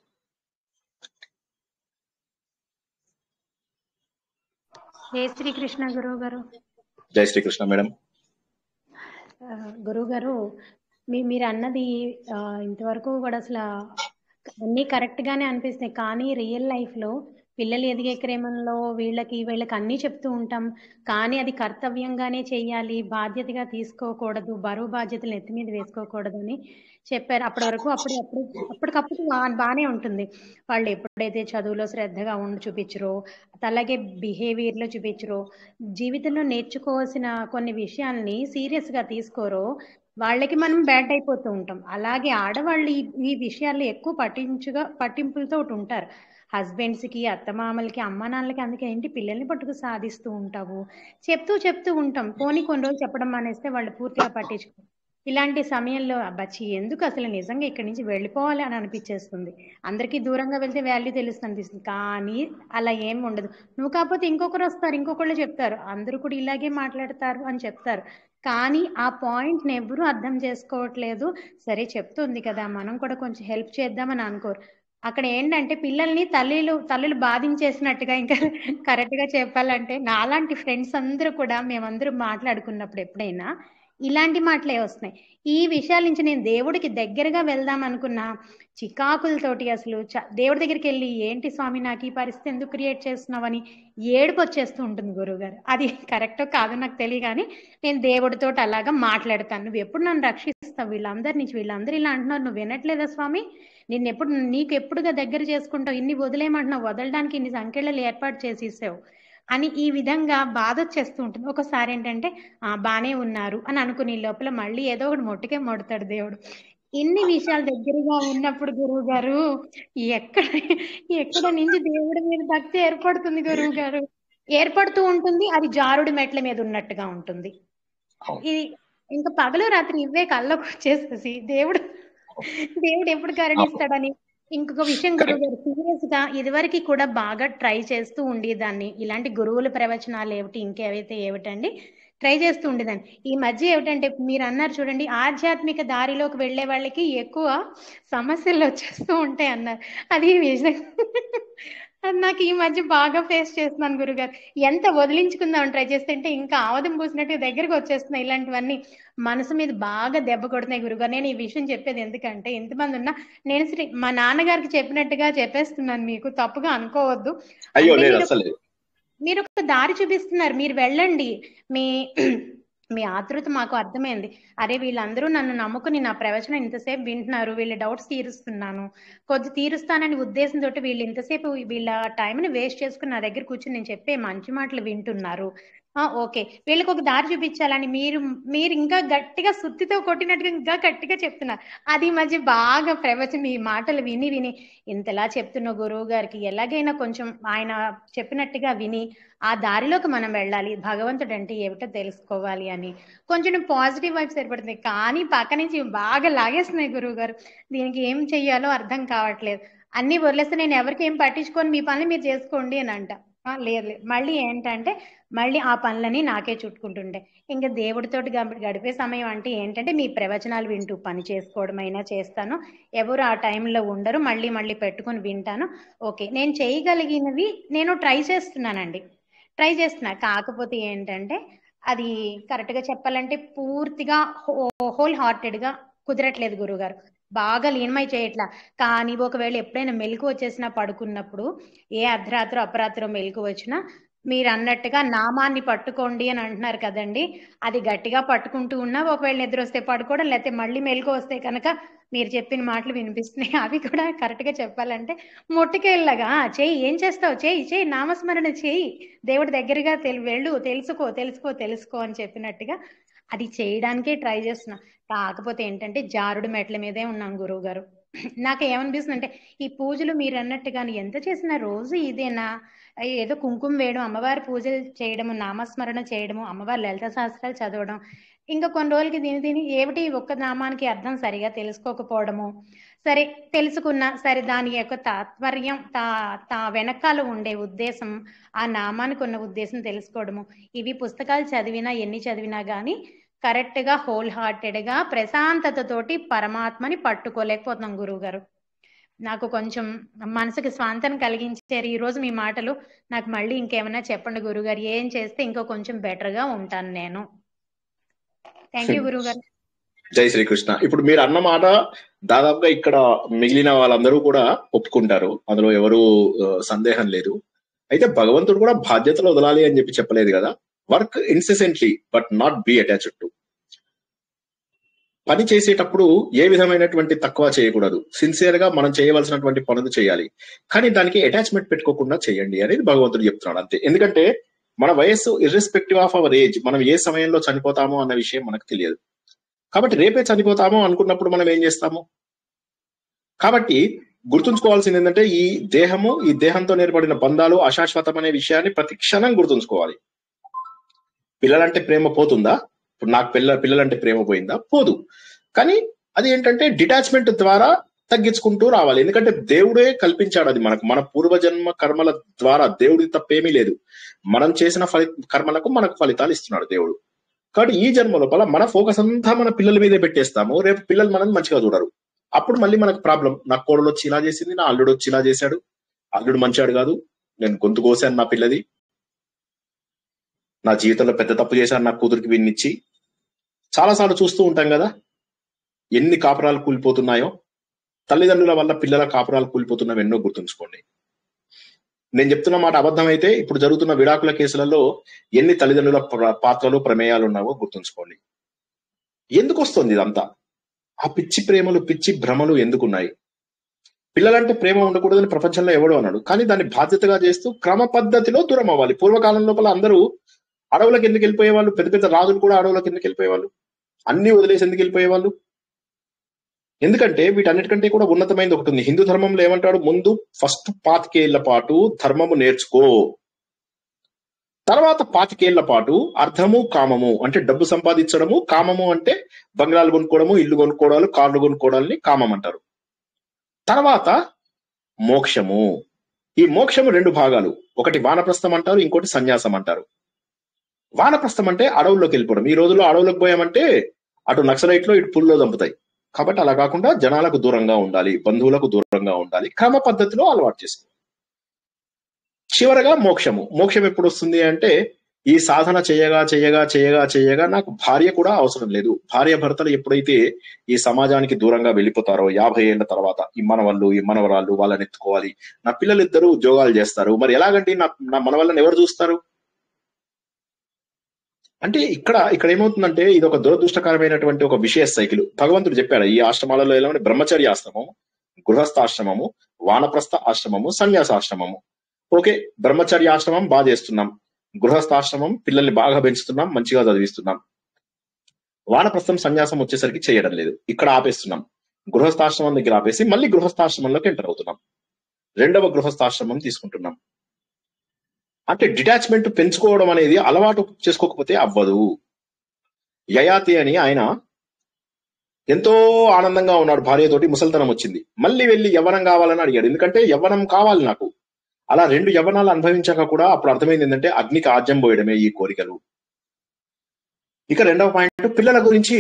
జై శ్రీకృష్ణ గురువు గారు జై శ్రీకృష్ణ మేడం ఆ, గురువు గారు మీ మీరు అన్నది ఆ, ఇంతవరకు కూడా అసలు అన్నీ కరెక్ట్ గానే అనిపిస్తున్నాయి కానీ రియల్ లైఫ్ లో పిల్లలు ఎదిగే క్రమంలో వీళ్ళకి వీళ్ళకి అన్నీ చెప్తూ ఉంటాం కానీ అది కర్తవ్యంగానే చెయ్యాలి బాధ్యతగా తీసుకోకూడదు బరువు బాధ్యతలు ఎత్తి మీద వేసుకోకూడదు అని చెప్పారు అప్పటి వరకు అప్పుడు అప్పుడు అప్పటికప్పుడు బా- బానే ఉంటుంది వాళ్ళు ఎప్పుడైతే చదువులో శ్రద్ధగా ఉండి చూపించరో అలాగే behaviour లో చూపించరో జీవితంలో నేర్చుకోవాల్సిన కొన్ని విషయాల్ని సీరియస్ గా తీసుకోరో వాళ్ళకి మనం బ్యాడ్ అయిపోతూ ఉంటాం అలాగే ఆడవాళ్ళు ఈ ఈ విషయాల్లో ఎక్కువ పట్టించుగా పట్టింపులతో ఉంటారు హస్బెండ్స్ కి అత్తమామలకి అమ్మ నాన్నలకి అందుకే ఏంటి పిల్లల్ని పట్టుకు సాధిస్తూ ఉంటావు చెప్తూ చెప్తూ ఉంటాం పోనీ కొన్ని రోజులు చెప్పడం మానేస్తే వాళ్ళు పూర్తిగా పట్టించుకో ఇలాంటి సమయంలో అబ్బచ్చి ఎందుకు అసలు నిజంగా ఇక్కడి నుంచి వెళ్ళిపోవాలి అని అనిపించేస్తుంది అందరికీ దూరంగా వెళ్తే వాల్యూ తెలుస్తుంది అనిపిస్తుంది కానీ అలా ఏం ఉండదు నువ్వు కాకపోతే ఇంకొకరు వస్తారు ఇంకొకళ్ళు చెప్తారు అందరూ కూడా ఇలాగే మాట్లాడతారు అని చెప్తారు కానీ ఆ పాయింట్ని ఎవరూ అర్థం చేసుకోవట్లేదు సరే చెప్తుంది కదా మనం కూడా కొంచెం హెల్ప్ చేద్దామని అనుకోరు అక్కడ ఏంటంటే పిల్లల్ని తల్లిలు తల్లులు బాధించేసినట్టుగా ఇంకా కరెక్ట్ గా చెప్పాలంటే నాలాంటి ఫ్రెండ్స్ అందరూ కూడా మేమందరూ మాట్లాడుకున్నప్పుడు ఎప్పుడైనా ఇలాంటి మాటలే వస్తున్నాయి ఈ విషయాల నుంచి నేను దేవుడికి దగ్గరగా వెళ్దాం అనుకున్న చికాకులతోటి అసలు చ- దేవుడి దగ్గరికి వెళ్ళి ఏంటి స్వామి నాకు ఈ పరిస్థితి ఎందుకు క్రియేట్ చేస్తున్నావని ఏడుపు వచ్చేస్తూ ఉంటుంది గురువుగారు అది కరెక్టో కాదో నాకు తెలియ కానీ నేను దేవుడితో అలాగా మాట్లాడతాను నువ్వు ఎప్పుడు నన్ను రక్షిస్తావు వీళ్ళందరి నుంచి వీళ్ళందరూ ఇలా అంటున్నారు నువ్వు వినట్లేదా స్వామి నిన్ను ఎప్పుడు నీకు ఎప్పుడుగా దగ్గర చేసుకుంటావు ఇన్ని వదిలేయమంటున్నావు వదలడానికి ఇన్ని సంఖ్యలు ఏర్పాటు చేసేసావు అని ఈ విధంగా బాధ వచ్చేస్తూ ఉంటుంది ఒకసారి ఏంటంటే ఆ బానే ఉన్నారు అని అనుకుని లోపల మళ్ళీ ఏదో ఒకటి మొట్టుకే మొడతాడు దేవుడు ఇన్ని విషయాలు దగ్గరగా ఉన్నప్పుడు గురువు గారు ఎక్కడ ఎక్కడ నుంచి దేవుడి మీద భక్తి ఏర్పడుతుంది గురువు గారు ఏర్పడుతూ ఉంటుంది అది జారుడి మెట్ల మీద ఉన్నట్టుగా ఉంటుంది అవును. ఇది ఇంకా పగలు రాత్రి ఇవే కళ్ళకు వచ్చేసేసి దేవుడు దేవుడు ఎప్పుడు కరుణిస్తాడని ఇంకొక విషయం గురువు గారు సీరియస్ గా ఇదివరకు కూడా బాగా ట్రై చేస్తూ ఉండేదాన్ని ఇలాంటి గురువుల ప్రవచనాలు ఏమిటి ఇంకేవైతే ఏమిటండి ట్రై చేస్తూ ఉండేదాన్ని ఈ మధ్య ఏమిటంటే మీరు అన్నారు చూడండి ఆధ్యాత్మిక దారిలోకి వెళ్ళే వాళ్ళకి ఎక్కువ సమస్యలు వచ్చేస్తూ ఉంటాయి అన్నారు అది విషయం అది నాకు ఈ మధ్య బాగా ఫేస్ చేస్తున్నాను గురుగారు ఎంత వదిలించుకుందాం ట్రై చేస్తుంటే ఇంకా ఆవదం పూసినట్టు దగ్గరికి వచ్చేస్తున్నాయి ఇలాంటివన్నీ మనసు మీద బాగా దెబ్బ కొడుతున్నాయి గురుగారు నేను ఈ విషయం చెప్పేది ఎందుకంటే ఎంతమంది ఉన్నా నేను శ్రీ మా నాన్నగారికి చెప్పినట్టుగా చెప్పేస్తున్నాను మీకు తప్పుగా అనుకోవద్దు అయ్యో అంటే లేదు మీరు అసలు లేదు. మీరు ఒక దారి చూపిస్తున్నారు మీరు వెళ్ళండి మీ మీ ఆతృత మాకు అర్థమైంది అరే వీళ్ళందరూ నన్ను నమ్ముకుని నా ప్రవచనం ఇంతసేపు వింటున్నారు వీళ్ళ డౌట్స్ తీరుస్తున్నాను కొద్ది తీరుస్తానని ఉద్దేశంతో వీళ్ళు ఇంతసేపు వీళ్ళ టైంని వేస్ట్ చేసుకుని నా దగ్గర కూర్చుని నేను చెప్పే మంచి మాటలు వింటున్నారు ఆ ఓకే వీళ్ళకి ఒక దారి చూపించాలని మీరు మీరు ఇంకా గట్టిగా సుత్తితో కొట్టినట్టుగా ఇంకా గట్టిగా చెప్తున్నారు అది ఈ మధ్య బాగా ప్రవచనం ఈ మాటలు విని విని ఇంతలా చెప్తున్న గురువు గారికి ఎలాగైనా కొంచెం ఆయన చెప్పినట్టుగా విని ఆ దారిలోకి మనం వెళ్ళాలి భగవంతుడు అంటే ఏమిటో తెలుసుకోవాలి అని కొంచెం పాజిటివ్ వైబ్స్ ఏర్పడుతుంది కానీ పక్క నుంచి బాగా లాగేస్తున్నాయి గురువు గారు దీనికి ఏం చెయ్యాలో అర్థం కావట్లేదు అన్ని వదిలేస్తే నేను ఎవరికి ఏం పట్టించుకొని మీ పనులు మీరు చేసుకోండి అని అంట ఆ, లేదు లేదు మళ్ళీ ఏంటంటే మళ్ళీ ఆ పనులని నాకే చుట్టుకుంటుండే ఇంకా దేవుడితోటి గ- గడిపే సమయం అంటే ఏంటంటే మీ ప్రవచనాలు వింటూ పని చేసుకోవడమైనా చేస్తాను ఎవరు ఆ టైంలో ఉండరు మళ్ళీ మళ్ళీ పెట్టుకొని వింటాను ఓకే నేను చేయగలిగినవి నేను ట్రై చేస్తున్నానండి ట్రై చేస్తున్నా కాకపోతే ఏంటంటే అది కరెక్ట్ గా చెప్పాలంటే పూర్తిగా హోల్ హార్టెడ్ గా కుదరట్లేదు గురుగారు బాగా లీనమై చేయట్లా కానీ ఒకవేళ ఎప్పుడైనా మెలకు వచ్చేసినా పడుకున్నప్పుడు ఏ అర్ధరాత్రో అపరాత్రో మెలకు వచ్చినా మీరు అన్నట్టుగా నామాన్ని పట్టుకోండి అని అంటున్నారు కదండి అది గట్టిగా పట్టుకుంటూ ఉన్నా ఒకవేళ నిద్ర వస్తే పడుకోవడం లేకపోతే మళ్ళీ మెలకు వస్తే కనుక మీరు చెప్పిన మాటలు వినిపిస్తున్నాయి అవి కూడా కరెక్ట్ గా చెప్పాలంటే ముట్టుకెళ్ళగా చెయ్యి ఏం చేస్తావు చెయ్యి చెయ్యి నామస్మరణ చెయ్యి దేవుడి దగ్గరగా తెలి వెళ్ళు తెలుసుకో తెలుసుకో తెలుసుకో అని చెప్పినట్టుగా అది చేయడానికే ట్రై చేస్తున్నా కాకపోతే ఏంటంటే జారుడు మెట్ల మీదే ఉన్నాం గురువు గారు నాకు ఏమనిపిస్తుంది అంటే ఈ పూజలు మీరు అన్నట్టుగాని ఎంత చేసినా రోజు ఇదేనా ఏదో కుంకుమ వేయడం అమ్మవారి పూజలు చేయడము నామస్మరణ చేయడము అమ్మవారి లలిత శాస్త్రాలు చదవడం ఇంకా కొన్ని రోజులకి దీని దీని ఏమిటి ఒక్క నామానికి అర్థం సరిగా తెలుసుకోకపోవడము సరే తెలుసుకున్నా సరే దాని యొక్క తాత్పర్యం తా తా వెనకాల ఉండే ఉద్దేశం ఆ నామానికి ఉన్న ఉద్దేశం తెలుసుకోవడము ఇవి పుస్తకాలు చదివినా ఎన్ని చదివినా కానీ కరెక్ట్ గా హోల్ హార్టెడ్ గా ప్రశాంతతతోటి పరమాత్మని పట్టుకోలేకపోతున్నాం గురువు గారు నాకు కొంచెం మనసుకి స్వాంతం కలిగించారు ఈ రోజు మీ మాటలు నాకు మళ్ళీ ఇంకేమైనా చెప్పండి గురుగారు ఏం చేస్తే ఇంకో కొంచెం బెటర్ గా ఉంటాను నేను థ్యాంక్ యూ గురువు గారు జై శ్రీకృష్ణ ఇప్పుడు మీరు అన్న మాట దాదాపుగా ఇక్కడ మిగిలిన వాళ్ళందరూ కూడా ఒప్పుకుంటారు అందులో ఎవరు ఆ, సందేహం లేదు అయితే భగవంతుడు కూడా బాధ్యతలు వదలాలి అని చెప్పి చెప్పలేదు కదా work incessantly but not be attached to పని చేసేటప్పుడు ఏ విధమైనటువంటి తక్కువ చేయకూడదు సిన్సియర్ గా మనం చేయవలసినటువంటి పనులు చేయాలి కానీ దానికి అటాచ్మెంట్ పెట్టుకోకుండా చేయండి అనేది భగవంతుడు చెప్తున్నాడు అంతే ఎందుకంటే మన వయస్సు ఇర్రెస్పెక్టివ్ ఆఫ్ అవర్ ఏజ్ మనం ఏ సమయంలో చనిపోతామో అన్న విషయం మనకు తెలియదు కాబట్టి రేపే చనిపోతాము అనుకున్నప్పుడు మనం ఏం చేస్తాము కాబట్టి గుర్తుంచుకోవాల్సింది ఏంటంటే ఈ దేహము ఈ దేహంతో ఏర్పడిన బంధాలు అశాశ్వతం అనే విషయాన్ని ప్రతి క్షణం గుర్తుంచుకోవాలి పిల్లలంటే ప్రేమ పోతుందా ఇప్పుడు నాకు పిల్ల పిల్లలంటే ప్రేమ పోయిందా పోదు కానీ అది ఏంటంటే డిటాచ్మెంట్ ద్వారా తగ్గించుకుంటూ రావాలి ఎందుకంటే దేవుడే కల్పించాడు అది మనకు మన పూర్వజన్మ కర్మల ద్వారా దేవుడి తప్పేమీ లేదు మనం చేసిన ఫలి కర్మలకు మనకు ఫలితాలు ఇస్తున్నాడు దేవుడు కాబట్టి ఈ జన్మ లోపల మన ఫోకస్ అంతా మన పిల్లల మీదే పెట్టేస్తాము రేపు పిల్లలు మనం మంచిగా చూడరు అప్పుడు మళ్ళీ మనకు ప్రాబ్లం నా కోడలు వచ్చి ఇలా చేసింది నా అల్లుడు వచ్చి ఇలా చేశాడు అల్లుడు మంచాడు కాదు నేను గొంతు కోసాను నా పిల్లది నా జీవితంలో పెద్ద తప్పు చేశాను నా కూతురికి విన్నిచ్చి చాలాసార్లు చూస్తూ ఉంటాం కదా ఎన్ని కాపురాలు కూలిపోతున్నాయో తల్లిదండ్రుల వల్ల పిల్లల కాపురాలు కూలిపోతున్నవి ఎన్నో గుర్తుంచుకోండి నేను చెప్తున్న మాట అబద్ధం అయితే ఇప్పుడు జరుగుతున్న విడాకుల కేసులలో ఎన్ని తల్లిదండ్రుల ప్ర- పాత్రలు ప్రమేయాలు ఉన్నావో గుర్తుంచుకోండి ఎందుకు వస్తుంది ఇదంతా ఆ పిచ్చి ప్రేమలు పిచ్చి భ్రమలు ఎందుకున్నాయి పిల్లలంటే ప్రేమ ఉండకూడదని ప్రపంచంలో ఎవడు అన్నాడు కానీ దాన్ని బాధ్యతగా చేస్తూ క్రమ పద్ధతిలో దూరం అవ్వాలి పూర్వకాలం లోపల అందరూ అడవులకు ఎందుకు వెళ్ళిపోయేవాళ్ళు పెద్ద పెద్ద రాజులు కూడా అడవులకు ఎందుకు వెళ్ళిపోయేవాళ్ళు అన్ని వదిలేసి ఎందుకు వెళ్ళిపోయేవాళ్ళు ఎందుకంటే వీటన్నిటికంటే కూడా ఉన్నతమైనది ఒకటి ఉంది హిందూ ధర్మంలో ఏమంటాడు ముందు ఫస్ట్ పాతికేళ్ల పాటు ధర్మము నేర్చుకో తర్వాత పాతికేళ్ల పాటు అర్థము కామము అంటే డబ్బు సంపాదించడము కామము అంటే బంగ్లాలు కొనుక్కోవడము ఇల్లు కొనుక్కోవడాలు కార్లు కొనుక్కోవడాలని కామం అంటారు తర్వాత మోక్షము ఈ మోక్షము రెండు భాగాలు ఒకటి వానప్రస్థం అంటారు ఇంకోటి సన్యాసం అంటారు వానప్రస్థం అంటే అడవుల్లోకి వెళ్ళిపోవడం ఈ రోజుల్లో అడవులకు పోయామంటే అటు నక్సలైట్లో ఇటు పుల్లో చంపుతాయి కాబట్టి అలా కాకుండా జనాలకు దూరంగా ఉండాలి బంధువులకు దూరంగా ఉండాలి క్రమ పద్ధతిలో అలవాటు చేసుకో చివరగా మోక్షము మోక్షం ఎప్పుడు వస్తుంది అంటే ఈ సాధన చేయగా చేయగా చేయగా చేయగా నాకు భార్య కూడా అవసరం లేదు భార్య భర్తలు ఎప్పుడైతే ఈ సమాజానికి దూరంగా వెళ్ళిపోతారో యాభై ఏళ్ల తర్వాత ఈ మనవళ్ళు ఈ మనవరాళ్ళు వాళ్ళని ఎత్తుకోవాలి నా పిల్లలు ఇద్దరు ఉద్యోగాలు చేస్తారు మరి ఎలాగండి నా నా మనవళ్ళని ఎవరు చూస్తారు అంటే ఇక్కడ ఇక్కడ ఏమవుతుందంటే ఇది ఒక దురదృష్టకరమైనటువంటి ఒక విషయ సైకిల్ భగవంతుడు చెప్పాడు ఈ ఆశ్రమాలలో ఎలా ఉంటే బ్రహ్మచర్య ఆశ్రమము గృహస్థాశ్రమము వానప్రస్థ ఆశ్రమము సన్యాసాశ్రమము ఓకే బ్రహ్మచర్య ఆశ్రమం బాగా చేస్తున్నాం గృహస్థాశ్రమం పిల్లల్ని బాగా పెంచుతున్నాం మంచిగా చదివిస్తున్నాం వానప్రస్థం సన్యాసం వచ్చేసరికి చేయడం లేదు ఇక్కడ ఆపేస్తున్నాం గృహస్థాశ్రమం దగ్గర ఆపేసి మళ్ళీ గృహస్థాశ్రమంలోకి ఎంటర్ అవుతున్నాం రెండవ గృహస్థాశ్రమం తీసుకుంటున్నాం అంటే డిటాచ్మెంట్ పెంచుకోవడం అనేది అలవాటు చేసుకోకపోతే అవ్వదు యయాతి అని ఆయన ఎంతో ఆనందంగా ఉన్నాడు భార్యతోటి ముసల్తనం వచ్చింది మళ్ళీ వెళ్ళి యవ్వనం కావాలని అడిగాడు ఎందుకంటే యవ్వనం కావాలి నాకు అలా రెండు యవ్వనాలు అనుభవించాక కూడా అప్పుడు అర్థమైంది ఏంటంటే అగ్నికి ఆజ్యం పోయడమే ఈ కోరికలు ఇక రెండవ పాయింట్ పిల్లల గురించి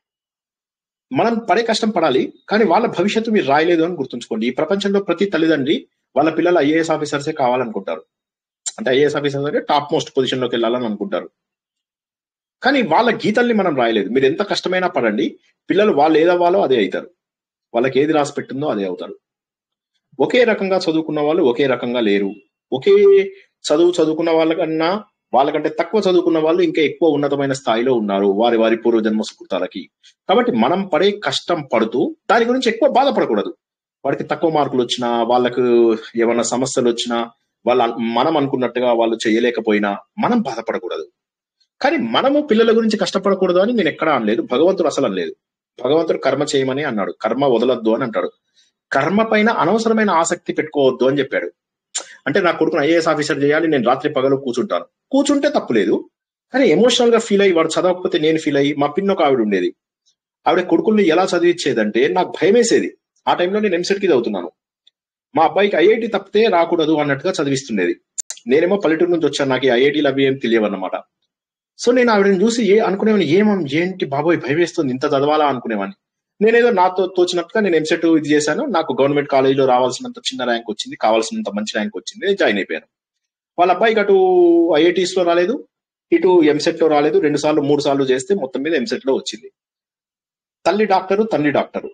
మనం పడే కష్టం పడాలి కానీ వాళ్ళ భవిష్యత్తు మీరు రాయలేదు అని గుర్తుంచుకోండి ఈ ప్రపంచంలో ప్రతి తల్లిదండ్రి వాళ్ళ పిల్లలు ఐఏఎస్ ఆఫీసర్సే కావాలనుకుంటారు అంటే ఐఏఎస్ ఆఫీసర్స్ అంటే టాప్ మోస్ట్ పొజిషన్ లోకి వెళ్ళాలని అనుకుంటారు కానీ వాళ్ళ గీతల్ని మనం రాయలేదు మీరు ఎంత కష్టమైనా పడండి పిల్లలు వాళ్ళు ఏదవ్వాలో అదే అవుతారు వాళ్ళకి ఏది రాసి పెట్టిందో అదే అవుతారు ఒకే రకంగా చదువుకున్న వాళ్ళు ఒకే రకంగా లేరు ఒకే చదువు చదువుకున్న వాళ్ళకన్నా వాళ్ళకంటే తక్కువ చదువుకున్న వాళ్ళు ఇంకా ఎక్కువ ఉన్నతమైన స్థాయిలో ఉన్నారు వారి వారి పూర్వజన్మ సుకృతాలకి కాబట్టి మనం పడే కష్టం పడుతూ దాని గురించి ఎక్కువ బాధపడకూడదు వాడికి తక్కువ మార్కులు వచ్చినా వాళ్ళకు ఏమైనా సమస్యలు వచ్చినా వాళ్ళ మనం అనుకున్నట్టుగా వాళ్ళు చేయలేకపోయినా మనం బాధపడకూడదు కానీ మనము పిల్లల గురించి కష్టపడకూడదు అని నేను ఎక్కడా అనలేదు భగవంతుడు అసలు అనలేదు భగవంతుడు కర్మ చేయమని అన్నాడు కర్మ వదలొద్దు అని అంటాడు కర్మ పైన అనవసరమైన ఆసక్తి పెట్టుకోవద్దు అని చెప్పాడు అంటే నా కొడుకును ఐఏఎస్ ఆఫీసర్ చేయాలి నేను రాత్రి పగలు కూర్చుంటాను కూర్చుంటే తప్పులేదు కానీ ఎమోషనల్ గా ఫీల్ అయ్యి వాడు చదవకపోతే నేను ఫీల్ అయ్యి మా పిన్న ఒక ఆవిడ ఉండేది ఆవిడ కొడుకుల్ని ఎలా చదివించేదంటే నాకు భయం వేసేది ఆ టైంలో నేను ఎంసెట్ కి చదువుతున్నాను మా అబ్బాయికి ఐఐటి తప్పితే రాకూడదు అన్నట్టుగా చదివిస్తుండేది నేనేమో పల్లెటూరు నుంచి వచ్చాను నాకు ఐఐటీలు అవి ఏం తెలియవన్నమాట సో నేను ఆవిడని చూసి ఏ అనుకునేవాడిని ఏమం ఏంటి బాబోయ్ భయం వేస్తుంది ఇంత చదవాలా అనుకునేవాడిని నేనేదో నాతో తోచినట్టుగా నేను ఎంసెట్ ఇది చేశాను నాకు గవర్నమెంట్ కాలేజీలో రావాల్సినంత చిన్న ర్యాంక్ వచ్చింది కావాల్సినంత మంచి ర్యాంక్ వచ్చింది నేను జాయిన్ అయిపోయాను వాళ్ళ అబ్బాయికి అటు ఐఐటీస్ లో రాలేదు ఇటు ఎంసెట్ లో రాలేదు రెండు సార్లు మూడు సార్లు చేస్తే మొత్తం మీద ఎంసెట్ లో వచ్చింది తల్లి డాక్టరు తండ్రి డాక్టరు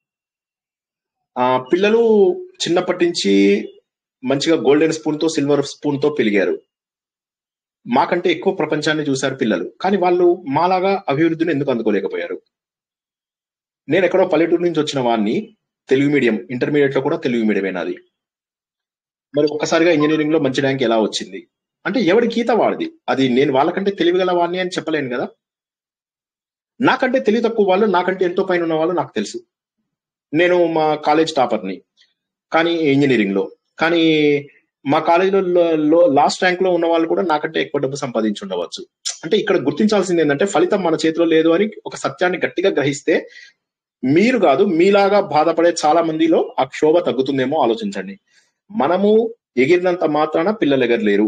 ఆ పిల్లలు చిన్నప్పటి నుంచి మంచిగా గోల్డెన్ స్పూన్ తో సిల్వర్ స్పూన్ తో పెరిగారు మాకంటే ఎక్కువ ప్రపంచాన్ని చూశారు పిల్లలు కానీ వాళ్ళు మాలాగా అభివృద్ధిని ఎందుకు అందుకోలేకపోయారు నేను ఎక్కడో పల్లెటూరు నుంచి వచ్చిన వాడిని తెలుగు మీడియం ఇంటర్మీడియట్ లో కూడా తెలుగు మీడియమే నాది మరి ఒక్కసారిగా ఇంజనీరింగ్ లో మంచి ర్యాంక్ ఎలా వచ్చింది అంటే ఎవడి గీత వాడిది అది నేను వాళ్ళకంటే తెలివిగల వాడిని అని చెప్పలేను కదా నాకంటే తెలివి తక్కువ వాళ్ళు నాకంటే ఎంతో పైన ఉన్న వాళ్ళు నాకు తెలుసు నేను మా కాలేజ్ టాపర్ని కానీ ఇంజనీరింగ్ లో కానీ మా కాలేజీలో లాస్ట్ ర్యాంక్ లో ఉన్న వాళ్ళు కూడా నాకంటే ఎక్కువ డబ్బు సంపాదించి ఉండవచ్చు అంటే ఇక్కడ గుర్తించాల్సింది ఏంటంటే ఫలితం మన చేతిలో లేదు అని ఒక సత్యాన్ని గట్టిగా గ్రహిస్తే మీరు కాదు మీలాగా బాధపడే చాలా మందిలో ఆ క్షోభ తగ్గుతుందేమో ఆలోచించండి మనము ఎగిరినంత మాత్రాన పిల్లలు ఎగరలేరు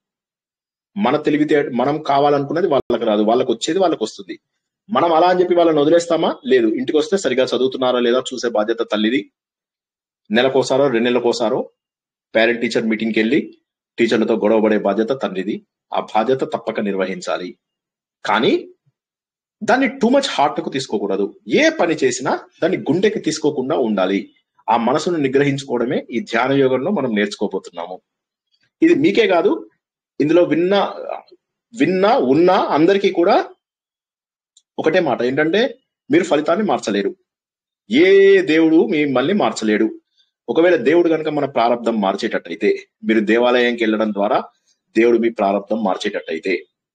మన తెలివితే మనం కావాలనుకున్నది వాళ్ళకి రాదు వాళ్ళకి వచ్చేది వాళ్ళకి వస్తుంది మనం అలా అని చెప్పి వాళ్ళని వదిలేస్తామా లేదు ఇంటికి వస్తే సరిగా చదువుతున్నారా లేదా చూసే బాధ్యత తల్లిది నెలకోసారో రెండు నెలలకోసారో పేరెంట్ టీచర్ మీటింగ్కి వెళ్ళి టీచర్లతో గొడవ పడే బాధ్యత తండ్రిది ఆ బాధ్యత తప్పక నిర్వహించాలి కానీ దాన్ని టూ మచ్ హార్ట్ కు తీసుకోకూడదు ఏ పని చేసినా దాన్ని గుండెకి తీసుకోకుండా ఉండాలి ఆ మనసును నిగ్రహించుకోవడమే ఈ ధ్యాన యోగంలో మనం నేర్చుకోబోతున్నాము ఇది మీకే కాదు ఇందులో విన్న విన్నా ఉన్నా అందరికీ కూడా ఒకటే మాట ఏంటంటే మీరు ఫలితాన్ని మార్చలేరు ఏ దేవుడు మిమ్మల్ని మార్చలేడు ఒకవేళ దేవుడు కనుక మన ప్రారంధం మార్చేటట్టయితే మీరు దేవాలయంకి వెళ్ళడం ద్వారా దేవుడు మీ ప్రారంధం మార్చేటట్టయితే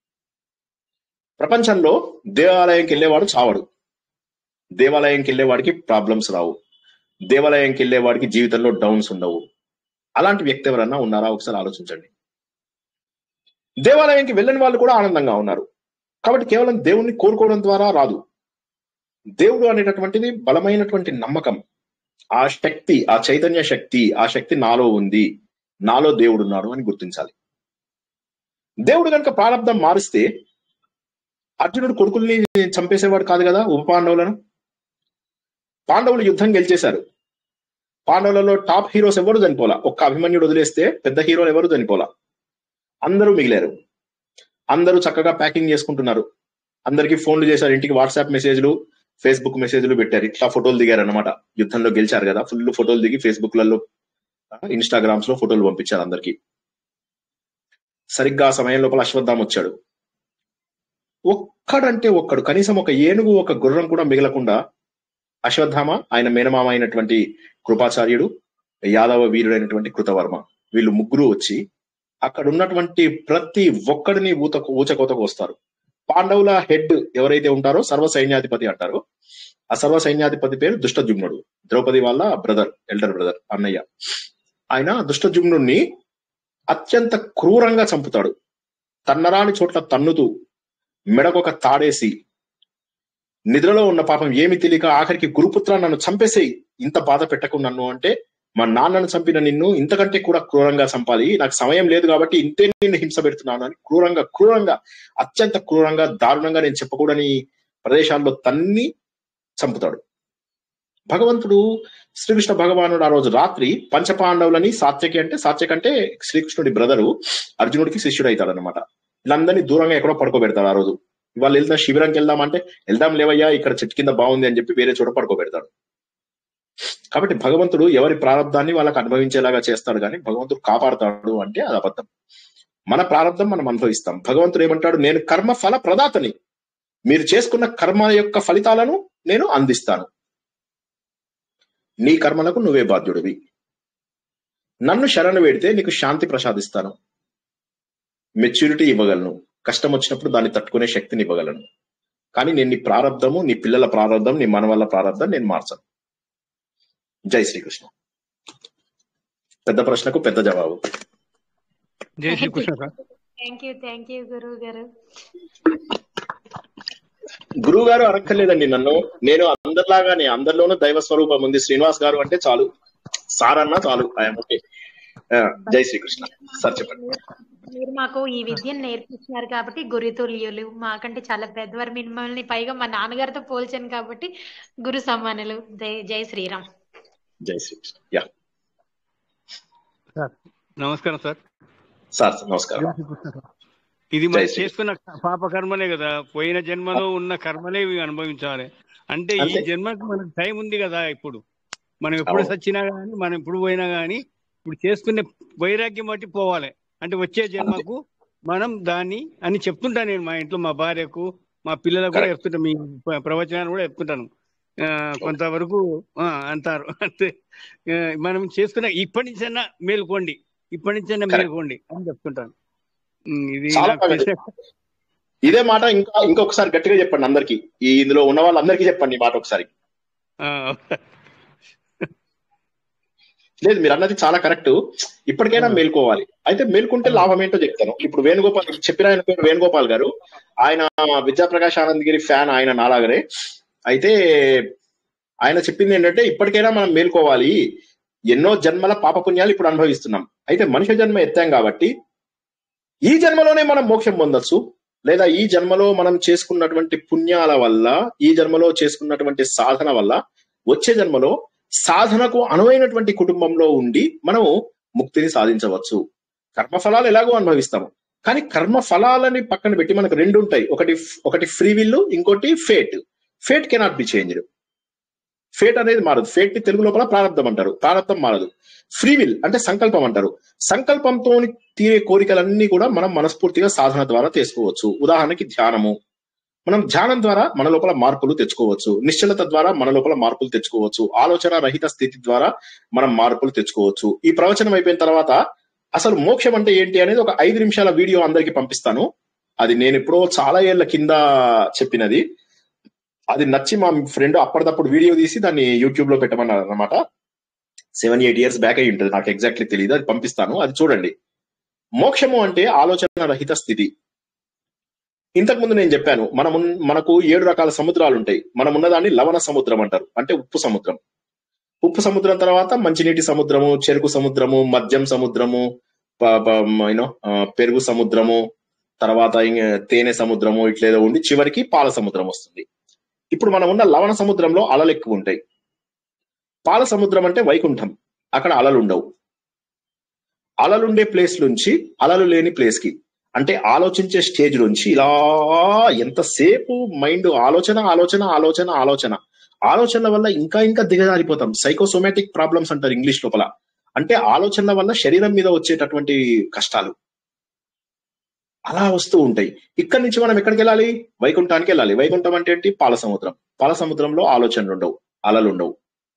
ప్రపంచంలో దేవాలయంకి వెళ్ళేవాడు చావడు దేవాలయంకి వెళ్ళేవాడికి ప్రాబ్లమ్స్ రావు దేవాలయంకి వెళ్ళేవాడికి జీవితంలో డౌన్స్ ఉండవు అలాంటి వ్యక్తి ఎవరన్నా ఉన్నారా ఒకసారి ఆలోచించండి దేవాలయంకి వెళ్ళని వాళ్ళు కూడా ఆనందంగా ఉన్నారు కాబట్టి కేవలం దేవుణ్ణి కోరుకోవడం ద్వారా రాదు దేవుడు అనేటటువంటిది బలమైనటువంటి నమ్మకం ఆ శక్తి ఆ చైతన్య శక్తి ఆ శక్తి నాలో ఉంది నాలో దేవుడు ఉన్నాడు అని గుర్తించాలి దేవుడు కనుక ప్రారంభం మారిస్తే అర్జునుడు కొడుకుల్ని చంపేసేవాడు కాదు కదా ఉప పాండవులను పాండవులు యుద్ధం గెలిచేశారు పాండవులలో టాప్ హీరోస్ ఎవరు చనిపోలా ఒక్క అభిమన్యుడు వదిలేస్తే పెద్ద హీరోలు ఎవరు చనిపోలా అందరూ మిగిలారు అందరూ చక్కగా ప్యాకింగ్ చేసుకుంటున్నారు అందరికి ఫోన్లు చేశారు ఇంటికి వాట్సాప్ మెసేజ్లు ఫేస్బుక్ మెసేజ్లు పెట్టారు ఇట్లా ఫోటోలు దిగారు అనమాట యుద్ధంలో గెలిచారు కదా ఫుల్ ఫోటోలు దిగి ఫేస్బుక్ లలో ఇన్స్టాగ్రామ్స్ లో ఫోటోలు పంపించారు అందరికి సరిగ్గా ఆ సమయం లోపల అశ్వత్థామ వచ్చాడు ఒక్కడంటే ఒక్కడు కనీసం ఒక ఏనుగు ఒక గుర్రం కూడా మిగలకుండా అశ్వత్థామ ఆయన మేనమామ అయినటువంటి కృపాచార్యుడు యాదవ వీరుడైనటువంటి కృతవర్మ వీళ్ళు ముగ్గురు వచ్చి అక్కడ ఉన్నటువంటి ప్రతి ఒక్కడిని ఊత ఊచకోతకు వస్తారు పాండవుల హెడ్ ఎవరైతే ఉంటారో సర్వ సైన్యాధిపతి అంటారో ఆ సర్వ సైన్యాధిపతి పేరు దుష్టజుమ్నుడు ద్రౌపది వాళ్ళ బ్రదర్ ఎల్డర్ బ్రదర్ అన్నయ్య ఆయన దుష్టజుమ్నుడిని అత్యంత క్రూరంగా చంపుతాడు తన్నరాని చోట్ల తన్నుతూ మెడకొక తాడేసి నిద్రలో ఉన్న పాపం ఏమి తెలియక ఆఖరికి గురుపుత్ర నన్ను చంపేసేయి ఇంత బాధ పెట్టకు నన్ను అంటే మా నాన్నను చంపిన నిన్ను ఇంతకంటే కూడా క్రూరంగా చంపాలి నాకు సమయం లేదు కాబట్టి ఇంతే నిన్ను హింస పెడుతున్నాను అని క్రూరంగా క్రూరంగా అత్యంత క్రూరంగా దారుణంగా నేను చెప్పకూడని ప్రదేశాల్లో తన్ని చంపుతాడు భగవంతుడు శ్రీకృష్ణ భగవానుడు ఆ రోజు రాత్రి పంచపాండవులని సాత్యకి అంటే సాత్యకి అంటే శ్రీకృష్ణుడి బ్రదరు అర్జునుడికి శిష్యుడు అవుతాడు అనమాట వీళ్ళందరినీ దూరంగా ఎక్కడో పడుకోబెడతాడు ఆ రోజు ఇవాళ వెళ్తున్న శిబిరంకి వెళ్దామంటే వెళ్దాం లేవయ్యా ఇక్కడ చెట్టు కింద బాగుంది అని చెప్పి వేరే చోట పడుకోబెడతాడు కాబట్టి భగవంతుడు ఎవరి ప్రారంధాన్ని వాళ్ళకి అనుభవించేలాగా చేస్తాడు కానీ భగవంతుడు కాపాడతాడు అంటే అది అబద్ధం మన ప్రారంధం మనం అనుభవిస్తాం భగవంతుడు ఏమంటాడు నేను కర్మ ఫల ప్రదాతని మీరు చేసుకున్న కర్మ యొక్క ఫలితాలను నేను అందిస్తాను నీ కర్మలకు నువ్వే బాధ్యుడివి నన్ను శరణు వేడితే నీకు శాంతి ప్రసాదిస్తాను మెచ్యూరిటీ ఇవ్వగలను కష్టం వచ్చినప్పుడు దాన్ని తట్టుకునే శక్తిని ఇవ్వగలను కానీ నేను నీ ప్రారంధము నీ పిల్లల ప్రారంధం నీ మనవల్ల ప్రారంధం నేను మార్చను జై శ్రీకృష్ణ పెద్ద ప్రశ్నకు పెద్ద జవాబు జై Srikrishna sir thank you thank you గురువు గారు గురువు గారు అడక్కర్లేదండి నన్ను నేను అందరిలాగానే అందరిలోనూ దైవ స్వరూపం ఉంది శ్రీనివాస్ గారు అంటే చాలు సార్ అన్నా చాలు ఆయన ఓకే జై శ్రీకృష్ణ సార్ చెప్పండి మీరు మాకు ఈ విద్యను నేర్పిస్తున్నారు కాబట్టి గురుతుల్యులు మాకంటే చాలా పెద్దవారు మిమ్మల్ని పైగా మా నాన్నగారితో పోల్చాను కాబట్టి గురు సమానులు జై జై శ్రీరామ్ జై శ్రీకృష్ణ యా సార్ నమస్కారం సార్ సార్ నమస్కారం జై శ్రీకృష్ణ సార్ ఇది మనం జై శ్రీ- చేసుకున్న పాప కర్మలే కదా పోయిన జన్మలో ఉన్న కర్మలే ఇవి అనుభవించాలి అంటే ఈ అంతే. జన్మకు మనకు టైం ఉంది కదా ఇప్పుడు మనం ఎప్పుడు అవును. సచ్చినా గానీ మనం ఎప్పుడు పోయినా గానీ ఇప్పుడు చేసుకునే వైరాగ్యం బట్టి పోవాలి అంటే వచ్చే జన్మకు మనం దాన్ని అని చెప్తుంటా నేను మా ఇంట్లో మా భార్యకు మా పిల్లలకు కూడా Correct. చెప్తుంటా మీ ప్ర- ప్రవచనాలు కూడా చెప్తుంటాను ఆ, కొంతవరకు ఆ, అంటారు అంటే ఆ, మనం చేసుకున్న ఇప్పటి నుంచైనా మేలుకోండి ఇప్పటి నుంచైనా Correct. మేలుకోండి అని చెప్తుంటాను ఉమ్, ఇది చాలా నాకు తెలిసిన ఇదే మాట ఇంకా ఇంకొకసారి గట్టిగా చెప్పండి అందరికి ఈ ఇందులో ఉన్న వాళ్ళందరికీ చెప్పండి ఈ మాట ఒకసారి ఆ, లేదు మీరు అన్నది చాలా కరెక్ట్ ఇప్పటికైనా ఉమ్, మేల్కోవాలి అయితే మేల్కుంటే ఉమ్, లాభం ఏంటో చెప్తాను ఇప్పుడు వేణుగోపాల్ చెప్పిన ఆయన పేరు వేణుగోపాల్ గారు ఆయన విద్యాప్రకాష్ ఆనంద్ గిరి ఫ్యాన్ ఆయన నాలాగనే అయితే ఆయన చెప్పింది ఏంటంటే ఇప్పటికైనా మనం మేల్కోవాలి ఎన్నో జన్మల పాపపుణ్యాలు ఇప్పుడు అనుభవిస్తున్నాం అయితే మనిషి జన్మ ఎత్తాం కాబట్టి ఈ జన్మలోనే మనం మోక్షం పొందొచ్చు లేదా ఈ జన్మలో మనం చేసుకున్నటువంటి పుణ్యాల వల్ల ఈ జన్మలో చేసుకున్నటువంటి సాధన వల్ల వచ్చే జన్మలో సాధనకు అనువైనటువంటి కుటుంబంలో ఉండి మనము ముక్తిని సాధించవచ్చు కర్మఫలాలు ఎలాగో అనుభవిస్తాము కానీ కర్మ ఫలాలని పక్కన పెట్టి మనకు రెండు ఉంటాయి ఒకటి ఒకటి ఫ్రీ విల్ ఇంకోటి fate fate cannot be changed fate అనేది మారదు ఫేట్ ని తెలుగు లోపల ప్రారంభం అంటారు ప్రారంభం మారదు ఫ్రీ విల్ అంటే సంకల్పం అంటారు సంకల్పంతో తీరే కోరికలన్నీ కూడా మనం మనస్ఫూర్తిగా సాధన ద్వారా చేసుకోవచ్చు ఉదాహరణకి ధ్యానము మనం ధ్యానం ద్వారా మన లోపల మార్పులు తెచ్చుకోవచ్చు నిశ్చలత ద్వారా మన లోపల మార్పులు తెచ్చుకోవచ్చు ఆలోచన రహిత స్థితి ద్వారా మనం మార్పులు తెచ్చుకోవచ్చు ఈ ప్రవచనం అయిపోయిన తర్వాత అసలు మోక్షం అంటే ఏంటి అనేది ఒక ఐదు నిమిషాల వీడియో అందరికి పంపిస్తాను అది నేను ఎప్పుడో చాలా ఏళ్ల కింద చెప్పినది అది నచ్చి మా ఫ్రెండ్ అప్పటిదప్పుడు వీడియో తీసి దాన్ని యూట్యూబ్ లో పెట్టమన్నారు అనమాట సెవెన్ ఎయిట్ ఇయర్స్ బ్యాక్ అయి ఉంటుంది నాకు ఎగ్జాక్ట్లీ తెలియదు అది పంపిస్తాను అది చూడండి మోక్షము అంటే ఆలోచన రహిత స్థితి ఇంతకు ముందు నేను చెప్పాను మనం మనకు ఏడు రకాల సముద్రాలు ఉంటాయి మనం ఉన్నదాన్ని లవణ సముద్రం అంటారు అంటే ఉప్పు సముద్రం ఉప్పు సముద్రం తర్వాత మంచినీటి సముద్రము చెరుకు సముద్రము మద్యం సముద్రము యూనో పెరుగు సముద్రము తర్వాత ఇంక తేనె సముద్రము ఇట్లేదో ఉండి చివరికి పాల సముద్రం వస్తుంది ఇప్పుడు మనం ఉన్న లవణ సముద్రంలో అలలు ఎక్కువ ఉంటాయి పాల సముద్రం అంటే వైకుంఠం అక్కడ అలలు ఉండవు అలలుండే ప్లేస్ నుంచి అలలు లేని ప్లేస్ కి అంటే ఆలోచించే స్టేజ్ నుంచి ఇలా ఎంతసేపు మైండ్ ఆలోచన ఆలోచన ఆలోచన ఆలోచన ఆలోచనల వల్ల ఇంకా ఇంకా దిగజారిపోతాం సైకోసోమాటిక్ ప్రాబ్లమ్స్ అంటారు ఇంగ్లీష్ లోపల అంటే ఆలోచనల వల్ల శరీరం మీద వచ్చేటటువంటి కష్టాలు అలా వస్తూ ఉంటాయి ఇక్కడి నుంచి మనం ఎక్కడికి వెళ్ళాలి వైకుంఠానికి వెళ్ళాలి వైకుంఠం అంటే ఏంటి పాల సముద్రం పాల సముద్రంలో ఆలోచనలు ఉండవు అలలు ఉండవు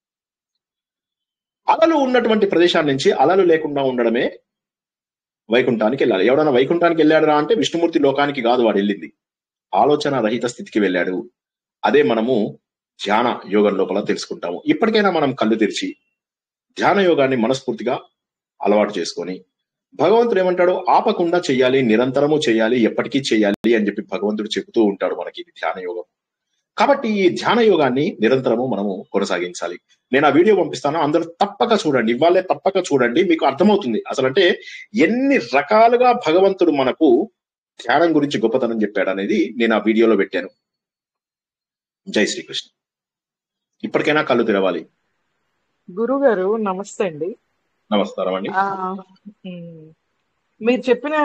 అలలు ఉన్నటువంటి ప్రదేశాల నుంచి అలలు లేకుండా ఉండడమే వైకుంఠానికి వెళ్ళాలి ఎవడన్నా వైకుంఠానికి వెళ్ళాడురా అంటే విష్ణుమూర్తి లోకానికి కాదు వాడు వెళ్ళింది ఆలోచన రహిత స్థితికి వెళ్ళాడు అదే మనము ధ్యాన యోగం లోపల తెలుసుకుంటాము ఇప్పటికైనా మనం కళ్ళు తెరిచి ధ్యాన యోగాన్ని మనస్ఫూర్తిగా అలవాటు చేసుకొని భగవంతుడు ఏమంటాడు ఆపకుండా చేయాలి నిరంతరము చేయాలి ఎప్పటికీ చేయాలి అని చెప్పి భగవంతుడు చెబుతూ ఉంటాడు మనకి ఇది ధ్యాన యోగం కాబట్టి ఈ ధ్యాన యోగాన్ని నిరంతరము మనము కొనసాగించాలి నేను ఆ వీడియో పంపిస్తాను అందరూ తప్పక చూడండి ఇవాళే తప్పక చూడండి మీకు అర్థమవుతుంది అసలు అంటే ఎన్ని రకాలుగా భగవంతుడు మనకు ధ్యానం గురించి గొప్పతనం చెప్పాడు అనేది నేను ఆ వీడియోలో పెట్టాను జై శ్రీకృష్ణ ఇప్పటికైనా కళ్ళు తెరవాలి గురుగారు నమస్తే అండి నమస్కారం అండి ఆ, ఉమ్, మీరు చెప్పిన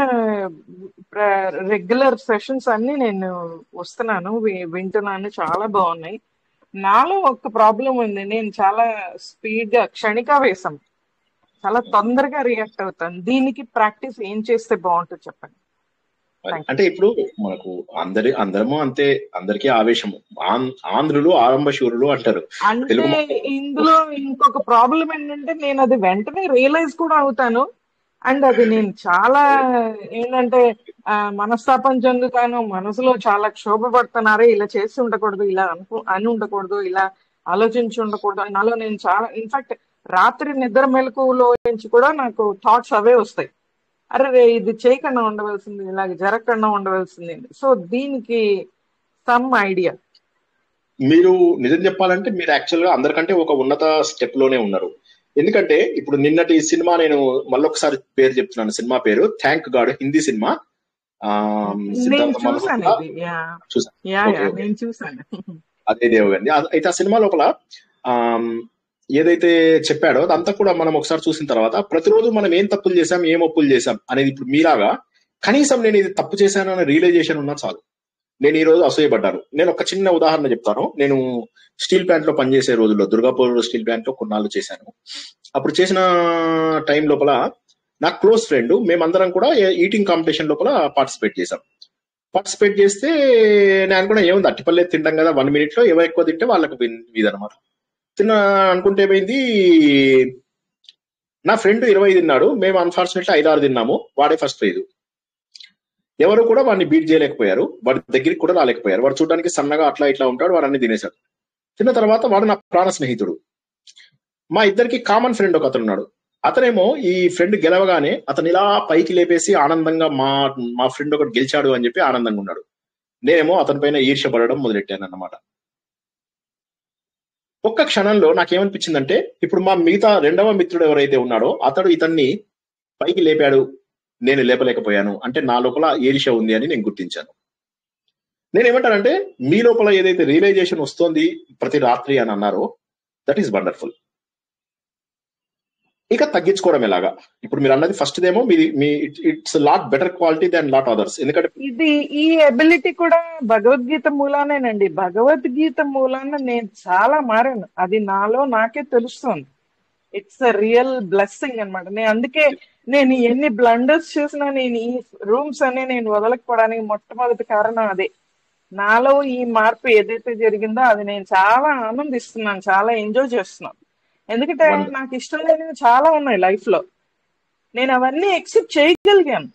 రెగ్యులర్ సెషన్స్ అన్ని నేను వస్తున్నాను వి- వింటున్నాను చాలా బాగున్నాయి నాలో ఒక ప్రాబ్లం ఉంది నేను చాలా స్పీడ్ గా క్షణికావేశం చాలా తొందరగా రియాక్ట్ అవుతాను దీనికి ప్రాక్టీస్ ఏం చేస్తే బాగుంటుంది చెప్పండి మరి థ్యాంక్ అంటే ఇప్పుడు మనకు అందరి అందరము అంతే అందరికీ ఆవేశము ఆం- ఆంధ్రులు ఆరంభ శూరులు అంటారు అంటే తెలుగు మ- ఇందులో ఇంకొక ప్రాబ్లం ఏంటంటే నేను అది వెంటనే రియలైజ్ కూడా అవుతాను అండ్ అది నేను చాలా ఏంటంటే ఆ, మనస్తాపం చెందుతాను మనసులో చాలా క్షోభపడుతున్నారే ఇలా చేసి ఉండకూడదు ఇలా అనుకో అని ఉండకూడదు ఇలా ఆలోచించి ఉండకూడదు నాలో నేను చాలా ఇన్ఫాక్ట్ రాత్రి నిద్ర మెలకువలో నుంచి కూడా నాకు థాట్స్ అవే వస్తాయి అరే రే, ఇది చేయకుండా ఉండవలసింది ఇలాగ జరగకుండా ఉండవలసింది సో దీనికి సమ్ ఐడియా మీరు నిజం చెప్పాలంటే మీరు యాక్చువల్ గా అందరికంటే ఒక ఉన్నత స్టెప్ లోనే ఉన్నారు ఎందుకంటే ఇప్పుడు నిన్నటి సినిమా నేను మళ్ళొకసారి పేరు చెప్తున్నాను సినిమా పేరు థ్యాంక్ గాడ్ హిందీ సినిమా ఆ, నేను సిద్ధార్థ చూసాను మల్హోత్రా ఇది యా చూసా యా ఓకే యా ఓకే నేను చూసాను అదే దేవగండి ఆ- అయితే ఆ సినిమా లోపల ఆమ్, ఏదైతే చెప్పాడో అదంతా కూడా మనం ఒకసారి చూసిన తర్వాత ప్రతిరోజు మనం ఏం తప్పులు చేశాం ఏం ఒప్పులు చేశాం అనేది ఇప్పుడు మీలాగా కనీసం నేను ఇది తప్పు చేశాను అనే రియలైజేషన్ ఉన్నా చాలు నేను ఈ రోజు అసూయపడ్డాను నేను ఒక చిన్న ఉదాహరణ చెప్తాను నేను స్టీల్ ప్లాంట్ లో పనిచేసే రోజుల్లో దుర్గాపూర్ స్టీల్ ప్లాంట్ లో కొన్నాళ్ళు చేశాను అప్పుడు చేసిన టైం లోపల నా క్లోజ్ ఫ్రెండ్ మేమందరం కూడా ఈటింగ్ కాంపిటీషన్ లోపల పార్టిసిపేట్ చేశాం పార్టిసిపేట్ చేస్తే నేను అనుకున్నా ఏముంది అట్టిపల్లె తింటాం కదా వన్ మినిట్ లో ఎవరు ఎక్కువ తింటే వాళ్ళకు ఇదనమాట తిన్న అనుకుంటే ఏమైంది నా ఫ్రెండ్ ఇరవై తిన్నాడు మేము అన్ఫార్చునేట్లీ ఐదు ఆరు తిన్నాము వాడే ఫస్ట్ ప్రైజ్ ఎవరు కూడా వాడిని బీట్ చేయలేకపోయారు వాడి దగ్గరికి కూడా రాలేకపోయారు వాడు చూడడానికి సన్నగా అట్లా ఇట్లా ఉంటాడు వాడు అన్ని తినేశాడు తిన్న తర్వాత వాడు నా ప్రాణ స్నేహితుడు మా ఇద్దరికి కామన్ ఫ్రెండ్ ఒక అతను ఉన్నాడు అతనేమో ఈ ఫ్రెండ్ గెలవగానే అతను ఇలా పైకి లేపేసి ఆనందంగా మా మా ఫ్రెండ్ ఒకటి గెలిచాడు అని చెప్పి ఆనందంగా ఉన్నాడు నేనేమో అతని పైన ఈర్ష్యపడడం మొదలెట్టాను అన్నమాట ఒక్క క్షణంలో నాకేమనిపించిందంటే ఇప్పుడు మా మిగతా రెండవ మిత్రుడు ఎవరైతే ఉన్నాడో అతడు ఇతన్ని పైకి లేపాడు నేను లేపలేకపోయాను అంటే నా లోపల ఈర్ష్య ఉంది అని నేను గుర్తించాను నేను ఏమంటానంటే మీ లోపల ఏదైతే రియలైజేషన్ వస్తోంది ప్రతి రాత్రి అని అన్నారో దట్ ఈస్ వండర్ఫుల్ ఇక తగ్గించుకోవడం ఎలాగా ఇప్పుడు మీరు అన్నది ఫస్ట్ దేమో మీది మీ it's lot better quality than lot others ఎందుకంటే ఇది ఈ ఎబిలిటీ కూడా భగవద్గీత మూలానేనండి భగవద్గీత మూలాన నేను చాలా మారాను అది నాలో నాకే తెలుస్తుంది ఇట్స్ అ రియల్ బ్లెస్సింగ్ అన్నమాట నేను అందుకే నేను ఎన్ని బ్లండర్స్ చేసినా నేను ఈ రూమ్స్ అన్ని నేను వదలకపోవడానికి మొట్టమొదటి కారణం అదే నాలో ఈ మార్పు ఏదైతే జరిగిందో అది నేను చాలా ఆనందిస్తున్నాను చాలా ఎంజాయ్ చేస్తున్నాను ఎందుకంటే Wonderful. నాకు ఇష్టం లేనివి చాలా ఉన్నాయి లైఫ్ లో నేను అవన్నీ ఎక్సెప్ట్ చేయగలిగాను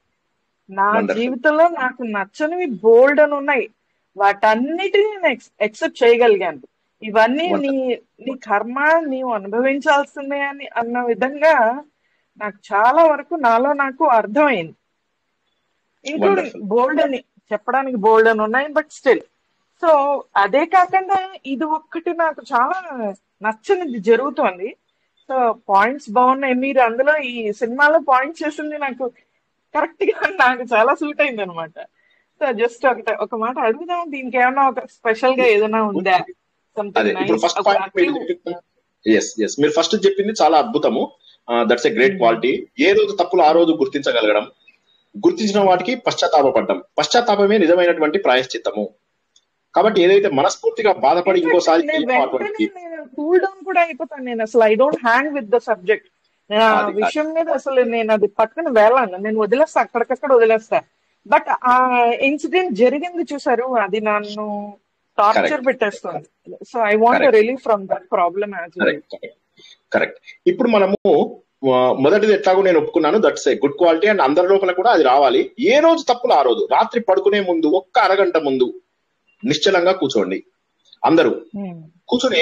నా Wonderful. జీవితంలో నాకు నచ్చనివి బోల్డ్ అని ఉన్నాయి వాటన్నిటిని నేను ఎక్సెప్ట్ చేయగలిగాను ఇవన్నీ నీ నీ కర్మ నీవు అనుభవించాల్సిందే అని అన్న విధంగా నాకు చాలా వరకు నాలో నాకు అర్థమైంది ఇంక్లూడింగ్ Wonderful. బోల్డ్ అని చెప్పడానికి బోల్డ్ అని ఉన్నాయి బట్ స్టిల్ సో అదే కాకుండా ఇది ఒక్కటి నాకు చాలా నచ్చనిది జరుగుతోంది సో పాయింట్స్ బాగున్నాయి మీరు అందులో ఈ సినిమాలో పాయింట్స్ చేసింది నాకు కరెక్ట్ గా నాకు చాలా సూట్ అయింది అనమాట సో జస్ట్ ఒకటి ఒక మాట అడుగుదాం దీనికి ఏమైనా ఒక స్పెషల్ గా ఏదైనా ఉందా అదే సంథింగ్ ఇప్పుడు నైస్ ఫస్ట్ ఒక పాయింట్ మీరు చెప్పింది ఎస్ ఎస్ మీరు ఫస్ట్ చెప్పింది చాలా అద్భుతము దట్స్ ఎ గ్రేట్ క్వాలిటీ ఏ రోజు తప్పులు ఆ రోజు గుర్తించగలగడం గుర్తించిన వాటికి పశ్చాత్తాపడ్డం పశ్చాత్తాపమే నిజమైనటువంటి ప్రాయశ్చిత్తము కాబట్టి ఏదైతే మనస్ఫూర్తిగా బాధపడి ఇంకోసారి నేను చేయమో వెంటనే అటువంటి నేను కూల్ డౌన్ కూడా అయిపోతాను నేను అసలు I don't hang with the subject నేను ఆ అది- విషయం మీద అసలు నేను అది పట్టుకుని వెళ్ళాను నేను వదిలేస్తా అక్కడికక్కడ వదిలేస్తా బట్ ఆ ఇన్సిడెంట్ జరిగింది చూసారు అది నన్ను టార్చర్ Correct. పెట్టేస్తుంది so I want Correct. Relief from that problem as well correct correct ఇప్పుడు మనము ఆ, మొదటిది ఎట్లాగో నేను ఒప్పుకున్నాను that's a good quality and అందరి లోపల కూడా అది రావాలి ఏ రోజు తప్పులు ఆ రోజు రాత్రి పడుకునే ముందు ఒక్క అరగంట ముందు నిశ్చలంగా కూర్చోండి అందరూ కూర్చొని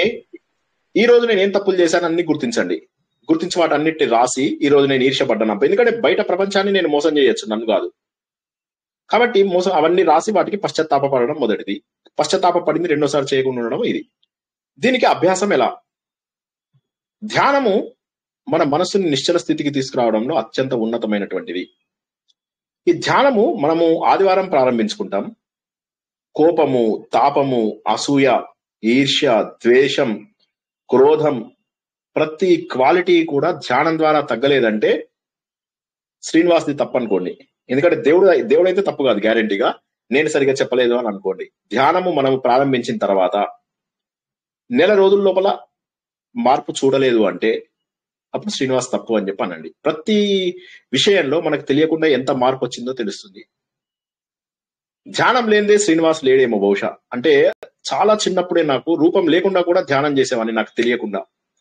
ఈ రోజు నేను ఏం తప్పులు చేశాను అన్ని గుర్తించండి గుర్తించి వాటి అన్నిటి రాసి ఈ రోజు నేను ఈర్ష్యపడ్డాను ఎందుకంటే బయట ప్రపంచాన్ని నేను మోసం చేయొచ్చు నన్ను కాదు కాబట్టి మోసం అవన్నీ రాసి వాటికి పశ్చాత్తాప పడడం మొదటిది పశ్చాత్తాప పడింది రెండోసారి చేయకుండా ఉండడం ఇది దీనికి అభ్యాసం ఎలా ధ్యానము మన మనస్సుని నిశ్చల స్థితికి తీసుకురావడంలో అత్యంత ఉన్నతమైనటువంటిది ఈ ధ్యానము మనము ఆదివారం ప్రారంభించుకుంటాం కోపము తాపము అసూయ ఈర్ష్య ద్వేషం క్రోధం ప్రతి క్వాలిటీ కూడా ధ్యానం ద్వారా తగ్గలేదంటే శ్రీనివాస్ది తప్పనుకోండి ఎందుకంటే దేవుడు దేవుడైతే తప్పు కాదు గ్యారంటీగా నేను సరిగా చెప్పలేదు అని అనుకోండి ధ్యానము మనము ప్రారంభించిన తర్వాత నెల రోజుల లోపల మార్పు చూడలేదు అంటే అప్పుడు శ్రీనివాస్ తప్పు అని చెప్పి అనండి ప్రతి విషయంలో మనకు తెలియకుండా ఎంత మార్పు వచ్చిందో తెలుస్తుంది ధ్యానం లేనిదే శ్రీనివాస్ లేడేమో బహుశా అంటే చాలా చిన్నప్పుడే నాకు రూపం లేకుండా కూడా ధ్యానం చేసేవాడిని నాకు తెలియకుండా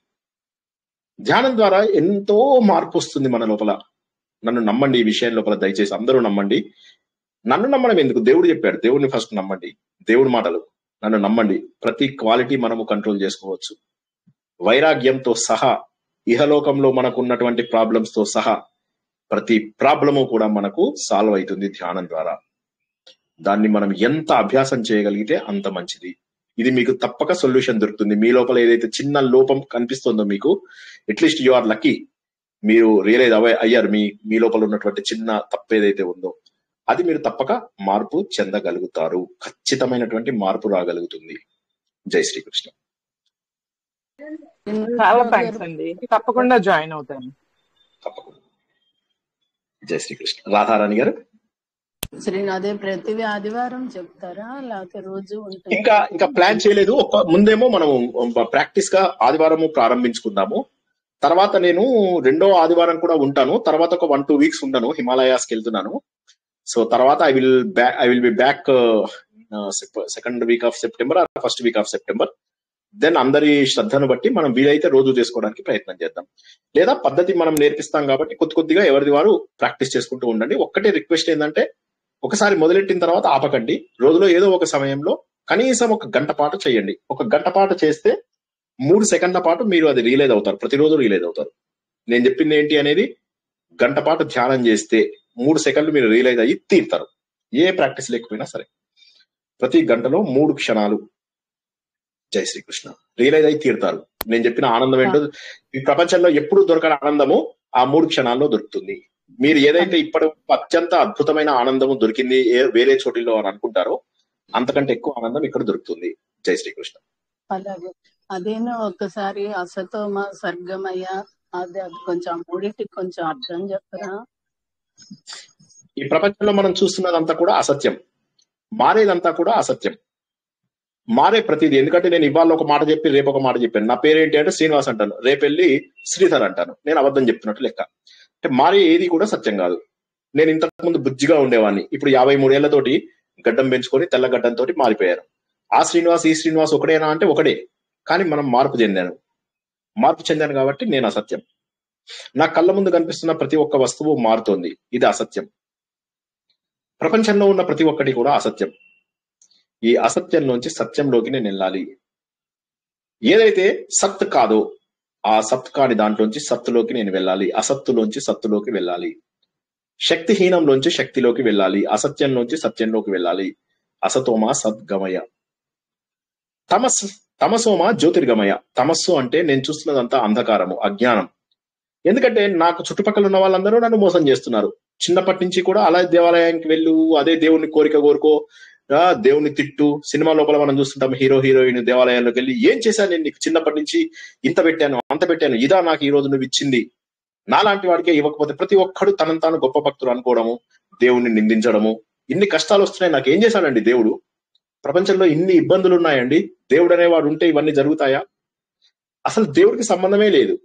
ధ్యానం ద్వారా ఎంతో మార్పు వస్తుంది మన లోపల నన్ను నమ్మండి ఈ విషయం లోపల దయచేసి అందరూ నమ్మండి నన్ను నమ్మడం ఎందుకు దేవుడు చెప్పాడు దేవుడిని ఫస్ట్ నమ్మండి దేవుడి మాటలు నన్ను నమ్మండి ప్రతి క్వాలిటీ మనము కంట్రోల్ చేసుకోవచ్చు వైరాగ్యంతో సహా ఇహలోకంలో మనకు ఉన్నటువంటి ప్రాబ్లమ్స్ తో సహా ప్రతి ప్రాబ్లము కూడా మనకు సాల్వ్ అవుతుంది ధ్యానం ద్వారా దాన్ని మనం ఎంత అభ్యాసం చేయగలిగితే అంత మంచిది ఇది మీకు తప్పక సొల్యూషన్ దొరుకుతుంది మీ లోపల ఏదైతే చిన్న లోపం కనిపిస్తుందో మీకు అట్లీస్ట్ యు ఆర్ లక్కీ మీరు రియలైజ్ అవే అయ్యారు మీ మీ లోపల ఉన్నటువంటి చిన్న తప్పు ఏదైతే ఉందో అది మీరు తప్పక మార్పు చెందగలుగుతారు ఖచ్చితమైనటువంటి మార్పు రాగలుగుతుంది జై శ్రీకృష్ణ చాలా థ్యాంక్స్ అండి తప్పకుండా జాయిన్ అవుతాను తప్పకుండా జై శ్రీకృష్ణ రాధారాణి గారు శ్రీనాథే ప్రతి ఆదివారం చెప్తారా లేకపోతే రోజు ఉంటుంది ఇంకా ఇంకా ప్లాన్ చేయలేదు ఒక ముందేమో మనం ప్రాక్టీస్ గా ఆదివారము ప్రారంభించుకుందాము తర్వాత నేను రెండో ఆదివారం కూడా ఉంటాను తర్వాత ఒక వన్ టూ వీక్స్ ఉండను హిమాలయాస్ కి వెళ్తున్నాను సో తర్వాత I will back I will be back second week of September first week of September then అందరి శ్రద్ధను బట్టి మనం వీలైతే రోజు చేసుకోవడానికి ప్రయత్నం చేద్దాం లేదా పద్ధతి మనం నేర్పిస్తాం కాబట్టి కొద్ది కొద్దిగా ఎవరిది వారు ప్రాక్టీస్ చేసుకుంటూ ఉండండి ఒక్కటే రిక్వెస్ట్ ఏంటంటే ఒకసారి మొదలెట్టిన తర్వాత ఆపకండి రోజులో ఏదో ఒక సమయంలో కనీసం ఒక గంట పాటు చేయండి ఒక గంట పాటు చేస్తే మూడు సెకండ్ల పాటు మీరు అది రియలైజ్ అవుతారు ప్రతిరోజు రియలైజ్ అవుతారు నేను చెప్పింది ఏంటి అనేది గంట పాటు ధ్యానం చేస్తే మూడు సెకండ్లు మీరు రియలైజ్ అయ్యి తీరుతారు ఏ ప్రాక్టీస్ లేకపోయినా సరే ప్రతి గంటలో మూడు క్షణాలు జై శ్రీకృష్ణ రియలైజ్ అయి తీరుతారు నేను చెప్పిన ఆనందం ఏంటో ఈ ప్రపంచంలో ఎప్పుడు దొరకని ఆనందము ఆ మూడు క్షణాల్లో దొరుకుతుంది మీరు ఏదైతే ఇప్పటి అత్యంత అద్భుతమైన ఆనందము దొరికింది ఏ- వేరే చోటిలో అని అనుకుంటారో అంతకంటే ఎక్కువ ఆనందం ఇక్కడ దొరుకుతుంది జై శ్రీకృష్ణ అలాగే అదేనో ఒక్కసారి అసతోమ సర్గమయ్య అది అది కొంచెం ఆ మూడింటికి కొంచెం అర్థం చెప్పరా ఈ ప్రపంచంలో మనం చూస్తున్నదంతా కూడా అసత్యం మారేదంతా కూడా అసత్యం మారే ప్రతిదీ ఎందుకంటే నేను ఇవాళ ఒక మాట చెప్పి రేపు ఒక మాట చెప్పాను నా పేరేంటి అంటే శ్రీనివాస్ అంటాను రేపు వెళ్ళి శ్రీధర్ అంటాను నేను అబద్ధం చెప్తున్నట్టు లెక్క అంటే మారే ఏది కూడా సత్యం కాదు నేను ఇంతకు ముందు బుజ్జిగా ఉండేవాడిని ఇప్పుడు యాభై మూడేళ్లతోటి గడ్డం పెంచుకొని తెల్ల గడ్డంతో మారిపోయాను ఆ శ్రీనివాస్ ఈ శ్రీనివాస్ ఒకడేనా అంటే ఒకడే కానీ మనం మార్పు చెందాను మార్పు చెందాను కాబట్టి నేను అసత్యం నా కళ్ళ ముందు కనిపిస్తున్న ప్రతి ఒక్క వస్తువు మారుతోంది ఇది అసత్యం ప్రపంచంలో ఉన్న ప్రతి ఒక్కటి కూడా అసత్యం ఈ అసత్యంలోంచి సత్యంలోకి నేను వెళ్ళాలి ఏదైతే సత్ కాదో ఆ సత్ కాని దాంట్లోంచి సత్తులోకి నేను వెళ్ళాలి అసత్తులోంచి సత్తులోకి వెళ్ళాలి శక్తిహీనంలోంచి శక్తిలోకి వెళ్ళాలి అసత్యంలోంచి సత్యంలోకి వెళ్ళాలి అసతోమ సద్గమయ తమస్ తమసోమ జ్యోతిర్గమయ తమస్సు అంటే నేను చూస్తున్నదంతా అంధకారము అజ్ఞానం ఎందుకంటే నాకు చుట్టుపక్కల ఉన్న వాళ్ళందరూ నన్ను మోసం చేస్తున్నారు చిన్నప్పటి నుంచి కూడా అలా దేవాలయానికి వెళ్ళు అదే దేవుని కోరిక కోరుకో ఆ, దేవుని తిట్టు సినిమా లోపల మనం చూస్తుంటాం హీరో హీరోయిన్ దేవాలయాల్లోకి వెళ్ళి ఏం చేశాను నేను నీకు చిన్నప్పటి నుంచి ఇంత పెట్టాను అంత పెట్టాను ఇదా నాకు ఈ రోజు నువ్వు ఇచ్చింది నాలాంటి వాడికే ఇవ్వకపోతే ప్రతి ఒక్కడు తనను తాను గొప్ప భక్తులు అనుకోవడము దేవుణ్ణి నిందించడము ఇన్ని కష్టాలు వస్తున్నాయి నాకు ఏం చేశాడండి దేవుడు ప్రపంచంలో ఇన్ని ఇబ్బందులు ఉన్నాయండి దేవుడు అనేవాడు ఉంటే ఇవన్నీ జరుగుతాయా అసలు దేవుడికి సంబంధమే లేదు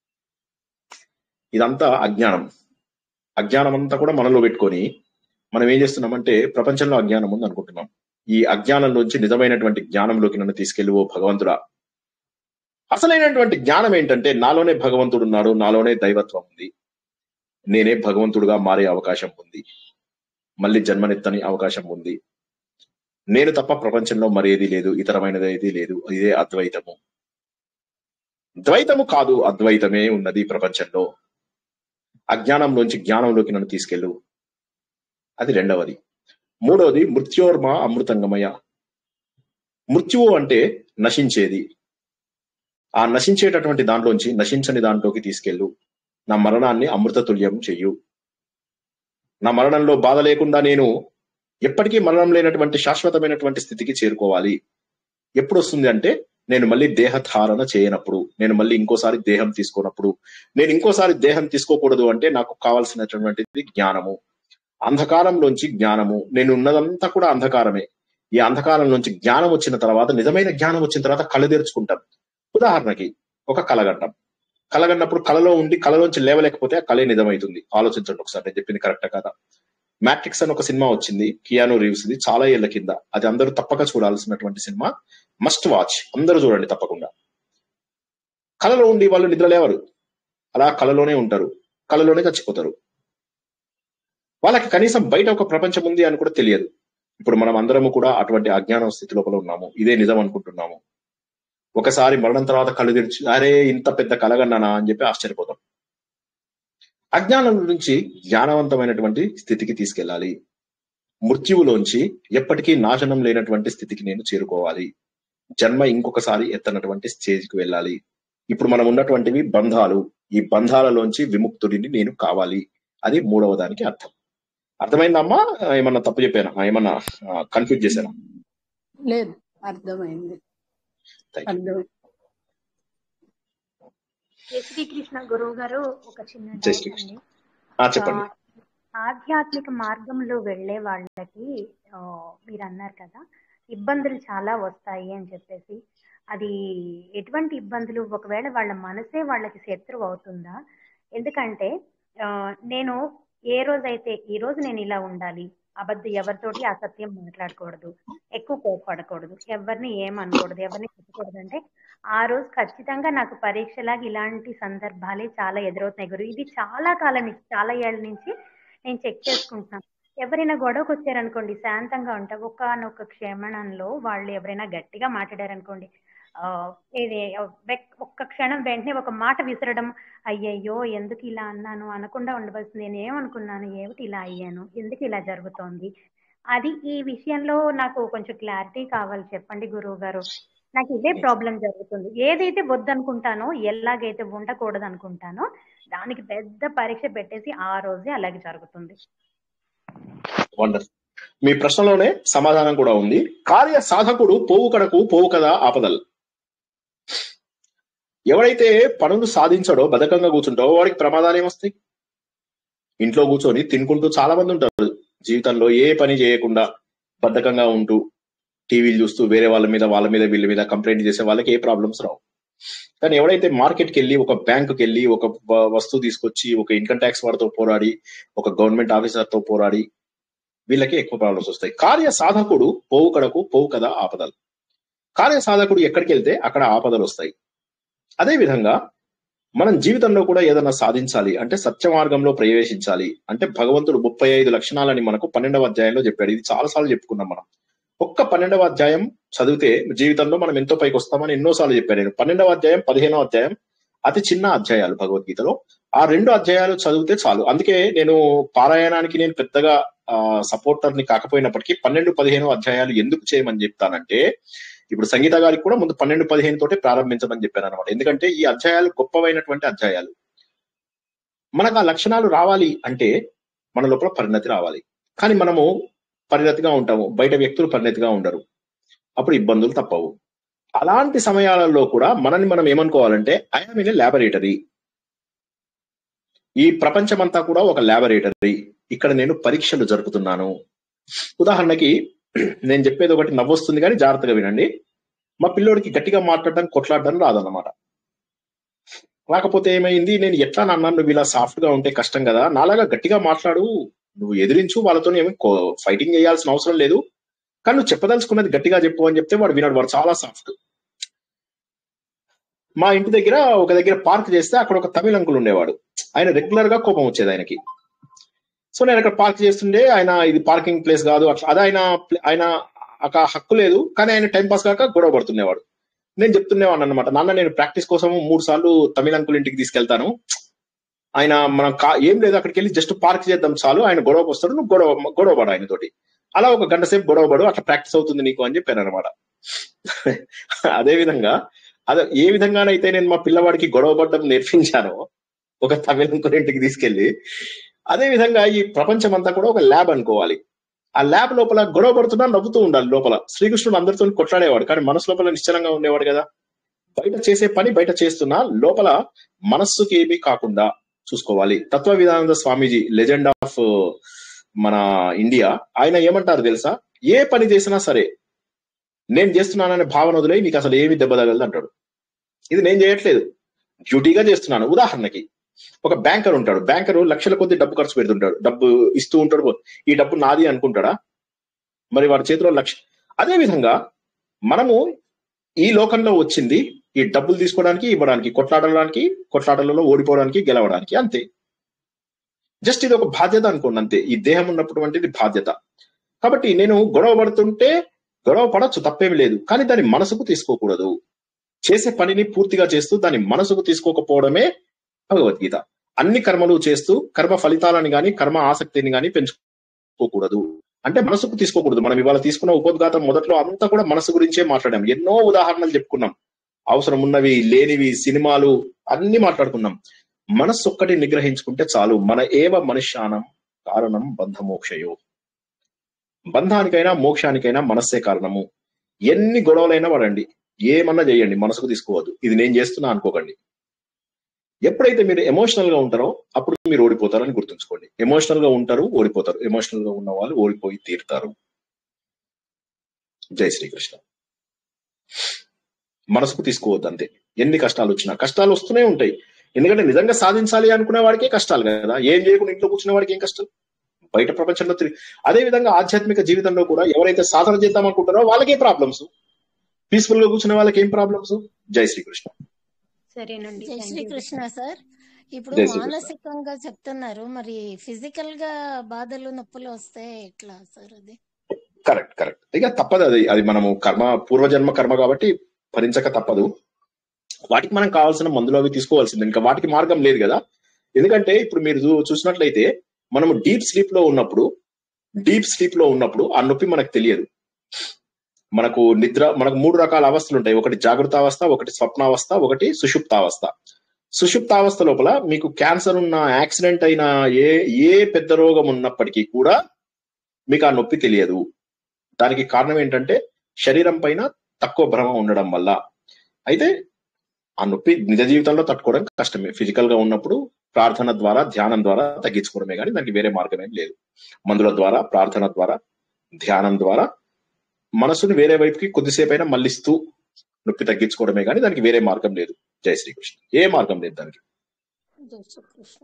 ఇదంతా అజ్ఞానం అజ్ఞానం అంతా కూడా మనలో పెట్టుకొని మనం ఏం చేస్తున్నామంటే ప్రపంచంలో అజ్ఞానం ఉంది అనుకుంటున్నాం ఈ అజ్ఞానం నుంచి నిజమైనటువంటి జ్ఞానంలోకి నన్ను తీసుకెళ్ళి ఓ భగవంతుడా అసలైనటువంటి జ్ఞానం ఏంటంటే నాలోనే భగవంతుడు ఉన్నాడు నాలోనే దైవత్వం ఉంది నేనే భగవంతుడుగా మారే అవకాశం ఉంది మళ్ళీ జన్మనెత్తని అవకాశం ఉంది నేను తప్ప ప్రపంచంలో మరేది లేదు ఇతరమైనది ఏది లేదు ఇదే అద్వైతము ద్వైతము కాదు అద్వైతమే ఉన్నది ఈ ప్రపంచంలో అజ్ఞానంలోంచి జ్ఞానంలోకి నన్ను తీసుకెళ్ళు అది రెండవది మూడవది మృత్యోర్మ అమృతంగమయ మృత్యువు అంటే నశించేది ఆ నశించేటటువంటి దాంట్లోంచి నశించని దాంట్లోకి తీసుకెళ్ళు నా మరణాన్ని అమృతతుల్యం చెయ్యు నా మరణంలో బాధ లేకుండా నేను ఎప్పటికీ మరణం లేనటువంటి శాశ్వతమైనటువంటి స్థితికి చేరుకోవాలి ఎప్పుడు వస్తుంది అంటే నేను మళ్ళీ దేహధారణ చేయనప్పుడు నేను మళ్ళీ ఇంకోసారి దేహం తీసుకోనప్పుడు నేను ఇంకోసారి దేహం తీసుకోకూడదు అంటే నాకు కావాల్సినటువంటిది జ్ఞానము అంధకారంలోంచి జ్ఞానము నేను ఉన్నదంతా కూడా అంధకారమే ఈ అంధకారం నుంచి జ్ఞానం వచ్చిన తర్వాత నిజమైన జ్ఞానం వచ్చిన తర్వాత కళ్ళు తెరుచుకుంటాం ఉదాహరణకి ఒక కలగండం కలగన్నప్పుడు కలలో ఉండి కలలోంచి లేవలేకపోతే ఆ కళే నిజమవుతుంది ఆలోచించండి ఒకసారి నేను చెప్పింది కరెక్ట్ కదా మ్యాట్రిక్స్ అని ఒక సినిమా వచ్చింది కియానో రీవ్స్ ది చాలా ఏళ్ల కింద అది అందరూ తప్పక చూడాల్సినటువంటి సినిమా మస్ట్ వాచ్ అందరూ చూడండి తప్పకుండా కళలో ఉండి వాళ్ళు నిద్ర లేవరు అలా కళలోనే ఉంటారు కళలోనే చచ్చిపోతారు వాళ్ళకి కనీసం బయట ఒక ప్రపంచం ఉంది అని కూడా తెలియదు ఇప్పుడు మనం అందరము కూడా అటువంటి అజ్ఞానం స్థితి లోపల ఉన్నాము ఇదే నిజం అనుకుంటున్నాము ఒకసారి మరణం తర్వాత కళ్ళు తెరిచి అరే ఇంత పెద్ద కలగన్నానా అని చెప్పి ఆశ్చర్యపోతాం అజ్ఞానం నుంచి జ్ఞానవంతమైనటువంటి స్థితికి తీసుకెళ్ళాలి మృత్యువులోంచి ఎప్పటికీ నాశనం లేనటువంటి స్థితికి నేను చేరుకోవాలి జన్మ ఇంకొకసారి ఎత్తనటువంటి స్టేజ్కి వెళ్ళాలి ఇప్పుడు మనం ఉన్నటువంటివి బంధాలు ఈ బంధాలలోంచి విముక్తుడిని నేను కావాలి అది మూడవ దానికి అర్థం అర్థమైందమ్మా ఏమన్నా తప్పు చెప్పానా ఏమన్నా కన్ఫ్యూజ్ చేశానా లేదు అర్థమైంది థ్యాంక్ యూ అర్థమైంది జై శ్రీకృష్ణ గురువు గారు ఒక చిన్న జై డౌట్ శ్రీకృష్ణ అండి ఆ, ఆ, చెప్పండి ఆధ్యాత్మిక మార్గంలో వెళ్ళే వాళ్ళకి ఆ, మీరు అన్నారు కదా ఇబ్బందులు చాలా వస్తాయి అని చెప్పేసి అది ఎటువంటి ఇబ్బందులు ఒకవేళ వాళ్ళ మనసే వాళ్ళకి శత్రువు అవుతుందా ఎందుకంటే ఆ, నేను ఏ రోజైతే ఈ రోజు నేను ఇలా ఉండాలి అబద్ధం ఎవరితోటి అసత్యం మాట్లాడకూడదు ఎక్కువ కోపపడకూడదు ఎవరిని ఏమనకూడదు ఎవరిని తిట్టకూడదు అంటే ఆ రోజు ఖచ్చితంగా నాకు పరీక్షలాగా ఇలాంటి సందర్భాలే చాలా ఎదురవుతున్నాయి గురు ఇది చాలా కాలం నుంచి చాలా ఏళ్ళ నుంచి నేను చెక్ చేసుకుంటున్నాను ఎవరైనా గొడవకు వచ్చారనుకోండి శాంతంగా ఉంటా ఒకనొక క్షేమణంలో వాళ్ళు ఎవరైనా గట్టిగా మాట్లాడారనుకోండి ఆ, ఇది వెక్- ఒక్క క్షణం వెంటనే ఒక మాట విసరడం అయ్యయ్యో ఎందుకు ఇలా అన్నాను అనకుండా ఉండవలసింది నేను ఏమనుకున్నాను ఏమిటి ఇలా అయ్యాను ఎందుకు ఇలా జరుగుతోంది అది ఈ విషయంలో నాకు కొంచెం క్లారిటీ కావాలి చెప్పండి గురువు గారు నాకు ఇదే ప్రాబ్లం జరుగుతుంది ఏదైతే వద్దనుకుంటానో ఎలాగైతే ఉండకూడదు అనుకుంటానో దానికి పెద్ద పరీక్ష పెట్టేసి ఆ రోజే అలాగే జరుగుతుంది వండర్ మీ ప్రశ్నలోనే సమాధానం కూడా ఉంది కార్య సాధకుడు పోవు కడకు పోవు కదా ఆపదలు ఎవడైతే పనులు సాధించడో బద్ధకంగా కూర్చుంటావో వాడికి ప్రమాదాలు ఏమొస్తాయి ఇంట్లో కూర్చొని తినుకుంటూ చాలా మంది ఉంటారు జీవితంలో ఏ పని చేయకుండా బద్ధకంగా ఉంటూ టీవీలు చూస్తూ వేరే వాళ్ళ మీద వాళ్ళ మీద వీళ్ళ మీద కంప్లైంట్ చేసే వాళ్ళకి ఏ ప్రాబ్లమ్స్ రావు కానీ ఎవడైతే మార్కెట్కి వెళ్ళి ఒక బ్యాంకుకి వెళ్ళి ఒక వ- వస్తువు తీసుకొచ్చి ఒక ఇన్కమ్ ట్యాక్స్ వాడితో పోరాడి ఒక గవర్నమెంట్ ఆఫీసర్ తో పోరాడి వీళ్ళకి ఎక్కువ ప్రాబ్లమ్స్ వస్తాయి కార్య సాధకుడు పోవు కడకు పోవు కదా ఆపదలు కార్య సాధకుడు ఎక్కడికి వెళ్తే అక్కడ ఆపదలు వస్తాయి అదే విధంగా మనం జీవితంలో కూడా ఏదైనా సాధించాలి అంటే సత్య మార్గంలో ప్రవేశించాలి అంటే భగవంతుడు ముప్పై ఐదు లక్షణాలని మనకు పన్నెండవ అధ్యాయంలో చెప్పాడు ఇది చాలా సార్లు చెప్పుకున్నాం మనం ఒక్క పన్నెండవ అధ్యాయం చదివితే జీవితంలో మనం ఎంతో పైకి వస్తామని ఎన్నోసార్లు చెప్పాను నేను పన్నెండవ అధ్యాయం పదిహేనవ అధ్యాయం అతి చిన్న అధ్యాయాలు భగవద్గీతలో ఆ రెండు అధ్యాయాలు చదివితే చాలు అందుకే నేను పారాయణానికి నేను పెద్దగా సపోర్టర్ ని కాకపోయినప్పటికీ పన్నెండు పదిహేను అధ్యాయాలు ఎందుకు చేయమని చెప్తానంటే ఇప్పుడు సంగీత గారికి కూడా ముందు పన్నెండు పదిహేను తోటే ప్రారంభించమని చెప్పాను అనమాట ఎందుకంటే ఈ అధ్యాయాలు గొప్పవైనటువంటి అధ్యాయాలు మనకు ఆ లక్షణాలు రావాలి అంటే మన లోపల పరిణతి రావాలి కానీ మనము పరిణతిగా ఉంటాము బయట వ్యక్తులు పరిణతిగా ఉండరు అప్పుడు ఇబ్బందులు తప్పవు అలాంటి సమయాలలో కూడా మనని మనం ఏమనుకోవాలంటే ఐఎమ్ ఇన్ ల్యాబొరేటరీ ఈ ప్రపంచమంతా కూడా ఒక ల్యాబొరేటరీ ఇక్కడ నేను పరీక్షలు జరుపుతున్నాను ఉదాహరణకి నేను చెప్పేది ఒకటి నవ్వొస్తుంది కానీ జాగ్రత్తగా వినండి మా పిల్లోడికి గట్టిగా మాట్లాడడం కొట్లాడడం రాదన్నమాట రాకపోతే ఏమైంది నేను ఎట్లా నాన్న నువ్వు ఇలా సాఫ్ట్ గా ఉంటే కష్టం కదా నాలాగా గట్టిగా మాట్లాడు నువ్వు ఎదిరించు వాళ్ళతో ఏమి ఫైటింగ్ చేయాల్సిన అవసరం లేదు కానీ నువ్వు చెప్పదలుచుకున్నది గట్టిగా చెప్పు అని చెప్తే వాడు వినాడు వాడు చాలా సాఫ్ట్ మా ఇంటి దగ్గర ఒక దగ్గర పార్క్ చేస్తే అక్కడ ఒక తమిళ అంకుల్ ఉండేవాడు ఆయన రెగ్యులర్ గా కోపం వచ్చేది ఆయనకి సో నేను అక్కడ పార్క్ చేస్తుండే ఆయన ఇది పార్కింగ్ ప్లేస్ కాదు అట్లా అది ఆయన ఆయన ఒక హక్కు లేదు కానీ ఆయన టైం పాస్ కాక గొడవ పడుతుండేవాడు నేను చెప్తుండేవాడిని అనమాట నాన్న నేను ప్రాక్టీస్ కోసం మూడు సార్లు తమిళ అంకుల్ ఇంటికి తీసుకెళ్తాను ఆయన మనం కా- ఏం లేదు అక్కడికి వెళ్ళి జస్ట్ పార్క్ చేద్దాం చాలు ఆయన గొడవకు వస్తాడు నువ్వు గొడవ గొడవ పడు ఆయన తోటి అలా ఒక గంట సేపు గొడవ పడు అట్లా ప్రాక్టీస్ అవుతుంది నీకు అని చెప్పాను అనమాట అదే విధంగా అదే ఏ విధంగానైతే నేను మా పిల్లవాడికి గొడవ పడడం నేర్పించానో ఒక తమిళ అంకుల్ ఇంటికి తీసుకెళ్లి అదే విధంగా ఈ ప్రపంచం అంతా కూడా ఒక ల్యాబ్ అనుకోవాలి ఆ ల్యాబ్ లోపల గొడవ పడుతున్నా నవ్వుతూ ఉండాలి లోపల శ్రీకృష్ణుడు అందరితో కొట్లాడేవాడు కానీ మనసు లోపల నిశ్చలంగా ఉండేవాడు కదా బయట చేసే పని బయట చేస్తున్నా లోపల మనస్సుకి ఏమీ కాకుండా చూసుకోవాలి Tattvavidananda Swamiji legend of మన ఇండియా ఆయన ఏమంటారు తెలుసా ఏ పని చేసినా సరే నేను చేస్తున్నాననే భావన వదిలే నీకు అసలు ఏమి దెబ్బ తగలదు అంటాడు ఇది నేను చేయట్లేదు డ్యూటీగా చేస్తున్నాను ఉదాహరణకి ఒక బ్యాంకర్ ఉంటాడు బ్యాంకర్ లక్షల కొద్ది డబ్బు ఖర్చు పెడుతుంటాడు డబ్బు ఇస్తూ ఉంటాడు ఈ డబ్బు నాది అనుకుంటాడా మరి వాడి చేతిలో లక్ష అదే విధంగా మనము ఈ లోకంలో వచ్చింది ఈ డబ్బులు తీసుకోవడానికి ఇవ్వడానికి కొట్లాడడానికి కొట్లాటలలో ఓడిపోవడానికి గెలవడానికి అంతే జస్ట్ ఇది ఒక బాధ్యత అనుకోండి అంతే ఈ దేహం ఉన్నప్పుడు వంటిది బాధ్యత కాబట్టి నేను గొడవ పడుతుంటే గొడవ పడచ్చు తప్పేమి లేదు కానీ దాన్ని మనసుకు తీసుకోకూడదు చేసే పనిని పూర్తిగా చేస్తూ దాన్ని మనసుకు తీసుకోకపోవడమే భగవద్గీత అన్ని కర్మలు చేస్తూ కర్మ ఫలితాలని గాని కర్మ ఆసక్తిని గాని పెంచుకోకూడదు అంటే మనసుకు తీసుకోకూడదు మనం ఇవాళ తీసుకున్న ఉపోద్ఘాతం మొదట్లో అంతా కూడా మనసు గురించే మాట్లాడాం ఎన్నో ఉదాహరణలు చెప్పుకున్నాం అవసరం ఉన్నవి లేనివి సినిమాలు అన్ని మాట్లాడుకున్నాం మనస్సు ఒక్కటి నిగ్రహించుకుంటే చాలు మన ఏవ మనుష్యానం కారణం బంధమోక్షయో బంధానికైనా మోక్షానికైనా మనస్సే కారణము ఎన్ని గొడవలైనా పడండి ఏమన్నా చేయండి మనసుకు తీసుకోవద్దు ఇది నేను చేస్తున్నా అనుకోకండి ఎప్పుడైతే మీరు ఎమోషనల్ గా ఉంటారో అప్పుడు మీరు ఓడిపోతారని గుర్తుంచుకోండి ఎమోషనల్ గా ఉంటారు ఓడిపోతారు ఎమోషనల్ గా ఉన్న వాళ్ళు ఓడిపోయి తీరుతారు జై శ్రీకృష్ణ మనసుకు తీసుకోవద్దు అంతే ఎన్ని కష్టాలు వచ్చినా కష్టాలు వస్తూనే ఉంటాయి ఎందుకంటే నిజంగా సాధించాలి అనుకునే వాడికే కష్టాలు కదా ఏం చేయకుండా ఇంట్లో కూర్చునే వాడికి ఏం కష్టం బయట ప్రపంచంలో తిరిగి అదే విధంగా ఆధ్యాత్మిక జీవితంలో కూడా ఎవరైతే సాధన చేద్దాం అనుకుంటారో వాళ్ళకే ప్రాబ్లమ్స్ పీస్ఫుల్ గా కూర్చునే వాళ్ళకి ఏం ప్రాబ్లమ్స్ జై శ్రీకృష్ణ సరేనండి జై థ్యాంక్ యూ శ్రీకృష్ణ సార్ ఇప్పుడు జై శ్రీకృష్ణ మానసికంగా చెప్తున్నారు మరి ఫిజికల్ గా బాధలు నొప్పులు వస్తే ఎట్లా సార్ అది కరెక్ట్ కరెక్ట్ ఇక తప్పదు అది అది మనము కర్మ పూర్వజన్మ కర్మ కాబట్టి భరించక తప్పదు వాటికి మనం కావాల్సిన మందులు అవి తీసుకోవాల్సింది ఇంకా వాటికి మార్గం లేదు కదా ఎందుకంటే ఇప్పుడు మీరు చూ- చూసినట్లయితే మనము డీప్ స్లీప్ లో ఉన్నప్పుడు డీప్ స్లీప్ లో ఉన్నప్పుడు ఆ నొప్పి మనకు తెలియదు మనకు నిద్ర మనకు మూడు రకాల అవస్థలు ఉంటాయి ఒకటి జాగృత అవస్థ ఒకటి స్వప్నావస్థ ఒకటి సుషుప్తావస్థ సుషుప్తావస్థ లోపల మీకు క్యాన్సర్ ఉన్న యాక్సిడెంట్ అయిన ఏ ఏ పెద్ద రోగం ఉన్నప్పటికీ కూడా మీకు ఆ నొప్పి తెలియదు దానికి కారణం ఏంటంటే శరీరం పైన తక్కువ భ్రమ ఉండడం వల్ల అయితే ఆ నొప్పి నిజ జీవితంలో తట్టుకోవడం కష్టమే ఫిజికల్ గా ఉన్నప్పుడు ప్రార్థన ద్వారా ధ్యానం ద్వారా తగ్గించుకోవడమే కానీ దానికి వేరే మార్గం ఏం లేదు మందుల ద్వారా ప్రార్థన ద్వారా ధ్యానం ద్వారా మనసుని వేరే వైపుకి కొద్దిసేపు అయినా మళ్ళిస్తూ నొప్పి తగ్గించుకోవడమే కానీ దానికి వేరే మార్గం లేదు జై శ్రీకృష్ణ ఏ మార్గం లేదు దానికి జై శ్రీకృష్ణ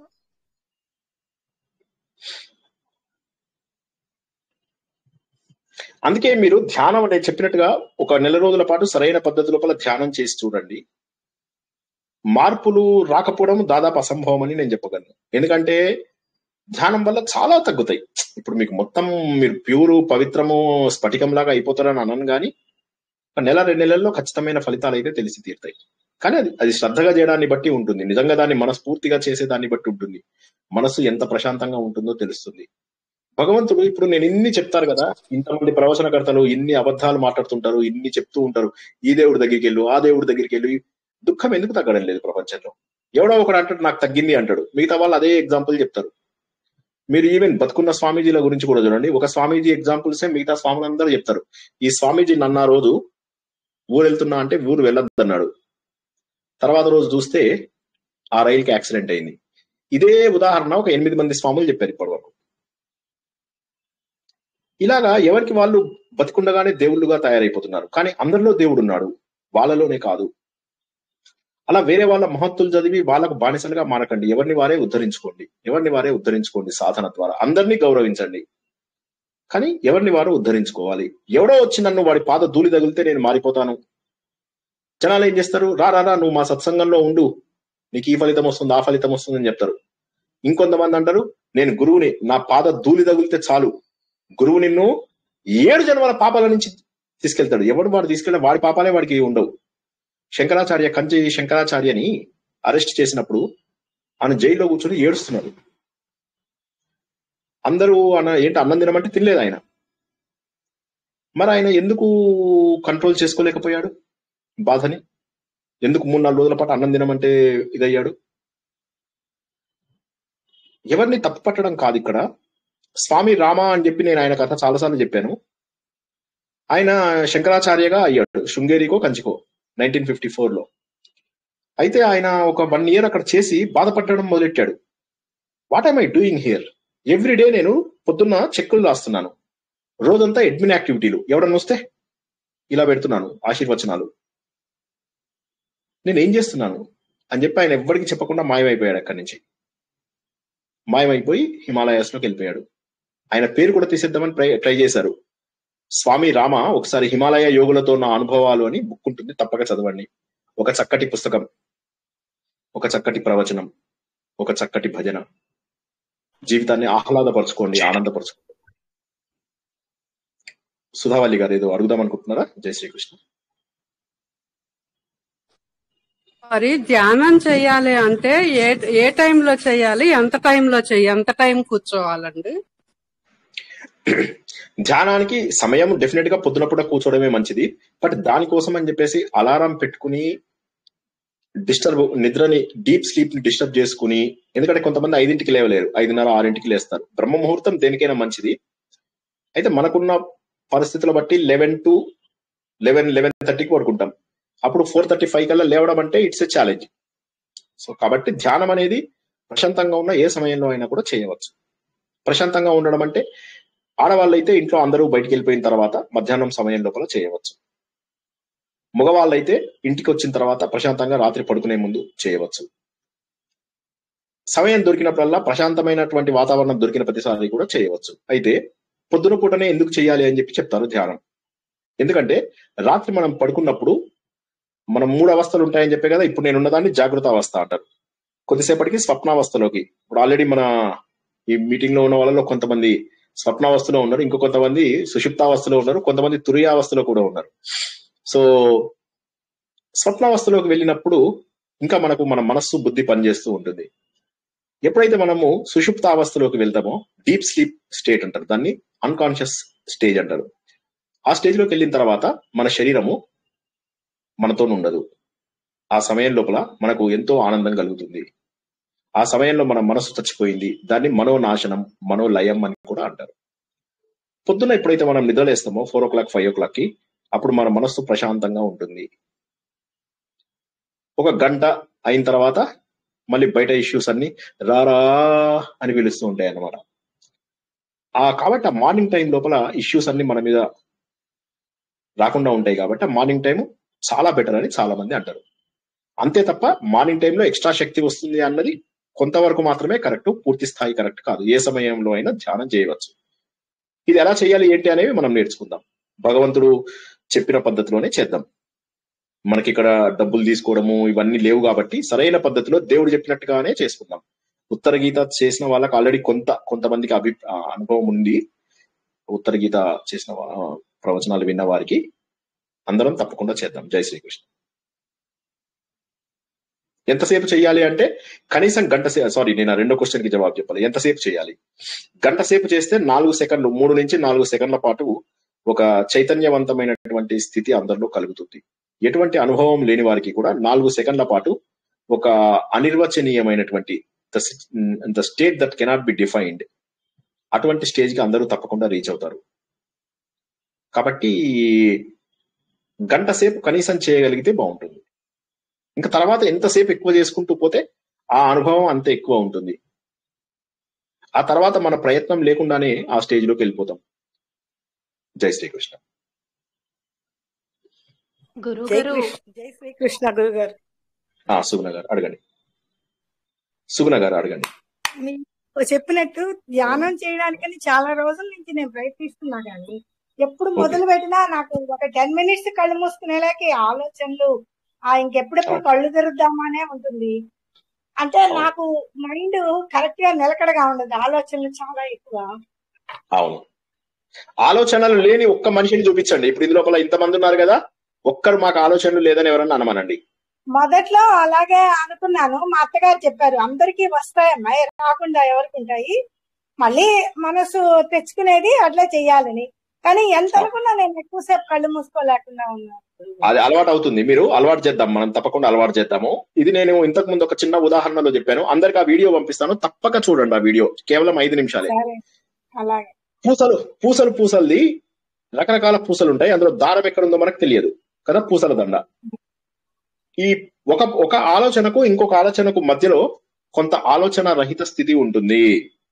అందుకే మీరు ధ్యానం నేను చెప్పినట్టుగా ఒక నెల రోజుల పాటు సరైన పద్ధతి లోపల ధ్యానం చేసి చూడండి మార్పులు రాకపోవడం దాదాపు అసంభవం అని నేను చెప్పగలను ఎందుకంటే ధ్యానం వల్ల చాలా తగ్గుతాయి ఇప్పుడు మీకు మొత్తం మీరు ప్యూరు పవిత్రము స్ఫటికం లాగా అయిపోతారని అనను కానీ ఒక నెల రెండు నెలల్లో ఖచ్చితమైన ఫలితాలు అయితే తెలిసి తీరుతాయి కానీ అది అది శ్రద్ధగా చేయడాన్ని బట్టి ఉంటుంది నిజంగా దాన్ని మనస్ఫూర్తిగా చేసే దాన్ని బట్టి ఉంటుంది మనసు ఎంత ప్రశాంతంగా ఉంటుందో తెలుస్తుంది భగవంతుడు ఇప్పుడు నేను ఇన్ని చెప్తారు కదా ఇంతమంది ప్రవచనకర్తలు ఇన్ని అబద్ధాలు మాట్లాడుతుంటారు ఇన్ని చెప్తూ ఉంటారు ఈ దేవుడి దగ్గరికి వెళ్ళు ఆ దేవుడి దగ్గరికి వెళ్ళు దుఃఖం ఎందుకు తగ్గడం లేదు ప్రపంచంలో ఎవడో ఒకడు అంటాడు నాకు తగ్గింది అంటాడు మిగతా వాళ్ళు అదే ఎగ్జాంపుల్ చెప్తారు మీరు ఈవెన్ బతుకున్న స్వామీజీల గురించి కూడా చూడండి ఒక స్వామీజీ ఎగ్జాంపుల్సే మిగతా స్వాములందరూ చెప్తారు ఈ స్వామీజీ నన్న రోజు ఊరు వెళ్తున్నా అంటే ఊరు వెళ్ళొద్దన్నాడు తర్వాత రోజు చూస్తే ఆ రైలుకి యాక్సిడెంట్ అయింది ఇదే ఉదాహరణ ఒక ఎనిమిది మంది స్వాములు చెప్పారు ఇప్పటి వరకు ఇలాగా ఎవరికి వాళ్ళు బతికుండగానే దేవుళ్ళుగా తయారైపోతున్నారు కానీ అందరిలో దేవుడు ఉన్నాడు వాళ్ళలోనే కాదు అలా వేరే వాళ్ళ మహత్తులు చదివి వాళ్ళకు బానిసలుగా మానకండి ఎవరిని వారే ఉద్ధరించుకోండి ఎవరిని వారే ఉద్ధరించుకోండి సాధన ద్వారా అందరినీ గౌరవించండి కానీ ఎవరిని వారు ఉద్ధరించుకోవాలి ఎవడో వచ్చి నన్ను వాడి పాద ధూళి తగిలితే నేను మారిపోతాను జనాలు ఏం చేస్తారు రా రా రా నువ్వు మా సత్సంగంలో ఉండు నీకు ఈ ఫలితం వస్తుంది ఆ ఫలితం వస్తుంది అని చెప్తారు ఇంకొంతమంది అంటారు నేను గురువుని నా పాద ధూళి తగిలితే చాలు గురువు నిన్ను ఏడు జన్మల పాపాల నుంచి తీసుకెళ్తాడు ఎవడు వాడు తీసుకెళ్ళిన వాడి పాపాలే వాడికి ఉండవు శంకరాచార్య కంచి శంకరాచార్యని అరెస్ట్ చేసినప్పుడు ఆయన జైల్లో కూర్చొని ఏడుస్తున్నాడు అందరూ అన్న ఏంటి అన్నం తినమంటే తినలేదు ఆయన మరి ఆయన ఎందుకు కంట్రోల్ చేసుకోలేకపోయాడు బాధని ఎందుకు మూడు నాలుగు రోజుల పాటు అన్నం తినమంటే ఇదయ్యాడు ఎవరిని తప్పు పట్టడం కాదు ఇక్కడ స్వామి రామ అని చెప్పి నేను ఆయన కథ చాలాసార్లు చెప్పాను ఆయన శంకరాచార్యగా అయ్యాడు శృంగేరికో కంచికో నైన్టీన్ ఫిఫ్టీ లో అయితే ఆయన ఒక వన్ ఇయర్ అక్కడ చేసి బాధపడడం మొదలెట్టాడు what I'm I doing here every day నేను పొద్దున్న చెక్కులు రాస్తున్నాను రోజంతా అడ్మిన్ యాక్టివిటీలు ఎవడన్నా వస్తే ఇలా పెడుతున్నాను ఆశీర్వచనాలు నేను ఏం చేస్తున్నాను అని చెప్పి ఆయన ఎవ్వరికి చెప్పకుండా మాయమైపోయాడు అక్కడి నుంచి మాయమైపోయి హిమాలయాస్ లోకి వెళ్ళిపోయాడు ఆయన పేరు కూడా తీసేద్దామని ట్రై ట్రై చేశారు స్వామి రామ ఒకసారి హిమాలయ యోగులతో ఉన్న అనుభవాలు అని బుక్ ఉంటుంది తప్పక చదవండి ఒక చక్కటి పుస్తకం ఒక చక్కటి ప్రవచనం ఒక చక్కటి భజన జీవితాన్ని ఆహ్లాదపరచుకోండి ఆనందపరచుకోండి సుధావల్లి గారు ఏదో అడుగుదాం అనుకుంటున్నారా జై శ్రీకృష్ణ మరి ధ్యానం చేయాలి అంటే ఏ ఏ టైంలో చేయాలి ఎంత టైంలో చేయాలి ఎంత టైం కూర్చోవాలండి ధ్యానానికి సమయం డెఫినెట్ గా పొద్దున పూట కూర్చోవడమే మంచిది బట్ దానికోసం అని చెప్పేసి అలారం పెట్టుకుని డిస్టర్బ్ నిద్రని డీప్ స్లీప్ ని డిస్టర్బ్ చేసుకుని ఎందుకంటే కొంతమంది ఐదింటికి లేవలేరు ఐదున్నర ఆరింటికి లేస్తారు బ్రహ్మ ముహూర్తం దేనికైనా మంచిది అయితే మనకున్న పరిస్థితుల బట్టి లెవెన్ టు లెవెన్ లెవెన్ థర్టీకి పడుకుంటాం అప్పుడు ఫోర్ థర్టీ ఫైవ్ కల్లా లేవడం అంటే ఇట్స్ ఎ ఛాలెంజ్ సో కాబట్టి ధ్యానం అనేది ప్రశాంతంగా ఉన్న ఏ సమయంలో అయినా కూడా చేయవచ్చు ప్రశాంతంగా ఉండడం అంటే ఆడవాళ్ళైతే ఇంట్లో అందరూ బయటికి వెళ్ళిపోయిన తర్వాత మధ్యాహ్నం సమయం లోపల చేయవచ్చు మగవాళ్ళైతే ఇంటికి వచ్చిన తర్వాత ప్రశాంతంగా రాత్రి పడుకునే ముందు చేయవచ్చు సమయం దొరికినప్పుడల్లా ప్రశాంతమైనటువంటి వాతావరణం దొరికిన ప్రతిసారి కూడా చేయవచ్చు అయితే పొద్దున పూటనే ఎందుకు చేయాలి అని చెప్పి చెప్తారు ధ్యానం ఎందుకంటే రాత్రి మనం పడుకున్నప్పుడు మనం మూడు అవస్థలు ఉంటాయని చెప్పే కదా ఇప్పుడు నేను ఉన్నదాన్ని జాగ్రత్త అవస్థ అంటారు కొద్దిసేపటికి స్వప్నావస్థలోకి ఇప్పుడు ఆల్రెడీ మన ఈ మీటింగ్ లో ఉన్న వాళ్ళలో కొంతమంది స్వప్నావస్థలో ఉన్నారు ఇంకో కొంతమంది సుషుప్తావస్థలో ఉన్నారు కొంతమంది తురియావస్థలో కూడా ఉన్నారు సో స్వప్నావస్థలోకి వెళ్ళినప్పుడు ఇంకా మనకు మన మనస్సు బుద్ధి పనిచేస్తూ ఉంటుంది ఎప్పుడైతే మనము సుషుప్త అవస్థలోకి వెళ్తామో డీప్ స్లీప్ స్టేట్ అంటారు దాన్ని అన్కాన్షియస్ స్టేజ్ అంటారు ఆ స్టేజ్ లోకి వెళ్ళిన తర్వాత మన శరీరము మనతో ఉండదు ఆ సమయం లోపల మనకు ఎంతో ఆనందం కలుగుతుంది ఆ సమయంలో మన మనసు చచ్చిపోయింది దాన్ని మనోనాశనం మనోలయం అని కూడా అంటారు పొద్దున్న ఎప్పుడైతే మనం నిద్రలేస్తామో four o'clock five o'clock కి అప్పుడు మన మనస్సు ప్రశాంతంగా ఉంటుంది ఒక గంట అయిన తర్వాత మళ్ళీ బయట ఇష్యూస్ అన్ని రారా అని పిలుస్తూ ఉంటాయి అన్నమాట ఆ కాబట్టి ఆ మార్నింగ్ టైం లోపల ఇష్యూస్ అన్ని మన మీద రాకుండా ఉంటాయి కాబట్టి ఆ మార్నింగ్ టైం చాలా బెటర్ అని చాలా మంది అంటారు అంతే తప్ప మార్నింగ్ టైంలో ఎక్స్ట్రా శక్తి వస్తుంది అన్నది కొంతవరకు మాత్రమే కరెక్ట్ పూర్తి స్థాయి కరెక్ట్ కాదు ఏ సమయంలో అయినా ధ్యానం చేయవచ్చు ఇది ఎలా చేయాలి ఏంటి అనేవి మనం నేర్చుకుందాం భగవంతుడు చెప్పిన పద్ధతిలోనే చేద్దాం మనకి ఇక్కడ డబ్బులు తీసుకోవడము ఇవన్నీ లేవు కాబట్టి సరైన పద్ధతిలో దేవుడు చెప్పినట్టుగానే చేసుకుందాం ఉత్తర గీత చేసిన వాళ్ళకి ఆల్రెడీ కొంత కొంతమందికి అభి ఆ, అనుభవం ఉంది ఉత్తర గీత చేసిన వా- ఆ, ప్రవచనాలు విన్న వారికి అందరం తప్పకుండా చేద్దాం జై శ్రీకృష్ణ ఎంతసేపు చేయాలి అంటే కనీసం గంట సే సారీ నేను ఆ రెండో క్వశ్చన్ కి జవాబు చెప్పాలి ఎంతసేపు చేయాలి గంట సేపు చేస్తే నాలుగు సెకండ్లు మూడు నుంచి నాలుగు సెకండ్ల పాటు ఒక చైతన్యవంతమైనటువంటి స్థితి అందరిలో కలుగుతుంది ఎటువంటి అనుభవం లేని వారికి కూడా నాలుగు సెకండ్ల పాటు ఒక అనిర్వచనీయమైనటువంటి the state that cannot be defined అటువంటి స్టేజ్ కి అందరూ తప్పకుండా రీచ్ అవుతారు కాబట్టి గంట సేపు కనీసం చేయగలిగితే బాగుంటుంది ఇంకా తర్వాత ఎంతసేపు ఎక్కువ చేసుకుంటూ పోతే ఆ అనుభవం అంత ఎక్కువ ఉంటుంది ఆ తర్వాత మన ప్రయత్నం లేకుండానే ఆ స్టేజ్ లోకి వెళ్ళిపోతాం జై శ్రీకృష్ణ గురువు జై గారు కృష్ణ జై శ్రీకృష్ణ గురు గారు ఆ సుగుణ గారు అడగండి సుగుణ గారు అడగండి మీరు చెప్పినట్టు ధ్యానం చేయడానికని చాలా రోజుల నుంచి నేను ప్రయత్నిస్తున్నా కానీ ఎప్పుడు ఓకే మొదలు పెట్టినా నాకు ఒక టెన్ మినిట్స్ కళ్ళు మూసుకునేలాకి ఆలోచనలు ఆ ఇంకెప్పుడెప్పుడు అవును కళ్ళు తెరుద్దామనే ఉంటుంది అంటే అవును నాకు మైండ్ కరెక్ట్ గా నిలకడగా ఉండదు ఆలోచనలు చాలా ఎక్కువ అవును ఆలోచనలు లేని ఒక్క మనిషిని చూపించండి ఇప్పుడు ఇందు లోపల ఇంతమంది ఉన్నారు కదా ఒక్కరు మాకు ఆలోచనలు లేదని ఎవరన్నా అనమనండి మొదట్లో అలాగే అనుకున్నాను మా అత్తగారు చెప్పారు అందరికీ వస్తాయమ్మా రాకుండా ఎవరికి ఉంటాయి మళ్ళీ మనసు తెచ్చుకునేది అట్లా చెయ్యాలని కానీ ఎంత అవును అనుకున్నా నేను ఎక్కువసేపు కళ్ళు మూసుకోలేకుండా ఉన్నాను అది అలవాటు అవుతుంది మీరు అలవాటు చేద్దాం మనం తప్పకుండా అలవాటు చేద్దాము ఇది నేను ఇంతకు ముందు ఒక చిన్న ఉదాహరణలో చెప్పాను అందరికి ఆ వీడియో పంపిస్తాను తప్పక చూడండి ఆ వీడియో కేవలం ఐదు నిమిషాలే సరే అలాగే పూసలు పూసలు పూసలది రకరకాల పూసలు ఉంటాయి అందులో దారం ఎక్కడ ఉందో మనకు తెలియదు కదా పూసల దండ ఈ ఒక ఒక ఆలోచనకు ఇంకొక ఆలోచనకు మధ్యలో కొంత ఆలోచన రహిత స్థితి ఉంటుంది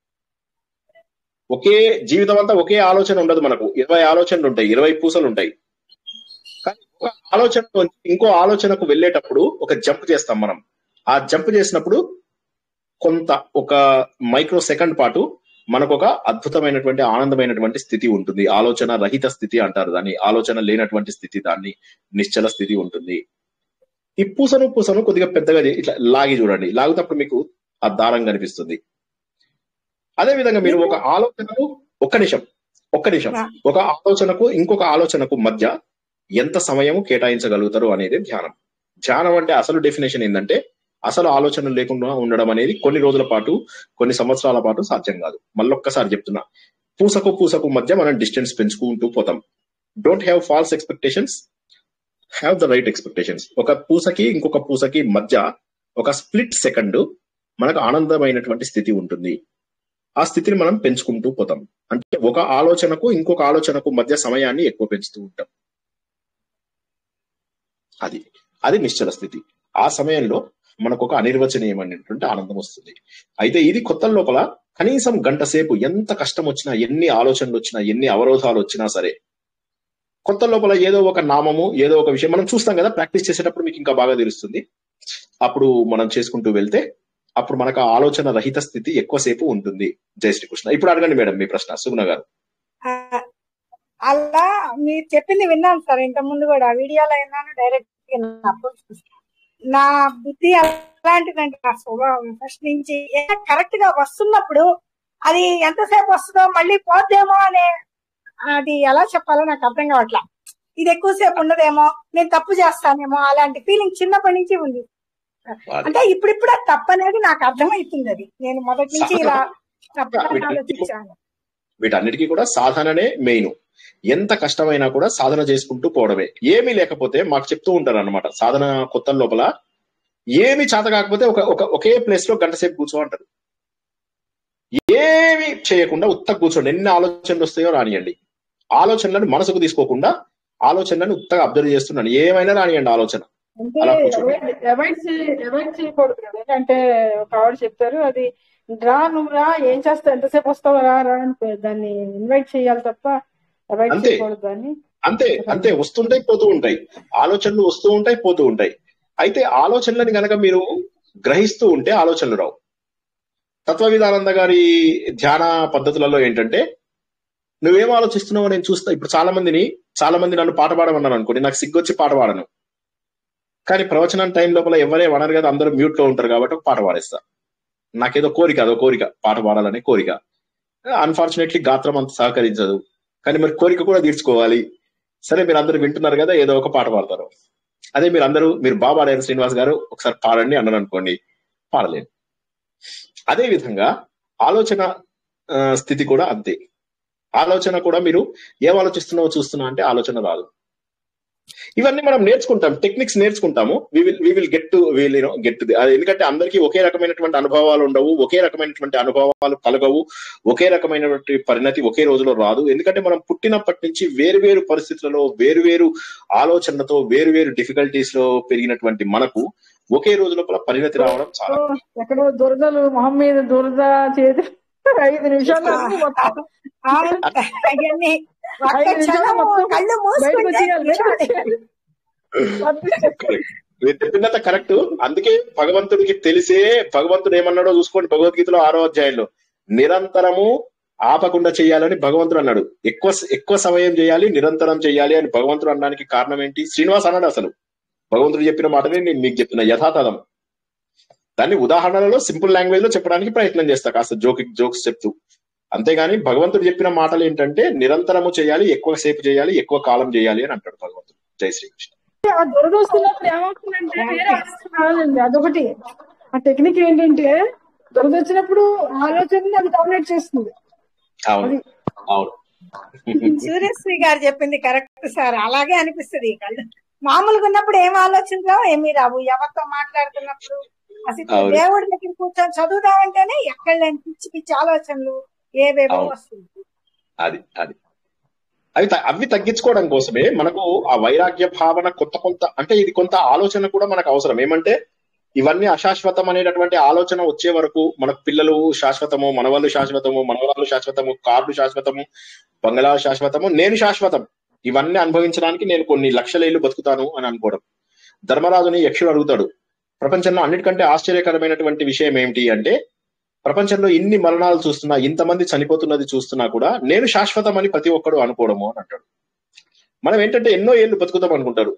ఒకే జీవితం అంతా ఒకే ఆలోచన ఉండదు మనకు ఇరవై ఆలోచనలు ఉంటాయి ఇరవై పూసలు ఉంటాయి కానీ ఒక ఆలోచన నుంచి ఇంకో ఆలోచనకు వెళ్ళేటప్పుడు ఒక జంప్ చేస్తాం మనం ఆ జంప్ చేసినప్పుడు కొంత ఒక మైక్రో సెకండ్ పాటు మనకు ఒక అద్భుతమైనటువంటి ఆనందమైనటువంటి స్థితి ఉంటుంది ఆలోచన రహిత స్థితి అంటారు దాన్ని ఆలోచన లేనటువంటి స్థితి దాన్ని నిశ్చల స్థితి ఉంటుంది ఈ పూసను పూసను కొద్దిగా పెద్దగా చే- ఇట్లా లాగి చూడండి లాగుతప్పుడు మీకు ఆ దారం కనిపిస్తుంది అదే విధంగా మీరు ఒక ఆలోచనకు ఒక్క నిమిషం ఒక్క నిమిషం ఆ, ఒక ఆలోచనకు ఇంకొక ఆలోచనకు మధ్య ఎంత సమయం కేటాయించగలుగుతారు అనేది ధ్యానం ధ్యానం అంటే అసలు డెఫినేషన్ ఏంటంటే అసలు ఆలోచన లేకుండా ఉండడం అనేది కొన్ని రోజుల పాటు కొన్ని సంవత్సరాల పాటు సాధ్యం కాదు మళ్ళొక్కసారి చెప్తున్నా పూసకు పూసకు మధ్య మనం డిస్టెన్స్ పెంచుకుంటూ పోతాం don't have false expectations have the right expectations ఒక పూసకి ఇంకొక పూసకి మధ్య ఒక స్ప్లిట్ సెకండ్ మనకు ఆనందమైనటువంటి స్థితి ఉంటుంది ఆ స్థితిని మనం పెంచుకుంటూ పోతాం అంటే ఒక ఆలోచనకు ఇంకొక ఆలోచనకు మధ్య సమయాన్ని ఎక్కువ పెంచుతూ ఉంటాం అది అది నిశ్చల స్థితి ఆ సమయంలో మనకు ఒక అనిర్వచనీయమైనటువంటి ఆనందం వస్తుంది అయితే ఇది కొత్త లోపల కనీసం గంట సేపు ఎంత కష్టం వచ్చినా ఎన్ని ఆలోచనలు వచ్చినా ఎన్ని అవరోధాలు వచ్చినా సరే కొత్త లోపల ఏదో ఒక నామము ఏదో ఒక విషయం మనం చూస్తాం కదా ప్రాక్టీస్ చేసేటప్పుడు మీకు ఇంకా బాగా తెలుస్తుంది అప్పుడు మనం చేసుకుంటూ వెళ్తే అప్పుడు మనకు ఆ ఆలోచన రహిత స్థితి ఎక్కువసేపు ఉంటుంది జై శ్రీకృష్ణ ఇప్పుడు అడగండి మేడం మీ ప్రశ్న సుగుణ గారు ఆ, అలా మీరు చెప్పింది విన్నాను సార్ ఇంత ముందు కూడా వీడియోలో విన్నాను డైరెక్ట్ గా నా approach చూసాను. నా బుద్ధి అలాంటిదండి నా స్వభావం ఫస్ట్ నుంచి కరెక్ట్ గా వస్తున్నప్పుడు అది ఎంతసేపు వస్తుందో మళ్ళీ పోద్దేమో అనే అది ఎలా చెప్పాలో నాకు అర్థం కావట్లా ఇది ఎక్కువసేపు ఉండదేమో నేను తప్పు చేస్తానేమో అలాంటి ఫీలింగ్ చిన్నప్పటి నుంచి ఉంది అది అంటే ఇప్పుడిప్పుడు అది తప్పు అనేది నాకు అర్థమవుతుంది అది నేను మొదటి నుంచి సాధన ఇలా తప్పుగా వీటన్నిటికీ ఆలోచించాను వీటన్నిటికీ కూడా సాధననే మెయిన్ ఎంత కష్టమైనా కూడా సాధన చేసుకుంటూ పోవడమే ఏమీ లేకపోతే మాకు చెప్తూ ఉంటారు అనమాట సాధన కొత్త లోపల ఏమి చేత కాకపోతే ఒక ఒక ఒకే ప్లేస్ లో గంట సేపు కూర్చో అంటారు ఏమి చేయకుండా ఉత్త కూర్చోండి ఎన్ని ఆలోచనలు వస్తాయో రానియండి ఆలోచనలను మనసుకు తీసుకోకుండా ఆలోచనలను ఉత్తగా అబ్జర్వ్ చేస్తున్నాను ఏమైనా రానియండి ఆలోచన అంటే అలా కూర్చోండి అవాయిడ్ అవాయిడ్ చే- అవాయిడ్ చేయకూడదు కదా అంటే ఒక ఆవిడ చెప్తారు అది రా నువ్వు రా ఏం చేస్తావు ఎంతసేపు వస్తావు రా రా అని పే- దాన్ని ఇన్వైట్ చేయాలి తప్ప అవాయిడ్ అంతే చేయకూడదు అని అంతే అంతే వస్తుంటాయి పోతూ ఉంటాయి ఆలోచనలు వస్తూ ఉంటాయి పోతూ ఉంటాయి అయితే ఆలోచనలని గనక మీరు గ్రహిస్తూ ఉంటే ఆలోచనలు రావు తత్వ విధానంద గారి ధ్యాన పద్ధతులలో ఏంటంటే నువ్వేం ఆలోచిస్తున్నావో నేను చూస్తా ఇప్పుడు చాలా మందిని చాలా మంది నన్ను పాట పాడమన్నారు అనుకోండి నాకు సిగ్గొచ్చి పాట పాడను కానీ ప్రవచనం టైం లోపల ఎవరే అనరు కదా అందరూ మ్యూట్ లో ఉంటారు కాబట్టి ఒక పాట పాడేస్తా నాకేదో కోరిక అదో కోరిక పాట పాడాలనే కోరిక అన్ఫార్చునేట్లీ గాత్రం అంత సహకరించదు కానీ మరి కోరిక కూడా తీర్చుకోవాలి సరే మీరు అందరూ వింటున్నారు కదా ఏదో ఒక పాట పాడతారు అదే మీరు అందరూ మీరు బాగా పాడారు శ్రీనివాస్ గారు ఒకసారి పాడండి అన్నారు అనుకోండి పాడలేను అదే విధంగా ఆలోచన ఆ, స్థితి కూడా అంతే ఆలోచన కూడా మీరు ఏం ఆలోచిస్తున్నావో చూస్తున్నా అంటే ఆలోచన రాదు ఇవన్నీ మనం నేర్చుకుంటాం టెక్నిక్స్ నేర్చుకుంటాము we will we will get to will you know get to ఎందుకంటే అందరికీ ఒకే రకమైనటువంటి అనుభవాలు ఉండవు ఒకే రకమైనటువంటి అనుభవాలు కలగవు ఒకే రకమైనటువంటి పరిణతి ఒకే రోజులో రాదు ఎందుకంటే మనం పుట్టినప్పటి నుంచి వేరు వేరు పరిస్థితులలో వేరు వేరు ఆలోచనలతో వేరు వేరు డిఫికల్టీస్ లో పెరిగినటువంటి మనకు ఒకే రోజు లోపల పరిణతి రావడం చాలా ఎక్కడో దురదలు మొహం మీద దురద చేతి ఐదు నిమిషాలు అన్ని మొత్తం అవును. అవన్నీ ఒక్క ఐదు నిమిషాలు క్షణము మొత్తం కళ్ళు బయటకు మూసుకుంటే వచ్చేయాలి బయటకు నిజాలు. వచ్చేయాలి Correct. మీరు చెప్పినంత కరెక్ట్ అందుకే భగవంతుడికి తెలిసే భగవంతుడు ఏమన్నాడో చూసుకోండి భగవద్గీతలో ఆరో అధ్యాయంలో నిరంతరము ఆపకుండా చేయాలని భగవంతుడు అన్నాడు ఎక్కువ ఎక్కువ సమయం చేయాలి నిరంతరం చేయాలి అని భగవంతుడు అనడానికి కారణం ఏంటి శ్రీనివాస్ అన్నాడు అసలు భగవంతుడు చెప్పిన మాటనే నేను మీకు చెప్తున్నా యథాతథం దాన్ని ఉదాహరణలో సింపుల్ లాంగ్వేజ్ లో చెప్పడానికి ప్రయత్నం చేస్తా కాస్త జోకి జోక్స్ చెప్తూ అంతేగాని భగవంతుడు చెప్పిన మాటలు ఏంటంటే నిరంతరము చేయాలి ఎక్కువ సేపు చేయాలి ఎక్కువ కాలం చేయాలి అని అంటాడు భగవంతుడు జై శ్రీకృష్ణ ఆ దురద వస్తున్నప్పుడు ఏమవుతుందంటే వేరే ఆలోచన రాదండి అదొకటి ఆ టెక్నిక్ ఏంటంటే దురద వచ్చినప్పుడు ఆలోచనని అది డామినేట్ చేస్తుంది అవును అది అవును సూర్యశ్రీ గారు చెప్పింది కరెక్ట్ సార్ అలాగే అనిపిస్తుంది కళ్ళు మామూలుగా ఉన్నప్పుడు ఏం ఆలోచన రావు ఏమీ రావు ఎవరితో మాట్లాడుతున్నప్పుడు అసలు అవును. దేవుడి దగ్గర కూర్చొని చదువుదామంటేనే ఎక్కడ లేని పిచ్చి పిచ్చి ఆలోచనలు ఏవేవో అవును. వస్తుంది అది అది అవి త- అవి తగ్గించుకోవడం కోసమే మనకు ఆ వైరాగ్య భావన కొత్త కొంత అంటే ఇది కొంత ఆలోచన కూడా మనకు అవసరం ఏమంటే ఇవన్నీ అశాశ్వతం అనేటటువంటి ఆలోచన వచ్చే వరకు మనకు పిల్లలు శాశ్వతము మనవాళ్ళు శాశ్వతము మనవరాలు శాశ్వతము కార్లు శాశ్వతము బంగళా శాశ్వతము నేను శాశ్వతం ఇవన్నీ అనుభవించడానికి నేను కొన్ని లక్షల ఏళ్ళు బతుకుతాను అని అనుకోవడం ధర్మరాజుని యక్షుడు అడుగుతాడు ప్రపంచంలో అన్నిటికంటే ఆశ్చర్యకరమైనటువంటి విషయం ఏమిటి అంటే ప్రపంచంలో ఇన్ని మరణాలు చూస్తున్నా ఇంతమంది చనిపోతున్నది చూస్తున్నా కూడా నేను శాశ్వతం అని ప్రతి ఒక్కడు అనుకోవడము అని అంటాడు మనం ఏంటంటే ఎన్నో ఏళ్ళు బతుకుతాం అనుకుంటారు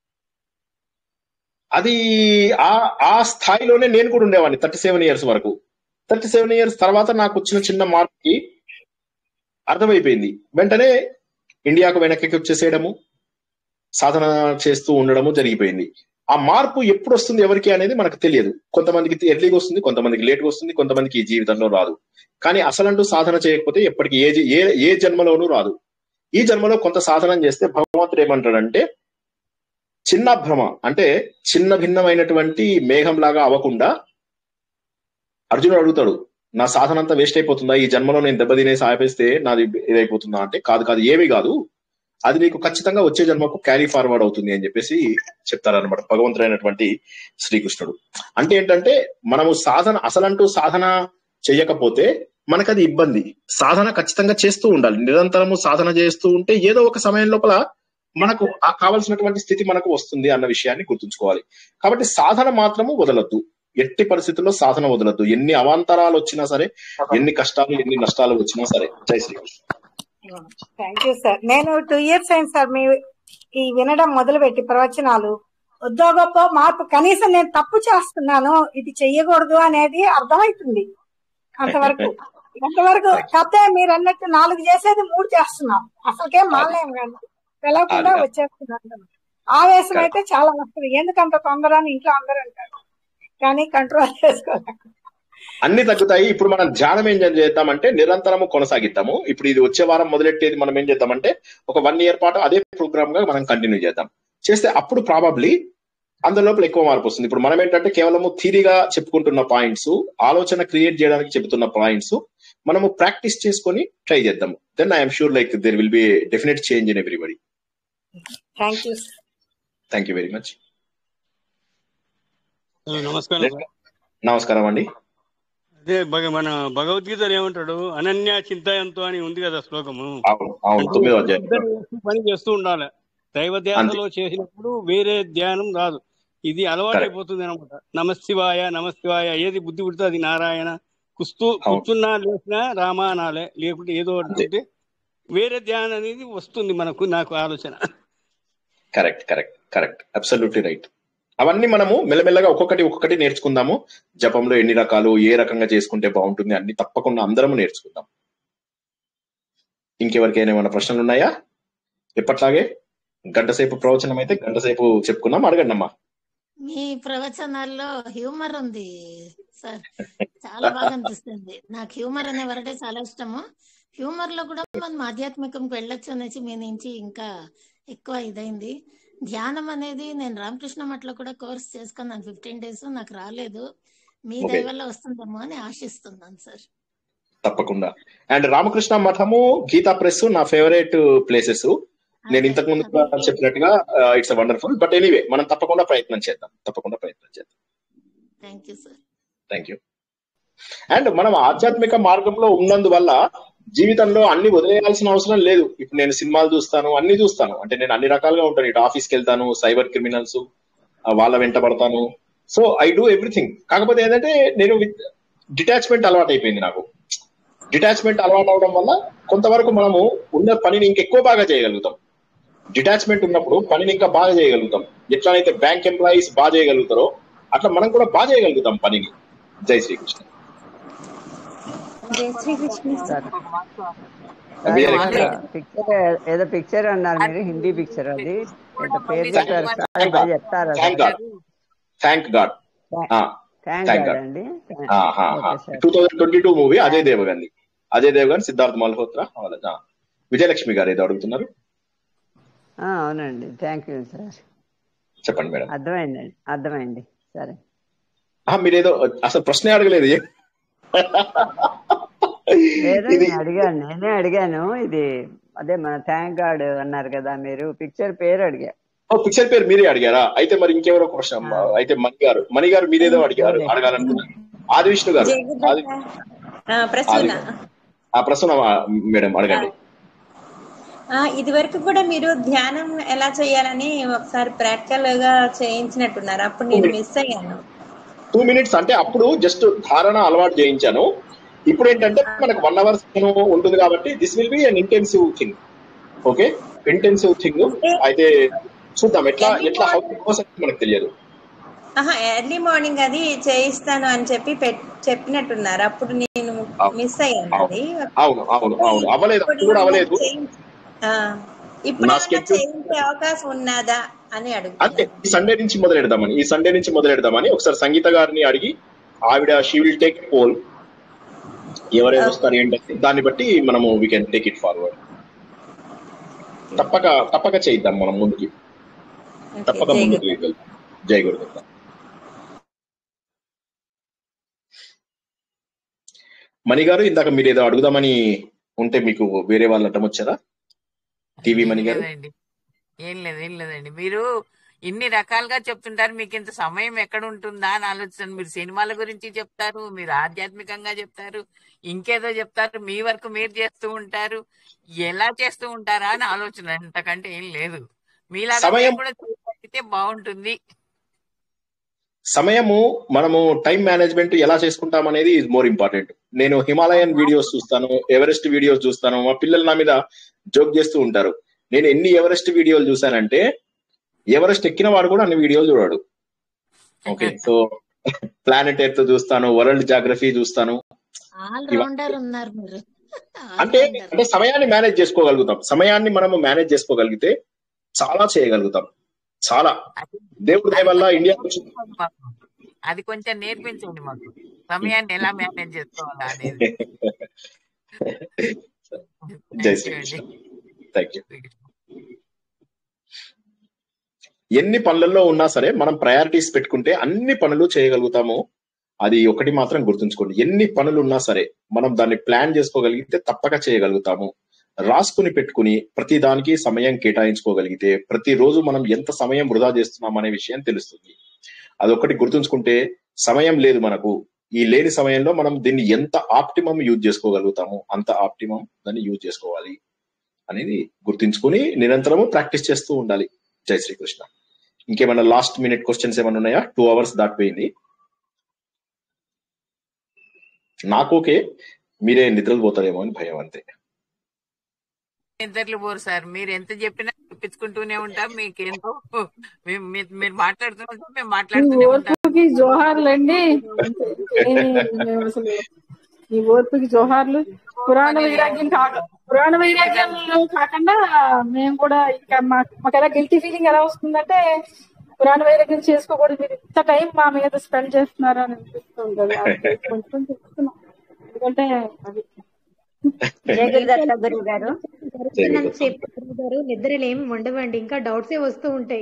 అది ఆ ఆ స్థాయిలోనే నేను కూడా ఉండేవాడిని థర్టీ సెవెన్ ఇయర్స్ వరకు థర్టీ సెవెన్ ఇయర్స్ తర్వాత నాకు వచ్చిన చిన్న మార్పుకి అర్థమైపోయింది వెంటనే ఇండియాకు వెనక్కి వచ్చేసేయడము సాధన చేస్తూ ఉండడము జరిగిపోయింది ఆ మార్పు ఎప్పుడు వస్తుంది ఎవరికి అనేది మనకు తెలియదు కొంతమందికి ఎర్లీగా వస్తుంది కొంతమందికి లేట్గా వస్తుంది కొంతమందికి ఈ జీవితంలో రాదు కానీ అసలంటూ సాధన చేయకపోతే ఎప్పటికీ ఏ జీ- ఏ ఏ జన్మలోనూ రాదు ఈ జన్మలో కొంత సాధన చేస్తే భగవంతుడు ఏమంటాడంటే చిన్న భ్రమ అంటే చిన్న భిన్నమైనటువంటి మేఘం లాగా అవ్వకుండా అర్జునుడు అడుగుతాడు నా సాధన అంతా వేస్ట్ అయిపోతుందా ఈ జన్మలో నేను దెబ్బతినేసి ఆపేస్తే నాది ఇదైపోతుందా అంటే కాదు కాదు ఏమీ కాదు అది నీకు ఖచ్చితంగా వచ్చే జన్మకు క్యారీ ఫార్వర్డ్ అవుతుంది అని చెప్పేసి చెప్తారనమాట భగవంతుడైనటువంటి శ్రీకృష్ణుడు అంటే ఏంటంటే మనము సాధన అసలంటూ సాధన చెయ్యకపోతే మనకది ఇబ్బంది సాధన ఖచ్చితంగా చేస్తూ ఉండాలి నిరంతరము సాధన చేస్తూ ఉంటే ఏదో ఒక సమయం లోపల మనకు ఆ కావలసినటువంటి స్థితి మనకు వస్తుంది అన్న విషయాన్ని గుర్తుంచుకోవాలి కాబట్టి సాధన మాత్రము వదలొద్దు ఎట్టి పరిస్థితుల్లో సాధన వదలొద్దు ఎన్ని అవాంతరాలు వచ్చినా సరే ఎన్ని కష్టాలు ఎన్ని నష్టాలు వచ్చినా సరే జై శ్రీకృష్ణ థ్యాంక్ యూ సార్ నేను టూ ఇయర్స్ అయింది సార్ మీ ఈ వినడం మొదలుపెట్టి ప్రవచనాలు వద్దో గొప్ప మార్పు కనీసం నేను తప్పు చేస్తున్నాను ఇది చెయ్యకూడదు అనేది అర్థమవుతుంది అంతవరకు అంతవరకు కాకపోతే మీరు అన్నట్టు నాలుగు చేసేది మూడు చేస్తున్నాం అసలుకేం మానలేం కానీ పిలవకుండా అది వచ్చేస్తున్నాను ఆవేశం కరెక్ట్ అయితే చాలా వస్తుంది ఎందుకు అంత తొందర అని ఇంట్లో అందరూ అంటారు కానీ కంట్రోల్ చేసుకోలేక అన్ని తగ్గుతాయి ఇప్పుడు మనం ధ్యానం ఏం చేద్దామంటే నిరంతరము కొనసాగిద్దాము ఇప్పుడు ఇది వచ్చే వారం మొదలెట్టేది మనం ఏం చేద్దామంటే ఒక వన్ ఇయర్ పాటు అదే ప్రోగ్రామ్ గా మనం కంటిన్యూ చేద్దాం చేస్తే అప్పుడు ప్రాబబ్లీ అందులోపల ఎక్కువ మార్పు వస్తుంది ఇప్పుడు మనం ఏంటంటే కేవలము థీరీగా చెప్పుకుంటున్న పాయింట్స్ ఆలోచన క్రియేట్ చేయడానికి చెబుతున్న పాయింట్స్ మనము ప్రాక్టీస్ చేసుకొని ట్రై చేద్దాం then I'm sure like there will be definite change in everybody thank you thank you very much నమస్కారం సార్ నమస్కారం అండి అదే భగ మన భగవద్గీతలో ఏమంటాడు అనన్య చింతయంతో అని ఉంది కదా శ్లోకము అవును అవును అంటే తొమ్మిదో అధ్యాయం ఇద్దరు చేస్తూ పని చేస్తూ ఉండాలి దైవ అంతే ధ్యాసలో చేసినప్పుడు వేరే ధ్యానం రాదు ఇది అలవాటు కరెక్ట్ అయిపోతుంది అనమాట నమశివాయ నమశివాయ ఏది బుద్ధి పుడితే అది నారాయణ కుస్తూ అవును కూర్చున్నా లేచినా రామ అనాలే లేకుంటే ఏదో అంతే అనుకుంటే వేరే ధ్యానం అనేది వస్తుంది మనకు నాకు ఆలోచన correct correct correct absolutely right అవన్నీ మనము మెల్లమెల్లగా ఒక్కొక్కటి ఒక్కొక్కటి నేర్చుకుందాము జపంలో ఎన్ని రకాలు ఏ రకంగా చేసుకుంటే బాగుంటుంది అన్ని తప్పకుండా అందరము నేర్చుకుందాం ఇంకెవరికైనా ఏమైనా ప్రశ్నలు ఉన్నాయా ఎప్పట్లాగే గంట సేపు ప్రవచనం అయితే గంట సేపు చెప్పుకున్నాం అడగండి అమ్మా మీ ప్రవచనాల్లో హ్యూమర్ ఉంది సార్ చాలా బాగా అనిపిస్తుంది నాకు హ్యూమర్ అనే వరడే చాలా ఇష్టము హ్యూమర్ లో కూడా మనం ఆధ్యాత్మికంకి వెళ్ళొచ్చు అనేసి మీ నుంచి ఇంకా ఎక్కువ ఇదైంది ధ్యానం అనేది నేను రామకృష్ణ మఠలో కూడా కోర్స్ చేసుకున్నాను ఫిఫ్టీన్ డేస్ నాకు రాలేదు మీ ఓకే దయ వల్ల వస్తుందేమో అని ఆశిస్తున్నాను సార్ తప్పకుండా అండ్ రామకృష్ణ మఠము గీతా ప్రెస్ నా ఫేవరెట్ ప్లేసెస్ నేను అదే ఇంతకు ముందు అదే కూడా చెప్పినట్టుగా ఇట్స్ వండర్ఫుల్ బట్ ఎనీవే మనం తప్పకుండా ప్రయత్నం చేద్దాం తప్పకుండా ప్రయత్నం చేద్దాం thank you sir thank you and మనం ఆధ్యాత్మిక మార్గంలో ఉన్నందువల్ల జీవితంలో అన్ని వదిలేయాల్సిన అవసరం లేదు ఇప్పుడు నేను సినిమాలు చూస్తాను అన్ని చూస్తాను అంటే నేను అన్ని రకాలుగా ఉంటాను ఇటు ఆఫీస్కి వెళ్తాను సైబర్ క్రిమినల్స్ వాళ్ళ వెంట పడతాను సో ఐ డూ ఎవ్రీథింగ్ కాకపోతే ఏంటంటే నేను డిటాచ్మెంట్ అలవాటు అయిపోయింది నాకు డిటాచ్మెంట్ అలవాటు అవడం వల్ల కొంతవరకు మనము ఉన్న పనిని ఇంకెక్కువ బాగా చేయగలుగుతాం డిటాచ్మెంట్ ఉన్నప్పుడు పనిని ఇంకా బాగా చేయగలుగుతాం ఎట్లనైతే బ్యాంక్ ఎంప్లాయీస్ బాగా చేయగలుగుతారో అట్లా మనం కూడా బాగా చేయగలుగుతాం పనిని జై శ్రీకృష్ణ జై శ్రీకృష్ణ సార్ సార్ విజయలక్ష్మి ఏదో గారు పిక్చర్ ఏదో పిక్చర్ అన్నారు మీరు హిందీ పిక్చర్ అది ఏదో పేరు చెప్పారు చాలా బాగా చెప్తారా thank sir God thank God thank thank God God అండి okay sir two thousand twenty two movie Ajay Devgan Ajay Devgan Siddharth Malhotra వాళ్ళ ఆ, విజయలక్ష్మి గారు ఏదో అడుగుతున్నారు ఆ, అవునండి థ్యాంక్ యూ సార్ చెప్పండి మేడం అర్థమైందండి అర్థమైంది సరే ఆ, మీరేదో అసలు ప్రశ్నే అడగలేదు ఏ? లేదు ఇది నేను అడిగాను నేనే అడిగాను ఇది అదే మన థ్యాంక్ గాడ్ అన్నారు కదా మీరు పిక్చర్ పేరు అడిగా ఓ పిక్చర్ పేరు మీరే అడిగారా అయితే మరి ఇంకెవరో క్వశ్చన్ ఆ, అయితే మణి గారు మణి గారు మీరేదో అడిగారు అదే అడగాలనుకున్నారు ఆది విష్ణు గారు జై ఆది గురుదత్త ఆ, ఆది ప్రసూన ఆ ప్రశ్న మేడం ఆ, అడగండి ఆ, ఇది వరకు కూడా మీరు ధ్యానం ఎలా చేయాలని ఒకసారి ప్రాక్టికల్ గా చేయించినట్టున్నారు అప్పుడు టూ నేను మినిట్స్ మిస్ అయ్యాను టూ మినిట్స్ అంటే అప్పుడు జస్ట్ ధారణ అలవాటు చేయించాను ఇప్పుడు ఏంటంటే ఆ, మనకు వన్ అవర్ ఉంటుంది కాబట్టి this will be an intensive thing okay intensive thing అంటే అయితే చూద్దాం ఎట్లా ఎర్లీ ఎట్లా హౌ మార్నింగ్ మనకు తెలియదు ఆహా ఎర్లీ మార్నింగ్ అది చేయిస్తాను అని చెప్పి పెట్- చెప్పినట్టున్నారు అప్పుడు నేను అవును మిస్ అయ్యాను అవును అది అవును అవును ఇప్పుడు అవును అవ్వలేదు ఇప్పుడు అప్పుడు కూడా ఏమన్నా అవ్వలేదు చేయించ ఆ, ఇప్పుడు నా ఏమన్నా స్కెడ్యూల్ చేయించే అవకాశం ఉన్నదా అని అంతే అడుగుతున్నాను ఈ సండే నుంచి మొదలెడదామని ఈ సండే నుంచి మొదలెడదామని ఒకసారి సంగీత గారిని అడిగి ఆవిడ షీ విల్ టేక్ పోల్ ఎవరెవరు ఓకే వస్తారు ఏంటంటే దాన్ని బట్టి మనము we can take it forward okay తప్పక తప్పక చేయిద్దాం మనం ముందుకి ఓకే తప్పక జై ముందుకు గురు వెళ్దాం జై గురుదత్త మణి గారు ఇందాక మీరు ఏదో అడుగుదామని ఉంటే మీకు వేరే వాళ్ళు అడ్డం వచ్చారా టీవీ ఏం మణి గారు లేదండి ఏం లేదు ఏం లేదండి మీరు ఇన్ని రకాలుగా చెప్తుంటారు మీకు ఇంత సమయం ఎక్కడ ఉంటుందా అని ఆలోచిస్తాను మీరు సినిమాల గురించి చెప్తారు మీరు ఆధ్యాత్మికంగా చెప్తారు ఇంకేదో చెప్తారు మీ వరకు మీరు చేస్తూ ఉంటారు ఎలా చేస్తూ ఉంటారా అని ఆలోచన అంతకంటే ఏం లేదు మీలాగా మేము సమయం కూడా చేయగలిగితే బాగుంటుంది సమయము మనము టైం మేనేజ్మెంట్ ఎలా చేసుకుంటాం అనేది ఇస్ మోర్ ఇంపార్టెంట్ నేను హిమాలయన్ వీడియోస్ చూస్తాను ఎవరెస్ట్ వీడియోస్ చూస్తాను మా పిల్లలు నా మీద జోక్ చేస్తూ ఉంటారు నేను ఎన్ని ఎవరెస్ట్ వీడియోలు చూసానంటే ఎవరెస్ట్ ఎక్కిన వాడు కూడా అన్ని వీడియోలు చూడాడు ఓకే సో ప్లానెట్ ఎర్త్ చూస్తాను వరల్డ్ జాగ్రఫీ చూస్తాను ఆల్ ఇవన్నీ రౌండర్ ఉన్నారు మీరు ఆల్ అంటే రౌండర్ అంటే సమయాన్ని మేనేజ్ చేసుకోగలుగుతాం సమయాన్ని మనము మేనేజ్ చేసుకోగలిగితే చాలా చేయగలుగుతాం చాలా అది దేవుడి దయ అది వల్ల కొంచెం ఇండియా నేర్పించండి మాకు అది కొంచెం నేర్పించండి మాకు సమయాన్ని ఎలా మేనేజ్ చేసుకోవాలా అనేది జై థ్యాంక్ యూ అండి శ్రీకృష్ణ థ్యాంక్ యూ ఎన్ని పనులలో ఉన్నా సరే మనం ప్రయారిటీస్ పెట్టుకుంటే అన్ని పనులు చేయగలుగుతాము అది ఒకటి మాత్రం గుర్తుంచుకోండి ఎన్ని పనులు ఉన్నా సరే మనం దాన్ని ప్లాన్ చేసుకోగలిగితే తప్పక చేయగలుగుతాము రాసుకుని పెట్టుకుని ప్రతి దానికి సమయం కేటాయించుకోగలిగితే ప్రతిరోజు మనం ఎంత సమయం వృధా చేస్తున్నాం అనే విషయం తెలుస్తుంది అదొకటి గుర్తుంచుకుంటే సమయం లేదు మనకు ఈ లేని సమయంలో మనం దీన్ని ఎంత ఆప్టిమం యూజ్ చేసుకోగలుగుతాము అంత ఆప్టిమం దాన్ని యూజ్ చేసుకోవాలి అనేది గుర్తుంచుకుని నిరంతరము ప్రాక్టీస్ చేస్తూ ఉండాలి జై శ్రీకృష్ణ ఇంకేమైనా లాస్ట్ మినిట్ క్వశ్చన్స్ ఏమైనా ఉన్నాయా టూ అవర్స్ దాటిపోయింది నాకు ఓకే మీరే నిద్రలు పోతారేమో అని భయం అంతే నిద్రలు పోరు సార్ మీరు ఎంత చెప్పినా చెప్పించుకుంటూనే ఉంటాం మీకేంటో మేము- మీ- మీరు మాట్లాడుతూ ఉంటాం మేము మీ మాట్లాడుతూనే ఉంటాం ఓర్పుకి జోహార్లండి ఏమి మేము అసలు ఈ ఓర్పుకి జోహార్లు పురాణ వైరాగ్యం కాక పురాణ వైరాగ్యంలో కాకుండా మేము కూడా ఇంకా మా- మాకు ఎలా గిల్టీ ఫీలింగ్ ఎలా వస్తుందంటే పురాణ వైరాగ్యం చేసుకోకూడదు మీరు ఇంత టైం మా మీద స్పెండ్ చేస్తున్నారు అని అనిపిస్తుంది అది అది కొంచెం చెప్తున్నాం ఎందుకంటే అది జయ గురుదత్త గురువు గారు దర్శనంతసేపు గురువు గారు నిద్రలు ఏమి ఉండవండి ఇంకా డౌట్సే వస్తూ ఉంటాయి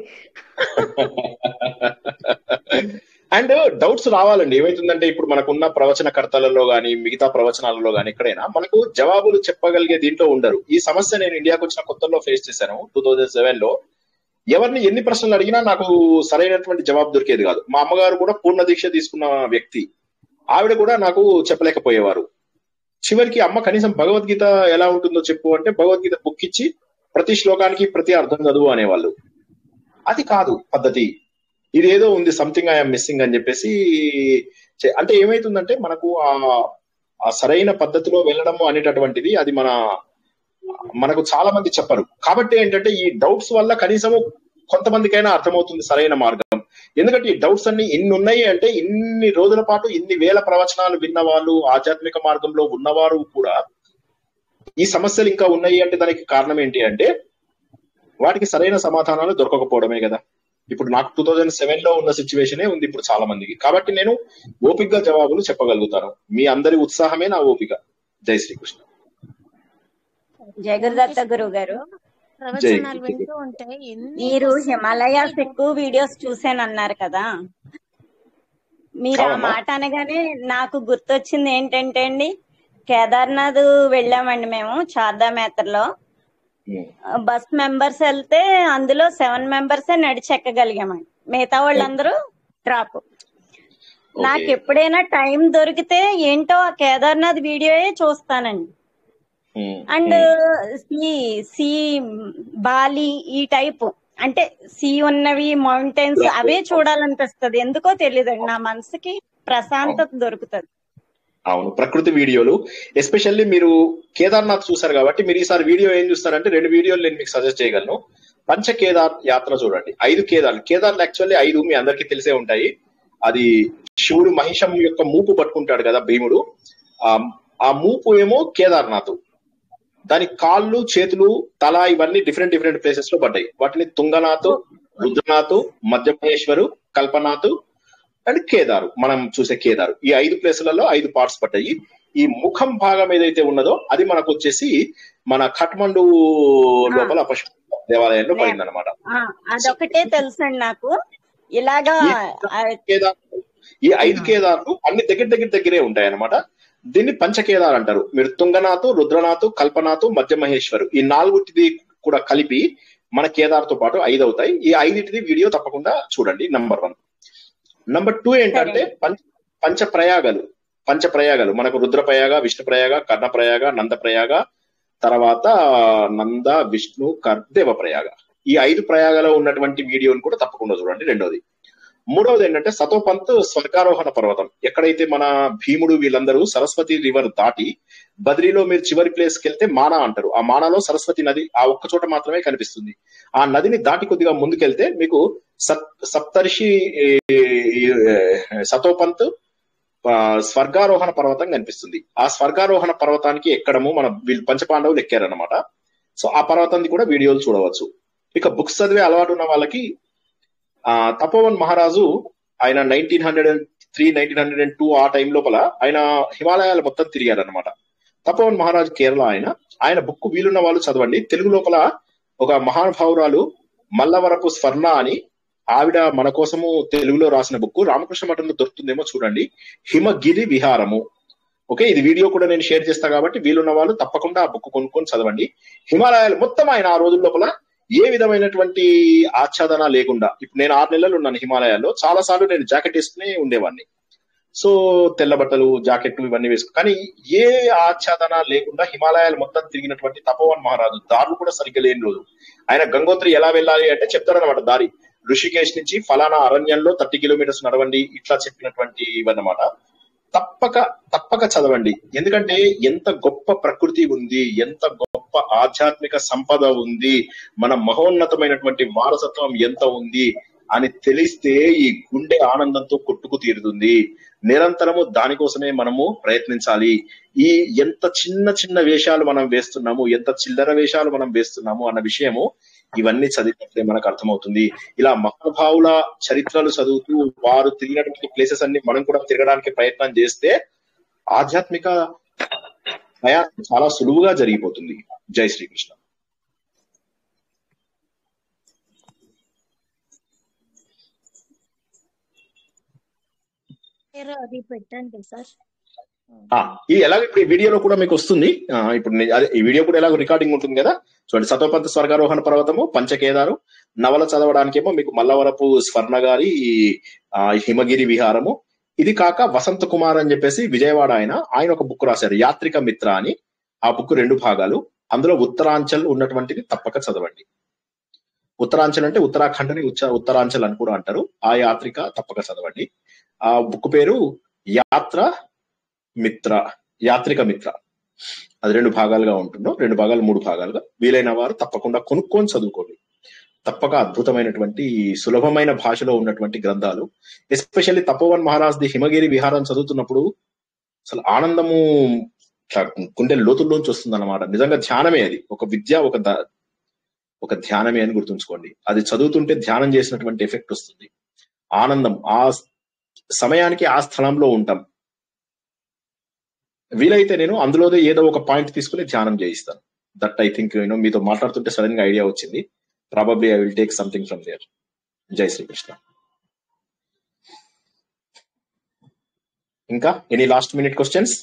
అండ్ డౌట్స్ రావాలండి ఏమైతుందంటే ఇప్పుడు మనకున్న ప్రవచనకర్తలలో గాని మిగతా ప్రవచనాలలో గాని ఎక్కడైనా మనకు జవాబులు చెప్పగలిగే దీంట్లో ఉండరు ఈ సమస్య నేను ఇండియాకి వచ్చిన కొత్తలో ఫేస్ చేశాను టూ థౌజండ్ సెవెన్ లో ఎవరిని ఎన్ని ప్రశ్నలు అడిగినా నాకు సరైనటువంటి జవాబు దొరికేది కాదు మా అమ్మగారు కూడా పూర్ణ దీక్ష తీసుకున్న వ్యక్తి ఆవిడ కూడా నాకు చెప్పలేకపోయేవారు చివరికి అమ్మ కనీసం భగవద్గీత ఎలా ఉంటుందో చెప్పు అంటే భగవద్గీత బుక్ ఇచ్చి ప్రతి శ్లోకానికి ప్రతి అర్థం చదువు అనేవాళ్ళు అది కాదు పద్ధతి ఇది ఏదో ఉంది సంథింగ్ ఐఎమ్ మిస్సింగ్ అని చెప్పేసి చే- అంటే ఏమైతుందంటే మనకు ఆ ఆ సరైన పద్ధతిలో వెళ్ళడము అనేటటువంటిది అది మన మనకు చాలా మంది చెప్పరు కాబట్టి ఏంటంటే ఈ డౌట్స్ వల్ల కనీసము కొంతమందికైనా అర్థమవుతుంది సరైన మార్గం ఎందుకంటే ఈ డౌట్స్ అన్ని ఇన్ని ఉన్నాయి అంటే ఇన్ని రోజుల పాటు ఇన్ని వేల ప్రవచనాలు విన్న వాళ్ళు ఆధ్యాత్మిక మార్గంలో ఉన్నవారు కూడా ఈ సమస్యలు ఇంకా ఉన్నాయి అంటే దానికి కారణం ఏంటి అంటే వాటికి సరైన సమాధానాలు దొరకకపోవడమే కదా ఇప్పుడు నాకు టూ థౌజండ్ సెవెన్ లో ఉన్న సిచ్యువేషనే ఉంది ఇప్పుడు చాలా మందికి కాబట్టి నేను ఓపికగా జవాబులు చెప్పగలుగుతాను మీ అందరి ఉత్సాహమే నా ఓపిక జై శ్రీకృష్ణ జయ గురుదత్త గురువు గారు ప్రవచనాలు వింటూ ఉంటే ఎన్ని మీరు హిమాలయాస్ ఎక్కువ వీడియోస్ చూసానన్నారు కదా మీరు ఆ అవునమ్మా. మాట అనగానే నాకు గుర్తొచ్చింది ఏంటంటే అండి కేదార్నాథ్ వెళ్ళామండి మేము చార్ధామ్ యాత్రలో బస్ మెంబర్స్ వెళ్తే అందులో సెవెన్ మెంబర్సే నడిచి ఎక్కగలిగామండి మిగతా వాళ్ళందరూ డ్రాప్ నాకు ఎప్పుడైనా టైం దొరికితే ఏంటో ఆ కేదార్నాథ్ వీడియోయే చూస్తానండి అండ్ సి సి బాలి ఈ టైప్ అంటే సీ ఉన్నవి మౌంటైన్స్ అవే చూడాలనిపిస్తది ఎందుకో తెలియదండి నా మనసుకి ప్రశాంతత దొరుకుతది అవును ప్రకృతి వీడియోలు ఎస్పెషల్లీ మీరు కేదార్నాథ్ చూసారు కాబట్టి మీరు ఈసారి వీడియో ఏం చూస్తారంటే రెండు వీడియోలు నేను మీకు సజెస్ట్ చేయగలను పంచ కేదార్ యాత్ర చూడండి ఐదు కేదార్లు కేదార్లు యాక్చువల్లీ ఐదు మీ అందరికీ తెలిసే ఉంటాయి అది శివుడు మహిషం యొక్క మూపు పట్టుకుంటాడు కదా భీముడు ఆ ఆ మూపు ఏమో కేదార్నాథ్ దాని కాళ్ళు చేతులు తల ఇవన్నీ డిఫరెంట్ డిఫరెంట్ ప్లేసెస్ లో పడ్డాయి వాటిని తుంగనాథ్ రుద్రనాథ్ మధ్యమహేశ్వరు కల్పనాథ్ అండ్ కేదారు మనం చూసే కేదారు ఈ ఐదు ప్లేసులలో ఐదు పార్ట్స్ పడ్డాయి ఈ ముఖం భాగం ఏదైతే ఉన్నదో అది మనకు వచ్చేసి మన ఖట్మండు లోపల పశు దేవాలయంలో పడింది అనమాట ఆ, అదొకటే తెలుసండి నాకు ఇలాగా ఆ, ఈ ఐదు కేదార్లు అన్ని దగ్గర దగ్గర దగ్గరే ఉంటాయి అనమాట దీన్ని పంచకేదార్ అంటారు మీరు తుంగనాథ్ రుద్రనాథ్ కల్పనాథ్ మధ్యమహేశ్వరు ఈ నాలుగుటిది కూడా కలిపి మన కేదార్తో పాటు ఐదు అవుతాయి ఈ ఐదిటిది వీడియో తప్పకుండా చూడండి నంబర్ వన్ నంబర్ టూ ఏంటంటే పంచ పంచ ప్రయాగలు పంచ ప్రయాగలు మనకు రుద్ర ప్రయాగ విష్ణు ప్రయాగ కర్ణ ప్రయాగ నంద ప్రయాగ తర్వాత నంద విష్ణు కర్ దేవ ప్రయాగ ఈ ఐదు ప్రయాగలో ఉన్నటువంటి వీడియోని కూడా తప్పకుండా చూడండి రెండోది మూడవది ఏంటంటే సతోపంత్ స్వర్గారోహణ పర్వతం ఎక్కడైతే మన భీముడు వీళ్ళందరూ సరస్వతి రివర్ దాటి బద్రీలో మీరు చివరి ప్లేస్ కి వెళ్తే మానా అంటారు ఆ మానాలో సరస్వతి నది ఆ ఒక్క చోట మాత్రమే కనిపిస్తుంది ఆ నదిని దాటి కొద్దిగా ముందుకెళ్తే మీకు సప్ సప్తర్షి ఈ, ఈ, సతోపంత్ ఆ, స్వర్గారోహణ పర్వతం కనిపిస్తుంది ఆ స్వర్గారోహణ పర్వతానికి ఎక్కడము మన వీళ్ళు పంచపాండవులు ఎక్కారనమాట సో ఆ పర్వతాన్ని కూడా వీడియోలు చూడవచ్చు ఇక బుక్స్ చదివే అలవాటు ఉన్న వాళ్ళకి ఆ తపోవన్ మహారాజు ఆయన nineteen hundred and three nineteen hundred and two ఆ టైం లోపల ఆయన హిమాలయాలు మొత్తం తిరిగారు అనమాట తపోవన్ మహారాజ్ కేరళ ఆయన ఆయన బుక్ వీలున్న వాళ్ళు చదవండి తెలుగు లోపల ఒక మహానుభావురాలు మల్లవరపు స్వర్ణ అని ఆవిడ మన కోసము తెలుగులో రాసిన బుక్ రామకృష్ణ మఠంలో దొరుకుతుందేమో చూడండి హిమగిరి విహారము ఓకే ఇది వీడియో కూడా నేను షేర్ చేస్తా కాబట్టి వీలున్న వాళ్ళు తప్పకుండా ఆ బుక్ కొనుక్కొని చదవండి హిమాలయాలు మొత్తం ఆయన ఆ రోజుల లోపల ఏ విధమైనటువంటి ఆచ్ఛాదన లేకుండా ఇప్పుడు నేను ఆరు నెలలు ఉన్నాను హిమాలయాల్లో చాలా సార్లు నేను జాకెట్ వేసుకుని ఉండేవాడిని సో తెల్ల బట్టలు జాకెట్లు ఇవన్నీ వేసుకు కానీ ఏ ఆచ్ఛాదన లేకుండా హిమాలయాలు మొత్తం తిరిగినటువంటి తపోవన్ మహారాజు దారులు కూడా సరిగ్గా లేని రోజు ఆయన గంగోత్రి ఎలా వెళ్ళాలి అంటే చెప్తారనమాట దారి ఋషికేశ్ నుంచి ఫలానా అరణ్యంలో థర్టీ కిలోమీటర్స్ నడవండి ఇట్లా చెప్పినటువంటి ఇవన్నమాట తప్పక తప్పక చదవండి ఎందుకంటే ఎంత గొప్ప ప్రకృతి ఉంది ఎంత గొప్ప ఆధ్యాత్మిక సంపద ఉంది మన మహోన్నతమైనటువంటి వారసత్వం ఎంత ఉంది అని తెలిస్తే ఈ గుండె ఆనందంతో కొట్టుకు తీరుతుంది నిరంతరము దానికోసమే మనము ప్రయత్నించాలి ఈ ఎంత చిన్న చిన్న వేషాలు మనం వేస్తున్నాము ఎంత చిల్లర వేషాలు మనం వేస్తున్నాము అన్న విషయము ఇవన్నీ చదివినట్లే మనకు అర్థమవుతుంది ఇలా మహానుభావుల చరిత్రలు చదువుతూ వారు తిరిగినటువంటి ప్లేసెస్ అన్ని మనం కూడా తిరగడానికి ప్రయత్నం చేస్తే ఆధ్యాత్మిక ప్రయాణం చాలా సులువుగా జరిగిపోతుంది జై శ్రీకృష్ణ పేరు అది పెట్టండి సార్ ఆ, ఈ ఎలాగ ఇప్పుడు ఈ వీడియోలో కూడా మీకు వస్తుంది ఆ, ఇప్పుడు నేను- అదే ఈ వీడియో కూడా ఎలాగో రికార్డింగ్ ఉంటుంది కదా చూడండి సతోపంత స్వర్గారోహణ పర్వతము పంచకేదారు నవల చదవడానికేమో మీకు మల్లవరపు స్వర్ణ గారి ఆ, హిమగిరి విహారము ఇది కాక వసంత కుమార్ అని చెప్పేసి విజయవాడ ఆయన ఆయన ఒక బుక్ రాశారు యాత్రిక మిత్ర అని ఆ బుక్ రెండు భాగాలు అందులో ఉత్తరాంచల్ ఉన్నటువంటిది తప్పక చదవండి ఉత్తరాంచల్ అంటే ఉత్తరాఖండ్ అని ఉచ్చ- ఉత్తరాంచల్ అని కూడా అంటారు ఆ యాత్రిక తప్పక చదవండి ఆ బుక్ పేరు యాత్ర మిత్ర యాత్రిక మిత్ర అది రెండు భాగాలుగా ఉంటుందో రెండు భాగాలు మూడు భాగాలుగా వీలైన వారు తప్పకుండా కొనుక్కొని చదువుకోండి తప్పక అద్భుతమైనటువంటి సులభమైన భాషలో ఉన్నటువంటి గ్రంథాలు ఎస్పెషల్లీ తపోవన్ మహారాజ్ ది హిమగిరి విహారం చదువుతున్నప్పుడు అసలు ఆనందము ఇట్లా గుండె లోతుల్లోంచి వస్తుంది అనమాట నిజంగా ధ్యానమే అది ఒక విద్య ఒక ద- ఒక ధ్యానమే అని గుర్తుంచుకోండి అది చదువుతుంటే ధ్యానం చేసినటువంటి ఎఫెక్ట్ వస్తుంది ఆనందం ఆ సమయానికి ఆ స్థలంలో ఉంటాం వీలైతే నేను అందులోదే ఏదో ఒక పాయింట్ తీసుకుని ధ్యానం చేయిస్తాను దట్ ఐ థింక్ యూనో మీతో మాట్లాడుతుంటే సడన్ గా ఐడియా వచ్చింది probably I will take something from there జై శ్రీకృష్ణ ఇంకా ఎనీ లాస్ట్ మినిట్ క్వశ్చన్స్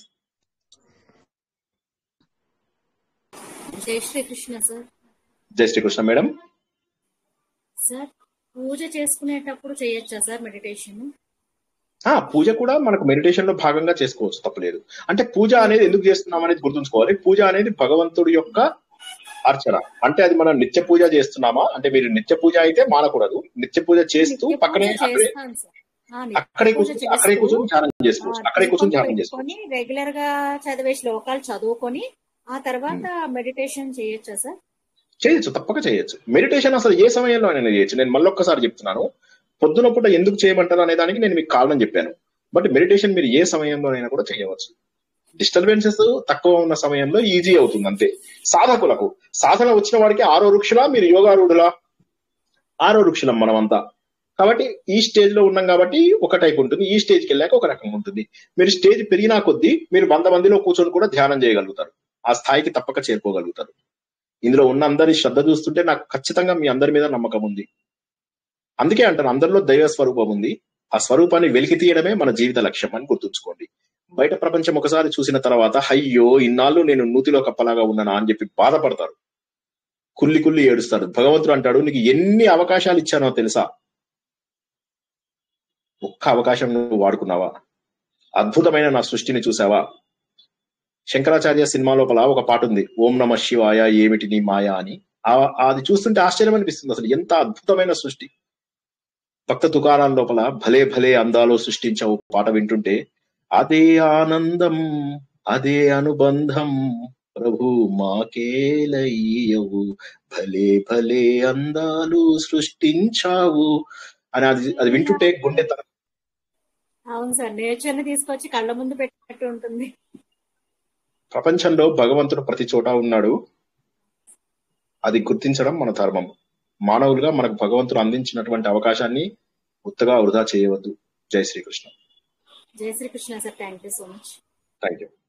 జై శ్రీకృష్ణ సార్ జై శ్రీకృష్ణ మేడం సార్ పూజ చేసుకునేటప్పుడు చేయొచ్చా సార్ మెడిటేషన్ ఆ పూజ కూడా మనకు మెడిటేషన్ లో భాగంగా చేసుకోవచ్చు తప్పలేదు అంటే పూజ అనేది ఎందుకు చేస్తున్నాం అనేది గుర్తుంచుకోవాలి పూజ అనేది భగవంతుడి యొక్క అర్చన అంటే అది మనం నిత్య పూజ చేస్తున్నామా అంటే మీరు నిత్య పూజ అయితే మానకూడదు నిత్య పూజ చేస్తూ నిత్య పూజ పక్కనే అక్కడే చేస్తాను సార్ ఆ, నిత్య అక్కడే పూజ కూర్చొని అక్కడే చేస్తూ కూర్చొని ధ్యానం ఆ, చేసుకోవచ్చు అక్కడే దీపం కూర్చొని ధ్యానం చేసుకోవచ్చు పెట్టుకొని రెగ్యులర్ గా చదివే శ్లోకాలు చదువుకొని ఆ తర్వాత మెడిటేషన్ చేయొచ్చా సార్ చేయొచ్చు తప్పక చేయొచ్చు మెడిటేషన్ అసలు ఏ సమయంలో అయినా చేయొచ్చు నేను మళ్ళొక్కసారి చెప్తున్నాను పొద్దున పూట ఎందుకు చేయమంటారు అనే దానికి నేను మీకు కారణం చెప్పాను బట్ మెడిటేషన్ మీరు ఏ సమయంలోనైనా కూడా చేయవచ్చు డిస్టర్బెన్సెస్ తక్కువ ఉన్న సమయంలో ఈజీ అవుతుంది అంతే సాధకులకు సాధన వచ్చిన వాడికి ఆరో వృక్షులా మీరు యోగారూఢులా ఆరో వృక్షులం మనమంతా కాబట్టి ఈ స్టేజ్ లో ఉన్నాం కాబట్టి ఒక టైప్ ఉంటుంది ఈ స్టేజ్కి వెళ్ళాక ఒక రకంగా ఉంటుంది మీరు స్టేజ్ పెరిగినా కొద్దీ మీరు వంద మందిలో కూర్చొని కూడా ధ్యానం చేయగలుగుతారు ఆ స్థాయికి తప్పక చేరుకోగలుగుతారు ఇందులో ఉన్న అందరి శ్రద్ధ చూస్తుంటే నాకు ఖచ్చితంగా మీ అందరి మీద నమ్మకం ఉంది అందుకే అంటారు అందరిలో దైవ స్వరూపం ఉంది ఆ స్వరూపాన్ని వెలికి తీయడమే మన జీవిత లక్ష్యం అని గుర్తుంచుకోండి బయట ప్రపంచం ఒకసారి చూసిన తర్వాత అయ్యో ఇన్నాళ్ళు నేను నూతిలో కప్పలాగా ఉన్నానా అని చెప్పి బాధపడతారు కుల్లి కుల్లి ఏడుస్తారు భగవంతుడు అంటాడు నీకు ఎన్ని అవకాశాలు ఇచ్చానో తెలుసా ఒక్క అవకాశం నువ్వు వాడుకున్నావా అద్భుతమైన నా సృష్టిని చూసావా శంకరాచార్య సినిమా లోపల ఒక పాట ఉంది ఓం నమ శివాయ ఏమిటి నీ మాయ అని ఆ- అది చూస్తుంటే ఆశ్చర్యం అనిపిస్తుంది అసలు ఎంత అద్భుతమైన సృష్టి భక్త తుకారాం లోపల భలే భలే అందాలు సృష్టించావు పాట వింటుంటే అదే ఆనందం అదే అనుబంధం ప్రభు మాకేలయ్యవు భలే భలే అందాలు సృష్టించావు అని అది అది వింటుంటే గుండె తర అవును సార్ నేచర్ ని తీసుకొచ్చి కళ్ళ ముందు పెట్టినట్టు ఉంటుంది ప్రపంచంలో భగవంతుడు ప్రతి చోట ఉన్నాడు అది గుర్తించడం మన ధర్మం మానవులుగా మనకు భగవంతుడు అందించినటువంటి అవకాశాన్ని ఉత్తగా వృధా చేయవద్దు జై శ్రీకృష్ణ జై Srikrishna sir thank you so much thank you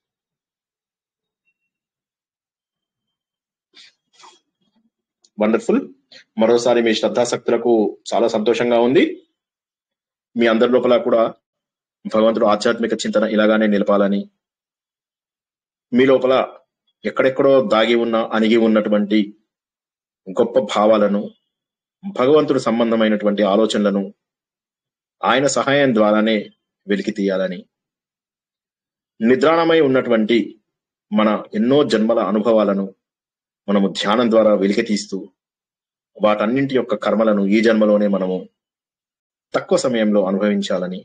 wonderful మరోసారి మీ శ్రద్ధాశక్తులకు చాలా సంతోషంగా ఉంది మీ అందరి లోపల కూడా భగవంతుడు ఆధ్యాత్మిక చింతన ఇలాగానే నిలపాలని మీ లోపల ఎక్కడెక్కడో దాగి ఉన్న అణిగి ఉన్నటువంటి గొప్ప భావాలను భగవంతుడు సంబంధమైనటువంటి ఆలోచనలను ఆయన సహాయం ద్వారానే వెలికి తీయాలని నిద్రాణమై ఉన్నటువంటి మన ఎన్నో జన్మల అనుభవాలను మనము ధ్యానం ద్వారా వెలికి తీస్తూ వాటన్నింటి యొక్క కర్మలను ఈ జన్మలోనే మనము తక్కువ సమయంలో అనుభవించాలని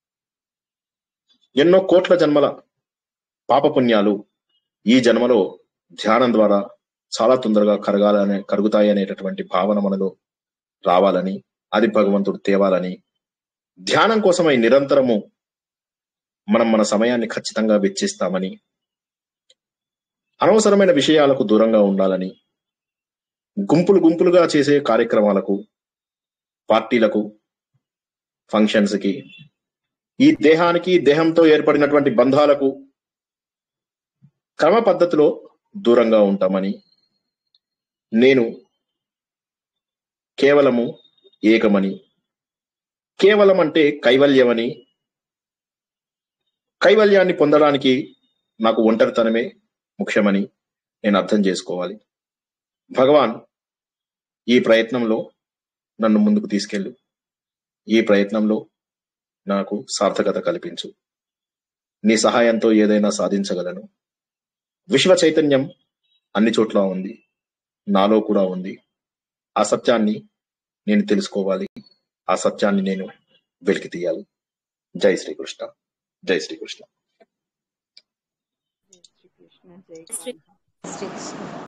ఎన్నో కోట్ల జన్మల పాపపుణ్యాలు ఈ జన్మలో ధ్యానం ద్వారా చాలా తొందరగా కరగాలనే కరుగుతాయి అనేటటువంటి భావన మనలో రావాలని అది భగవంతుడు తేవాలని ధ్యానం కోసమై నిరంతరము మనం మన సమయాన్ని ఖచ్చితంగా వెచ్చిస్తామని అనవసరమైన విషయాలకు దూరంగా ఉండాలని గుంపులు గుంపులుగా చేసే కార్యక్రమాలకు పార్టీలకు ఫంక్షన్స్ కి ఈ దేహానికి దేహంతో ఏర్పడినటువంటి బంధాలకు క్రమ పద్ధతిలో దూరంగా ఉంటామని నేను కేవలము ఏకమని కేవలం అంటే కైవల్యమని కైవల్యాన్ని పొందడానికి నాకు ఒంటరితనమే ముఖ్యమని నేను అర్థం చేసుకోవాలి భగవాన్ ఈ ప్రయత్నంలో నన్ను ముందుకు తీసుకెళ్ళు ఈ ప్రయత్నంలో నాకు సార్థకత కల్పించు నీ సహాయంతో ఏదైనా సాధించగలను విశ్వ చైతన్యం అన్ని చోట్ల ఉంది నాలో కూడా ఉంది ఆ సత్యాన్ని నేను తెలుసుకోవాలి ఆ సత్యాన్ని నేను వెలికి తీయాలి జై శ్రీకృష్ణ జై శ్రీకృష్ణ జై శ్రీకృష్ణ జై